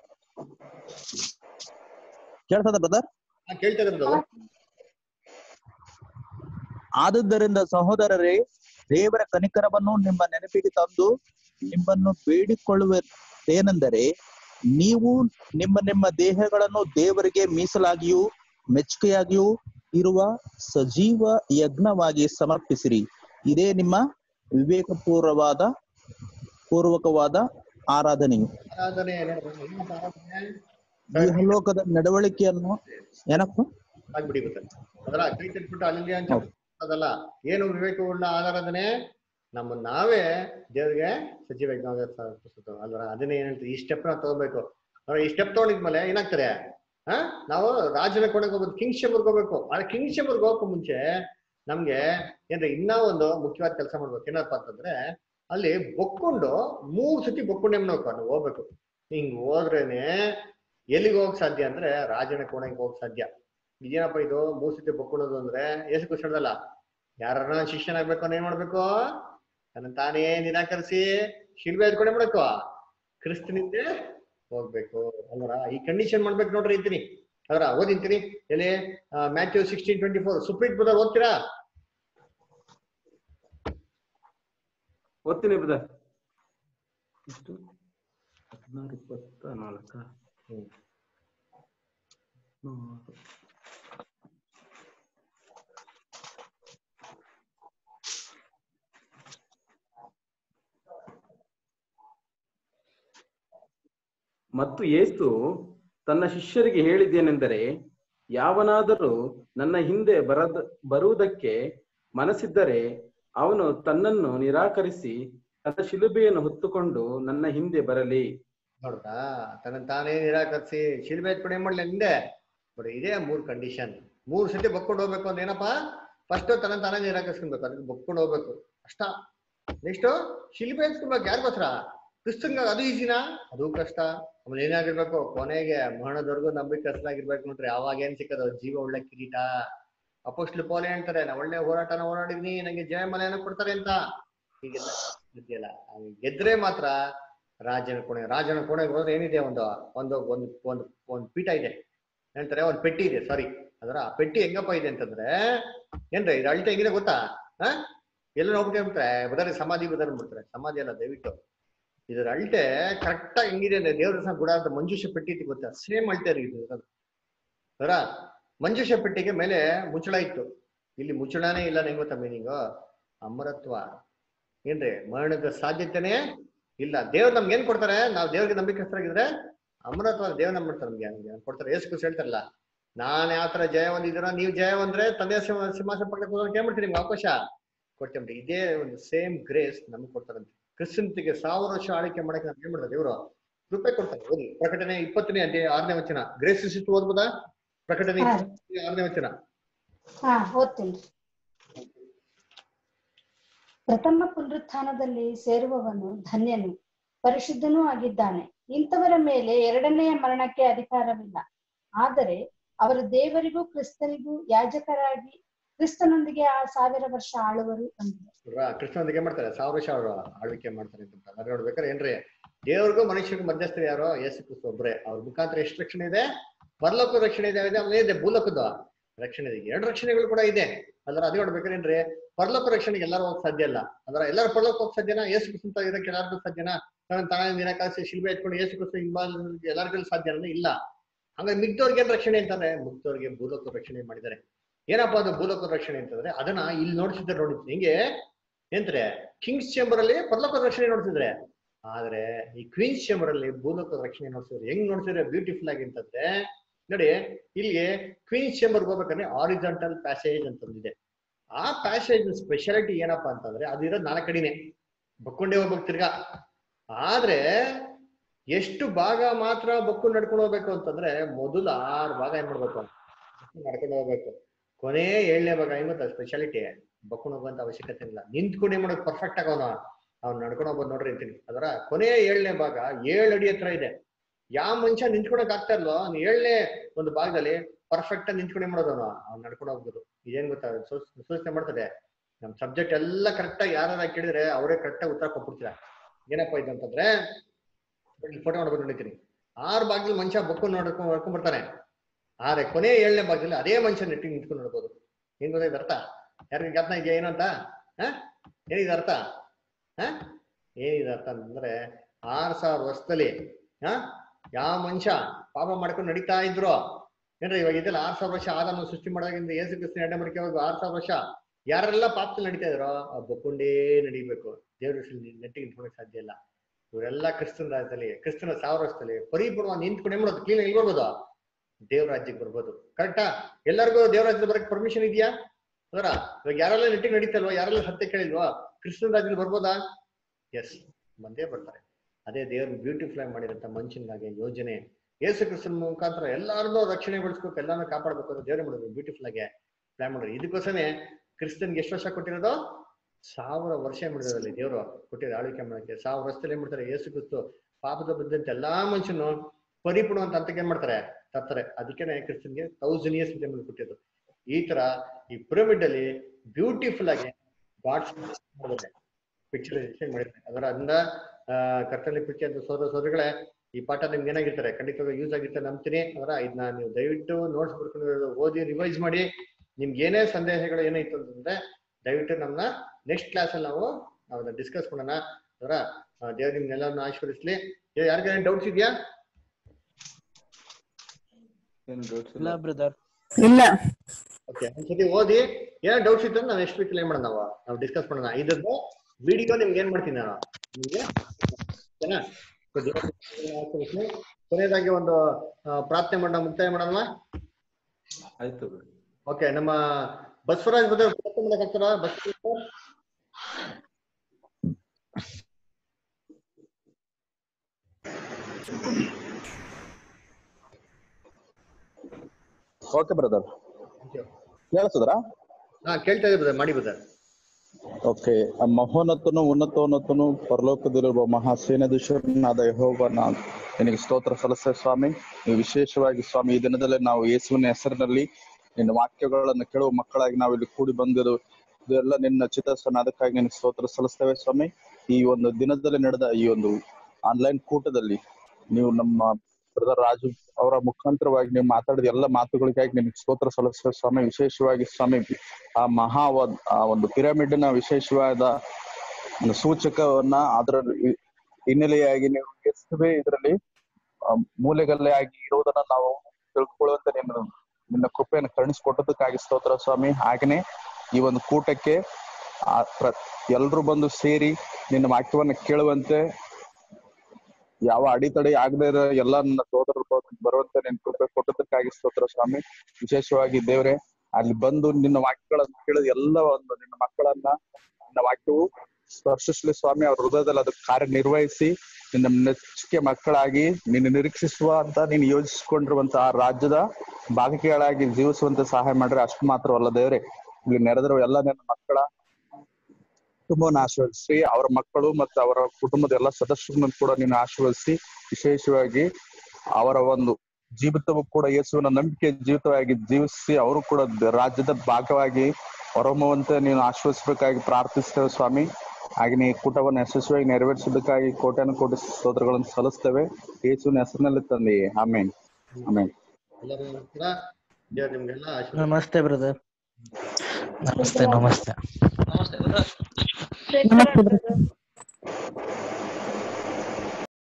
ಕೇಳಿಸದ ಬ್ರದರ್ ಕೇಳ್ತಾ ಇರೋದು ಆದುದರಿಂದ ಸಹೋದರರೇ ದೇವರ ಕನಿಕರವನ್ನು ನಿಮ್ಮ ನೆನಪಿಗೆ ತಂದು ನಿಮ್ಮನ್ನು ಬೇಡಿಕೊಳ್ಳುವುದೇನೆಂದರೆ ನೀವು ನಿಮ್ಮ ನಿಮ್ಮ ದೇಹಗಳನ್ನು ದೇವರಿಗೆ ಮೀಸಲಾಗಿಯೂ ಮೆಚ್ಚುಗೆಯಾಗಿಯೂ ಇರುವ ಸಜೀವ ಯಜ್ಞವಾಗಿ ಸಮರ್ಪಿಸಿರಿ ಇದೇ ನಿಮ್ಮ ವಿವೇಕಪೂರ್ವವಾದ ಪೂರ್ವಕವಾದ ಆರಾಧನೆಯು ಆರಾಧನೆ ನೋಡ್ರಿ ಏನಂತ ಆರಾಧನೆ ಇಹಲೋಕದ ನಡವಳಿಕೆಯನ್ನು ಏನಪ್ಪ ಆಗ್ಬಿಡಿ ಗೊತ್ತ ಅದರ ಕೈ ತಟ್ಬಿಟ್ಟು ಅಲ್ಲಿ ಅಂತ ಅದಲ್ಲ ಏನು ವಿವೇಕವುಳ್ಳ ಆರಾಧನೆ ನಮ್ಮ ನಾವೇ ದೇವ್ರಿಗೆ ಸಜೀವ ಯಜ್ಞವಾಗಿ ಸಮರ್ಪಿಸೋದು ಅಲ್ವಾ ಅದನ್ನೇ ಏನ್ ಹೇಳ್ತೀವಿ ಈ ಸ್ಟೆಪ್ ನ ತಗೋಬೇಕು ಅಂದ್ರೆ ಈ ಸ್ಟೆಪ್ ತಗೊಂಡಿದ್ಮೇಲೆ ಏನಾಗ್ತಾರೆ ಹಾ ನಾವು ರಾಜನ ಕೊನೆಗೆ ಹೋಗ್ಬೇಕು ಕಿಂಗ್ಶಿಪ್ಗೆ ಹೋಗ್ಬೇಕು ಆದ್ರೆ ಕಿಂಗ್ಶಿಪ್ಗೆ ಹೋಗಕ್ಕೂ ಮುಂಚೆ ನಮ್ಗೆ ಏನ್ರಿ ಇನ್ನ ಒಂದು ಮುಖ್ಯವಾದ ಕೆಲಸ ಮಾಡ್ಬೇಕು ಏನಪ್ಪಾ ಅಂತಂದ್ರೆ ಅಲ್ಲಿ ಬೊಕ್ಕೊಂಡು ಮೂರ್ ಸತಿ ಬೊಕ್ಕೊಂಡು ಏನ್ಬೇಕು ನಾವು ಹೋಗ್ಬೇಕು ಹಿಂಗ್ ಹೋದ್ರೇನೆ ಎಲ್ಲಿಗೆ ಹೋಗಕ್ ಸಾಧ್ಯ ಅಂದ್ರೆ ರಾಜನ ಕೋಣೆಗೆ ಹೋಗಕ್ ಸಾಧ್ಯ ಇದೇನಪ್ಪ ಇದು ಮೂರ್ ಸತಿ ಬೊಕ್ಕೊಳ್ಳೋದು ಅಂದ್ರೆ ಏಸು ಕೃಷ್ಣದಲ್ಲ ಯಾರನ್ನ ಶಿಷ್ಯನಾಗ್ಬೇಕು ಅಂದ್ರೆ ಏನ್ ಮಾಡ್ಬೇಕು ತನ್ನ ತಾನೇ ನಿರಾಕರಿಸಿ ಶಿಲ್ಬೆ ಎತ್ಕೊಂಡೆ ಮಾಡ್ಬೇಕು ಕ್ರಿಸ್ತನಿಂದ ಹೋಗ್ಬೇಕು ಅಲ್ವರ ಈ ಕಂಡೀಷನ್ ಮಾಡ್ಬೇಕು ನೋಡ್ರಿ ಅಂತೀನಿ ಅದರ ಓದಿಂತೀನಿ ಎಲ್ಲಿ Matthew sixteen twenty four Supreet brother ಓದ್ತೀರಾ ಓದ್ತೀನಿ ಬ್ರದರ್ ಎಷ್ಟು ಹದಿನಾರು ಇಪ್ಪತ್ತ ನಾಲ್ಕ ಮತ್ತು ಯೇಸು ತನ್ನ ಶಿಷ್ಯರಿಗೆ ಹೇಳಿದ್ದೇನೆಂದರೆ ಯಾವನಾದರೂ ನನ್ನ ಹಿಂದೆ ಬರದ ಬರುವುದಕ್ಕೆ ಮನಸ್ಸಿದ್ದರೆ ಅವನು ತನ್ನನ್ನು ನಿರಾಕರಿಸಿ ತನ್ನ ಶಿಲುಬೆಯನ್ನು ಹೊತ್ತುಕೊಂಡು ನನ್ನ ಹಿಂದೆ ಬರಲಿ ನೋಡ್ತಾ ತನ್ನ ತಾನೇ ನಿರಾಕರಿಸಿ ಶಿಲ್ಬೆ ಎತ್ಕೊಂಡು ಏನ್ ಮಾಡ್ಲಿ ಹಿಂದೆ ನೋಡಿ ಇದೇ ಮೂರ್ ಕಂಡೀಷನ್ ಮೂರ್ ಸತಿ ಬಕ್ಕೊಂಡು ಹೋಗ್ಬೇಕು ಅಂತ ಏನಪ್ಪಾ ಫಸ್ಟ್ ತನ್ನ ತಾನೇ ನಿರಾಕರಿಸ್ಕೊಬೇಕು ಅದಕ್ಕೆ ಬಕ್ಕೊಂಡು ಹೋಗ್ಬೇಕು ಅಷ್ಟ ನೆಕ್ಸ್ಟ್ ಶಿಲ್ಬೆ ಎತ್ಕೊಬೇಕು ಯಾರಿಗೋಸ್ಕರ ಕ್ರಿಸ್ತಂಗ ಅದು ಈಸಿನಾ ಅದು ಕಷ್ಟ ಆಮೇಲೆ ಏನಾಗಿರ್ಬೇಕು ಕೊನೆಗೆ ಮರಣದವರೆಗೂ ನಂಬಿಕಸ್ಥರಾಗಿರ್ಬೇಕು ನೋಡ್ರಿ ಅವಾಗ ಏನ್ ಸಿಕ್ಕದು ಜೀವ ಒಳ್ಳೆ ಕಿರೀಟ ಅಪೋಸ್ಟ್ಲು ಪೋಲೆ ಹೇಳ್ತಾರೆ ನಾ ಒಳ್ಳೆ ಹೋರಾಟನ ಹೋರಾಡಿದ್ನಿ ನಂಗೆ ಜಯಮಾಲೆಯನ್ನು ಕೊಡ್ತಾರೆ ಅಂತ ಹೀಗೆಲ್ಲ ಇದೆಯಲ್ಲ ಗೆದ್ರೆ ಮಾತ್ರ ರಾಜನ ಕೋಣೆ ರಾಜನ ಕೋಣೆಗೆ ಹೋದ್ರೆ ಏನಿದೆ ಒಂದು ಒಂದು ಒಂದು ಒಂದು ಒಂದು ಪೀಠ ಇದೆ ಹೇಳ್ತಾರೆ ಒಂದು ಪೆಟ್ಟಿ ಇದೆ ಸಾರಿ ಅದರ ಆ ಪೆಟ್ಟಿ ಹೆಂಗಪ್ಪ ಇದೆ ಅಂತಂದ್ರೆ ಏನ್ರಿ ಇದು ಅಳ್ತೆ ಹೆಂಗಿದೆ ಗೊತ್ತಾ ಹಾ ಎಲ್ಲ ನೋಡ್ಬಿಟ್ಟೆ ಬದರಿ ಸಮಾಧಿ ಬದರ್ ಮಾಡ್ತಾರೆ ಸಮಾಧಿ ಅಲ್ಲ ದಯವಿಟ್ಟು ಇದ್ರ ಅಳ್ತೆ ಕರೆಕ್ಟ್ ಆಗಿ ಹೆಂಗಿದೆ ಅಂದ್ರೆ ದೇವ್ರ ಸಹ ಗುಡ ಅಂತ ಮಂಜುಷ ಪೆಟ್ಟಿ ಇತ್ತು ಗೊತ್ತಾ ಸೇಮ್ ಅಳ್ತೆ ರೀ ಇದು ಅದರ ಮಂಜುಷ ಪೆಟ್ಟಿಗೆ ಮೇಲೆ ಮುಚ್ಚಳ ಇತ್ತು ಇಲ್ಲಿ ಮುಚ್ಚಳನೇ ಇಲ್ಲ ಹೆಂಗ್ ಗೊತ್ತಾ ಮೀನಿಂಗು ಅಮರತ್ವ ಏನ್ರಿ ಮರಣದ ಸಾಧ್ಯತೆನೇ ಇಲ್ಲ ದೇವ್ರು ನಮ್ಗೆ ಏನ್ ಕೊಡ್ತಾರೆ ನಾವು ದೇವ್ರಿಗೆ ನಂಬಿಕಸ್ಥರಾಗಿದ್ರೆ ಅಮರತ್ವ ದೇವ್ರ ನಮ್ ಮಾಡ್ತಾರೆ ನಮ್ಗೆ ನಮ್ಗೆ ಕೊಡ್ತಾರೆ ಏಸು ಖುಷಿ ಹೇಳ್ತಾರಲ್ಲ ನಾನ್ ಯಾವ ತರ ಜಯ ಹೊಂದಿದ್ದೀರೋ ನೀವು ಜಯ ಹೊಂದ್ರೆ ತಂದೆ ಸಿಂಹ- ಸಿಂಹಾಸನ ಪಕ್ಕಕ್ಕೆ ಕೂತ್ಕೊಂಡು ಕೇಳ್ಬಿಡ್ತೀನಿ ನಿಮ್ಗೆ ಅವಕಾಶ ಕೊಡ್ತೇವೆ ಇದೇ ಒಂದು ಸೇಮ್ ಗ್ರೇಸ್ ನಮ್ಗೆ ಕೊಡ್ತಾರಂತೆ ಕ್ರಿಸ್ತಂತಿಗೆ ಸಾವಿರ ವರ್ಷ ಆಳ್ವಿಕೆ ಮಾಡಕ್ಕೆ ನಮ್ಗೆ ಏನ್ ಮಾಡ್ತಾರೆ ದೇವ್ರು ಕೃಪೆ ಕೊಡ್ತಾರೆ ಓದಿ ಪ್ರಕಟಣೆ ಇಪ್ಪತ್ತನೇ ಅಧ್ಯಾಯ ಆರನೇ ವಚನ ಗ್ರೇಸ್ ಸಿಟ್ಟು ಓದ್ಬೋದಾ ಪ್ರಕಟಣೆ ಹಾ. ಇಪ್ಪತ್ತನೇ ಆರನೇ ವಚನ ಹಾ ಓದ್ತೀನಿ ಪ್ರಥಮ ಪುನರುತ್ಥಾನದಲ್ಲಿ ಸೇರುವವನು ಧನ್ಯನು ಪರಿಶುದ್ಧನೂ ಆಗಿದ್ದಾನೆ ಇಂಥವರ ಮೇಲೆ ಎರಡನೆಯ ಮರಣಕ್ಕೆ ಅಧಿಕಾರವಿಲ್ಲ ಆದರೆ ಅವರು ದೇವರಿಗೂ ಕ್ರಿಸ್ತನಿಗೂ ಯಾಜಕರಾಗಿ ಕ್ರಿಸ್ತನೊಂದಿಗೆ ಆ ಸಾವಿರ ವರ್ಷ ಆಳುವರು ಅಂದರು ಕೃಷ್ಣನಿಗೆ ಏನ್ ಮಾಡ್ತಾರೆ ಸಾವಿರ ವರ್ಷ ಅವರು ಆಳ್ವಿಕೆ ಮಾಡ್ತಾರೆ ಅಂತ ಅದ್ರ ನೋಡ್ಬೇಕಾದ್ರೆ ಏನ್ರಿ ದೇವ್ರಿಗೂ ಮನುಷ್ಯರಿಗೂ ಮಧ್ಯಸ್ಥರು ಯಾರೋ ಯೇಸು ಕ್ರಿಸ್ತ ಒಬ್ರೆ ಅವ್ರ ಮುಖಾಂತರ ಎಷ್ಟು ರಕ್ಷಣೆ ಇದೆ ಪರಲೋಕ ರಕ್ಷಣೆ ಇದೆ ಇದೆ, ಆಮೇಲೆ ಇದೆ ಭೂಲೋಕದ ರಕ್ಷಣೆ ಇದೆ ಎರಡು ರಕ್ಷಣೆಗಳು ಕೂಡ ಇದೆ ಅದ್ರ ಅದೇ ನೋಡ್ಬೇಕಾದ್ರೆ ಏನ್ರಿ ಪರಲೋಕ ರಕ್ಷಣೆಗೆ ಎಲ್ಲರೂ ಹೋಗಕ್ ಸಾಧ್ಯ ಇಲ್ಲ ಅದ್ರ ಎಲ್ಲರೂ ಪರಲೋಕ ಹೋಗಕ್ ಸಾಧ್ಯನಾ ಯೇಸು ಕ್ರಿಸ್ತ ಇರಕ್ಕೆ ಎಲ್ಲರಿಗೂ ಸಾಧ್ಯನಾ ತನ್ನ ತಾನೇ ನಿರಾಕರಿಸಿ ಶಿಲ್ಬೆ ಎತ್ಕೊಂಡು ಯೇಸು ಕ್ರಿಸ್ತ ಹಿಂಬಾಲ ಎಲ್ಲರಿಗೂ ಸಾಧ್ಯ ಅಂದ್ರೆ ಇಲ್ಲ ಹಂಗಾಗಿ ಮಿಗ್ದವ್ರಿಗೆ ಏನ್ ರಕ್ಷಣೆ ಅಂತಾರೆ ಮುಗ್ದವ್ರಿಗೆ ಭೂಲೋಕ ರಕ್ಷಣೆ ಮಾಡಿದ್ದಾರೆ ಏನಪ್ಪಾ ಅದು ಭೂಲೋಕ ರಕ್ಷಣೆ ಅಂತಂದ್ರೆ ಅದನ್ನ ಇಲ್ಲಿ ನೋಡ್ತಿದ್ರೆ ನೋಡಿದ್ವಿ ಹಿಂಗೆ ಏನ್ತಾರೆ ಕಿಂಗ್ಸ್ ಚೇಂಬರ್ ಅಲ್ಲಿ ಪರಲೋಕ ರಕ್ಷಣೆ ನೋಡ್ತಿದ್ರೆ ಆದ್ರೆ ಈ ಕ್ವೀನ್ಸ್ ಚೇಂಬರ್ ಅಲ್ಲಿ ಭೂಲೋಕ ರಕ್ಷಣೆ ನೋಡ್ತಿದ್ರೆ ಹೆಂಗ್ ನೋಡ್ತಿದ್ರೆ ಬ್ಯೂಟಿಫುಲ್ ಆಗಿ ಅಂತಂದ್ರೆ ನೋಡಿ ಇಲ್ಲಿ ಕ್ವೀನ್ಸ್ ಚೇಂಬರ್ ಹೋಗ್ಬೇಕಂದ್ರೆ ಆರಿಜೆಂಟಲ್ ಪ್ಯಾಸೇಜ್ ಅಂತಂದಿದೆ ಆ ಪ್ಯಾಸೇಜ್ ಸ್ಪೆಷಾಲಿಟಿ ಏನಪ್ಪಾ ಅಂತಂದ್ರೆ ಅದು ಇರೋದು ನಾಲ್ಕು ಕಡಿನೇ ಬಕ್ಕೊಂಡೇ ಹೋಗ್ಬೇಕು ತಿರ್ಗಾ ಆದ್ರೆ ಎಷ್ಟು ಭಾಗ ಮಾತ್ರ ಬಕ್ಕು ನಡ್ಕೊಂಡು ಹೋಗ್ಬೇಕು ಅಂತಂದ್ರೆ ಮೊದಲು ಆರು ಭಾಗ ಏನ್ ಮಾಡ್ಬೇಕು ನಡ್ಕೊಂಡು ಹೋಗ್ಬೇಕು ಕೊನೆ ಏಳನೇ ಭಾಗ ಏನ್ ಗೊತ್ತಾ ಸ್ಪೆಷಾಲಿಟಿ ಬಕ್ಕೊಂಡು ಹೋಗುವಂತ ಅವಶ್ಯಕತೆ ಇಲ್ಲ ನಿಂತ್ಕೊಂಡು ಏನ್ ಮಾಡೋದು ಪರ್ಫೆಕ್ಟ್ ಆಗ ಅವನು ಅವ್ನು ನಡ್ಕೊಂಡು ಹೋಗ್ಬೋದು ನೋಡ್ರಿ ಅಂತೀನಿ ಅದರ ಕೊನೆ ಏಳನೇ ಭಾಗ ಏಳು ಅಡಿ ಹತ್ರ ಇದೆ ಯಾವ ಮನುಷ್ಯ ನಿಂತ್ಕೊಳಕ್ ಆಗ್ತಾ ಇಲ್ವೋ ಅವ್ನು ಏಳನೇ ಒಂದು ಭಾಗದಲ್ಲಿ ಪರ್ಫೆಕ್ಟ್ ಆಗಿ ನಿಂತ್ಕೊಂಡು ಏನ್ ಮಾಡೋದು ಅವನು ಅವ್ನು ನಡ್ಕೊಂಡು ಹೋಗ್ಬೋದು ಇದೇನ್ ಗೊತ್ತಾ ಸೂ- ಸೂಚನೆ ಮಾಡ್ತದೆ ನಮ್ ಸಬ್ಜೆಕ್ಟ್ ಎಲ್ಲ ಕರೆಕ್ಟ್ ಆಗಿ ಯಾರು ಕೇಳಿದ್ರೆ ಅವರೇ ಕರೆಕ್ಟ್ ಆಗಿ ಉತ್ತರ ಕೊಟ್ಬಿಡ್ತೀರ ಏನಪ್ಪಾ ಇದು ಅಂತಂದ್ರೆ ಫೋಟೋ ನೋಡ್ಬೋದು ನೋಡಿತೀನಿ ಆರು ಭಾಗದಲ್ಲಿ ಮನುಷ್ಯ ಬಕ್ಕು ನೋಡ್ಕೊಂಡು ನೋಡ್ಕೊಂಡ್ ಬರ್ತಾನೆ ಆದ್ರೆ ಕೊನೆ ಏಳನೇ ಭಾಗದಲ್ಲಿ ಅದೇ ಮನುಷ್ಯ ನೆಟ್ಟಿಗೆ ನಿಂತ್ಕೊಂಡು ನೋಡ್ಬೋದು ಏನ್ ಗೊತ್ತಾ ಇದು ಅರ್ಥ ಯಾರಿಗೆ ಜ್ಞಾಪನ ಇದೆಯಾ ಏನು ಅಂತ ಹ ಏನಿದೆ ಅರ್ಥ ಹ ಏನಿದೆ ಅರ್ಥ ಅಂತಂದ್ರೆ ಆರ್ ಸಾವಿರ ವರ್ಷದಲ್ಲಿ ಹ ಯಾವ ಮನುಷ್ಯ ಪಾಪ ಮಾಡ್ಕೊಂಡು ನಡೀತಾ ಇದ್ರು ಏನ್ರಿ ಇವಾಗ ಇದೆಲ್ಲ ಆರ್ ಸಾವಿರ ವರ್ಷ ಆದನ್ನು ಸೃಷ್ಟಿ ಮಾಡೋದ್ರಿಂದ ಏಸು ಕ್ರಿಸ್ತ ಎರಡನೇ ಮಡಿಕೆ ಹೋಗಿ ಆರ್ ಸಾವಿರ ವರ್ಷ ಯಾರೆಲ್ಲ ಪಾಪದಲ್ಲಿ ನಡೀತಾ ಇದ್ರೋ ಆ ಬಕ್ಕೊಂಡೇ ನಡಿಬೇಕು ದೇವ್ರ ನೆಟ್ಟಿಗೆ ನಿಂತ್ಕೊಳಕ್ ಸಾಧ್ಯ ಇಲ್ಲ ಇವರೆಲ್ಲ ಕ್ರಿಸ್ತನ ರಾಜ್ಯದಲ್ಲಿ ಕ್ರಿಸ್ತನ ಸಾವಿರ ವರ್ಷದಲ್ಲಿ ಪರಿಪೂರ್ಣವಾಗಿ ನಿಂತ್ಕೊಂಡು ಏನ್ ಮಾಡೋದು ಕ್ಲೀನ್ ಎಲ್ಲಿ ಬರ್ಬೋದು ದೇವ್ರ ರಾಜ್ಯಕ್ಕೆ ಬರ್ಬೋದು ಕರೆಕ್ಟಾ ಎಲ್ಲರಿಗೂ ದೇವ್ರ ರಾಜ್ಯದಲ್ಲಿ ಬರಕ್ ಪರ್ಮಿಷನ್ ಇದೆಯಾ ಅದರ ಇವಾಗ ಯಾರೆಲ್ಲ ನೆಟ್ಟಿಗೆ ನಡೀತಲ್ವಾ ಯಾರೆಲ್ಲ ಸತ್ಯ ಕೇಳಿಲ್ವಾ ಕ್ರಿಸ್ತನ ರಾಜ್ಯದಲ್ಲಿ ಬರ್ಬೋದಾ ಎಸ್ ಬಂದೇ ಬರ್ತಾರೆ ಅದೇ ದೇವ್ರ ಬ್ಯೂಟಿಫುಲ್ ಆಗಿ ಮಾಡಿರಂತ ಮನುಷ್ಯನಿಗಾಗಿ ಯೋಜನೆ ಯೇಸು ಕ್ರಿಸ್ತನ ಮುಖಾಂತರ ಎಲ್ಲಾರನ್ನೂ ರಕ್ಷಣೆ ಗೊಳಿಸ್ಬೇಕು ಎಲ್ಲಾರನ್ನೂ ಕಾಪಾಡ್ಬೇಕು ಅಂತ ದೇವ್ರೆ ಮಾಡೋದು ಬ್ಯೂಟಿಫುಲ್ ಆಗಿ ಪ್ಲಾನ್ ಮಾಡೋದು ಇದಕ್ಕೋಸ್ಕರನೇ ಕ್ರಿಸ್ತನ್ಗೆ ಎಷ್ಟು ವರ್ಷ ಕೊಟ್ಟಿರೋದು ಸಾವಿರ ವರ್ಷ ಮಾಡಿದ್ರಲ್ಲಿ ದೇವರು ಕೊಟ್ಟಿರೋ ಆಳ್ವಿಕೆ ಮಾಡಕ್ಕೆ ಸಾವಿರ ವರ್ಷದಲ್ಲಿ ಏನ್ ಮಾಡ್ತಾರೆ ಯೇಸು ಕ್ರಿಸ್ತು ಪಾಪದ ಬಂದಂತ ಎಲ್ಲಾ ಮನುಷ್ಯನು ಪರಿಪೂರ್ಣ ಅಂತ ಹಂತಕ್ಕೆ ಏನ್ ಮಾಡ್ತಾರೆ ತರ್ತಾರೆ ಅದಕ್ಕೆ ಕ್ರಿಸ್ತನ್ಗೆ ತೌಸಂಡ್ ಇಯರ್ಸ್ ಅಂತ ಕೊಟ್ಟಿದ್ದು ಈ ತರ ಈ ಪಿರಮಿಡ್ ಅಲ್ಲಿ ಬ್ಯೂಟಿಫುಲ್ ಆಗಿ ಗಾಡ್ಸ್ ಪಿಕ್ಚರೈಸೇಷನ್ ಮಾಡಿರ್ತಾರೆ ಅದರ ಅದರಿಂದ ಕರ್ತನಲ್ಲಿ ಪ್ರೀತಿ ಅಂತ ಸೋದರ ಸೋದರಿಗಳೇ ಈ ಪಾಠ ನಿಮ್ಗೆ ಏನಾಗಿರ್ತಾರೆ ಖಂಡಿತವಾಗಿ ಯೂಸ್ ಆಗಿರ್ತಾರೆ ನಂಬ್ತೀನಿ ಅದರ ಇದನ್ನ ನೀವು ದಯವಿಟ್ಟು ನೋಟ್ಸ್ ಬರ್ಕೊಂಡು ಓದಿ ರಿವೈಸ್ ಮಾಡಿ ನಿಮ್ಗೆ ಏನೇ ಸಂದೇಹಗಳು ಏನೇ ಇತ್ತು ಅಂತಂದ್ರೆ ದಯವಿಟ್ಟು ನಮ್ಮನ್ನ ನೆಕ್ಸ್ಟ್ ಕ್ಲಾಸ್ ಅಲ್ಲಿ ನಾವು ನಾವು ಡಿಸ್ಕಸ್ ಮಾಡೋಣ ಅದರ ದೇವ್ರು ನಿಮ್ನೆಲ್ಲರನ್ನು ಆಶೀರ್ವದಿಸ್ಲಿ ಯಾರಿಗಾರ ಡೌಟ್ಸ್ ಇದೆಯಾ ಇಲ್ಲ ಬ್ರದರ್ ಇಲ್ಲ ಓಕೆ ಒಂದ್ಸತಿ ಓದಿ ಏನೋ ಡೌಟ್ಸ್ ಇತ್ತು ನಾವು ನೆಕ್ಸ್ಟ್ ವೀಕ್ ಏನ್ ಮಾಡೋಣ ನಾವು ನಾವು ಡಿಸ್ಕಸ್ ಮಾಡೋಣ ಇದ್ರದ್ದು ವಿಡಿಯೋ ನಿಮ್ಗೆ ಏನ್ ಮಾಡ್ತೀನಿ ನಾನು ನಿಮ್ಗೆ ಓಕೆನಾ So, ದೇವ್ರ ನಿಮ್ಮನ್ನ ಆಶೀರ್ವದಿಸ್ಲಿ. ಕೊನೆಯದಾಗಿ ಒಂದು ಆ, ಪ್ರಾರ್ಥನೆ ಮಾಡೋಣ ಮುಕ್ತಾಯ ಮಾಡೋಣ ಆಯ್ತು ಓಕೆ ನಮ್ಮ ಬಸವರಾಜ್ ಬದ ಪ್ರಾರ್ಥನೆ ಮಾಡಕ್ಕಾಗ್ತಾರ ಬಸವರಾಜ್ ಓಕೆ ಬ್ರದರ್ ಕೇಳಿಸಿದ್ರಾ ಹಾ ಕೇಳ್ತಾ ಇದ್ದೆ brother, ಮಾಡಿ ಬದ ಓಕೆ ಮಹೋನ್ನತನು ಉನ್ನತೋನ್ನತನು ಪರಲೋಕದಲ್ಲಿರುವ ಮಹಾಸೇನಾಧೀಶ್ವರನಾದ ಯಹೋವನ ನಿನಗೆ ಸ್ತೋತ್ರ ಸಲ್ಲಿಸ ಸ್ವಾಮಿ ನೀವು ವಿಶೇಷವಾಗಿ ಸ್ವಾಮಿ ಈ ದಿನದಲ್ಲಿ ನಾವು ಯೇಸುವಿನ ಹೆಸರಿನಲ್ಲಿ ನಿನ್ನ ವಾಕ್ಯಗಳನ್ನು ಕೇಳುವ ಮಕ್ಕಳಾಗಿ ನಾವು ಇಲ್ಲಿ ಕೂಡಿ ಬಂದಿರು ಇದೆಲ್ಲ ನಿನ್ನ ಚಿತ್ತಸ್ವನ ಅದಕ್ಕಾಗಿ ನಿನಗೆ ಸ್ತೋತ್ರ ಸಲ್ಲಿಸ್ತೇವೆ ಸ್ವಾಮಿ ಈ ಒಂದು ದಿನದಲ್ಲಿ ನಡೆದ ಈ ಒಂದು ಆನ್ಲೈನ್ ಕೂಟದಲ್ಲಿ ನೀವು ನಮ್ಮ ಬ್ರದರ್ ರಾಜು ಅವರ ಮುಖಾಂತರವಾಗಿ ನೀವು ಮಾತಾಡಿದ ಎಲ್ಲ ಮಾತುಗಳಿಗಾಗಿ ನಿಮಗೆ ಸ್ತೋತ್ರ ಸಲ್ಲಿಸ್ತೇವೆ ಸ್ವಾಮಿ ವಿಶೇಷವಾಗಿ ಸ್ವಾಮಿ ಆ ಮಹಾ ವ- ಆ ಒಂದು ಪಿರಮಿಡ್ ನ ವಿಶೇಷವಾದ ಒಂದು ಸೂಚಕವನ್ನ ಅದರ ಹಿ- ಹಿನ್ನೆಲೆಯಾಗಿ ನೀವು ಎಷ್ಟುವೇ ಇದರಲ್ಲಿ ಮೂಲೆಗಲ್ಲೆ ಆಗಿ ಇರುವುದನ್ನ ನಾವು ತಿಳ್ಕೊಳ್ಳುವಂತ ನಿನ್ನ ನಿನ್ನ ಕೃಪೆಯನ್ನು ಕರುಣಿಸಿಕೊಟ್ಟದಕ್ಕಾಗಿ ಸ್ತೋತ್ರ ಸ್ವಾಮಿ ಹಾಗೇನೆ ಈ ಒಂದು ಕೂಟಕ್ಕೆ ಆ ಪ್ರ ಎಲ್ರು ಬಂದು ಸೇರಿ ನಿನ್ನ ವಾಕ್ಯವನ್ನ ಕೇಳುವಂತೆ ಯಾವ ಅಡೆತಡೆ ಆಗದೆ ಇರೋ ಎಲ್ಲ ನನ್ನ ಸೋದರರು ಬ- ಬರುವಂತೆ ನಿನ್ನ ಕೃಪೆ ಕೊಟ್ಟದಕ್ಕಾಗಿ ಸ್ತೋತ್ರ ಸ್ವಾಮಿ ವಿಶೇಷವಾಗಿ ದೇವ್ರೆ ಅಲ್ಲಿ ಬಂದು ನಿನ್ನ ವಾಕ್ಯಗಳನ್ನು ಕೇಳಿದ ಎಲ್ಲ ಒಂದು ನಿನ್ನ ಮಕ್ಕಳನ್ನ ನಿನ್ನ ವಾಕ್ಯವು ಸ್ಪರ್ಶಿಸ್ಲಿ ಸ್ವಾಮಿ ಅವ್ರ ಹೃದಯದಲ್ಲಿ ಅದು ಕಾರ್ಯನಿರ್ವಹಿಸಿ ನಿನ್ನ ನೆಚ್ಚಿಕೆ ಮಕ್ಕಳಾಗಿ ನಿನ್ನ ನಿರೀಕ್ಷಿಸುವ ಅಂತ ನೀನು ಯೋಜಿಸಿಕೊಂಡಿರುವಂತ ಆ ರಾಜ್ಯದ ಭಾಗಕೆಗಳಾಗಿ ಜೀವಿಸುವಂತೆ ಸಹಾಯ ಮಾಡ್ರೆ ಅಷ್ಟು ಮಾತ್ರವಲ್ಲ ದೇವ್ರೆ ಇಲ್ಲಿ ನೆರೆದಿರುವ ಎಲ್ಲ ನಿನ್ನ ಮಕ್ಕಳ ಕುಟುಂಬವನ್ನು ಆಶೀರ್ವದಿಸಿ ಅವರ ಮಕ್ಕಳು ಮತ್ತು ಅವರ ಕುಟುಂಬದ ಎಲ್ಲ ಸದಸ್ಯರನ್ನು ಕೂಡ ನೀನು ಆಶೀರ್ವದಿಸಿ ವಿಶೇಷವಾಗಿ ಅವರ ಒಂದು ಜೀವಿತವೂ ಕೂಡ ಯೇಸುವಿನ ನಂಬಿಕೆ ಜೀವಿತವಾಗಿ ಜೀವಿಸಿ ಅವರು ಕೂಡ ದ- ರಾಜ್ಯದ ಭಾಗವಾಗಿ ಹೊರಹೊಮ್ಮುವಂತೆ ನೀನು ಆಶ್ವಸಿಸಬೇಕಾಗಿ ಪ್ರಾರ್ಥಿಸ್ತೇವೆ ಸ್ವಾಮಿ ಹಾಗೆ ಈ ಕೂಟವನ್ನು ಯಶಸ್ವಿಯಾಗಿ ನೆರವೇರಿಸೋದಕ್ಕಾಗಿ ಕೋಟ್ಯಾನು ಕೋಟಿ ಸ್ತೋತ್ರಗಳನ್ನು ಸಲ್ಲಿಸ್ತೇವೆ ಯೇಸುವಿನ ಹೆಸರಿನಲ್ಲಿ ತಂದೆ ಆಮೇನ್ ಆಮೇನ್ ಎಲ್ಲರೂ ಕೂಡ ದೇವ್ರು ನಿಮ್ಗೆಲ್ಲ ಆಶೀರ್ವಾದ ನಮಸ್ತೆ ಬ್ರದರ್ ನಮಸ್ತೆ ನಮಸ್ತೆ ನಮಸ್ತೆ brother. ನಮಸ್ತೆ brother.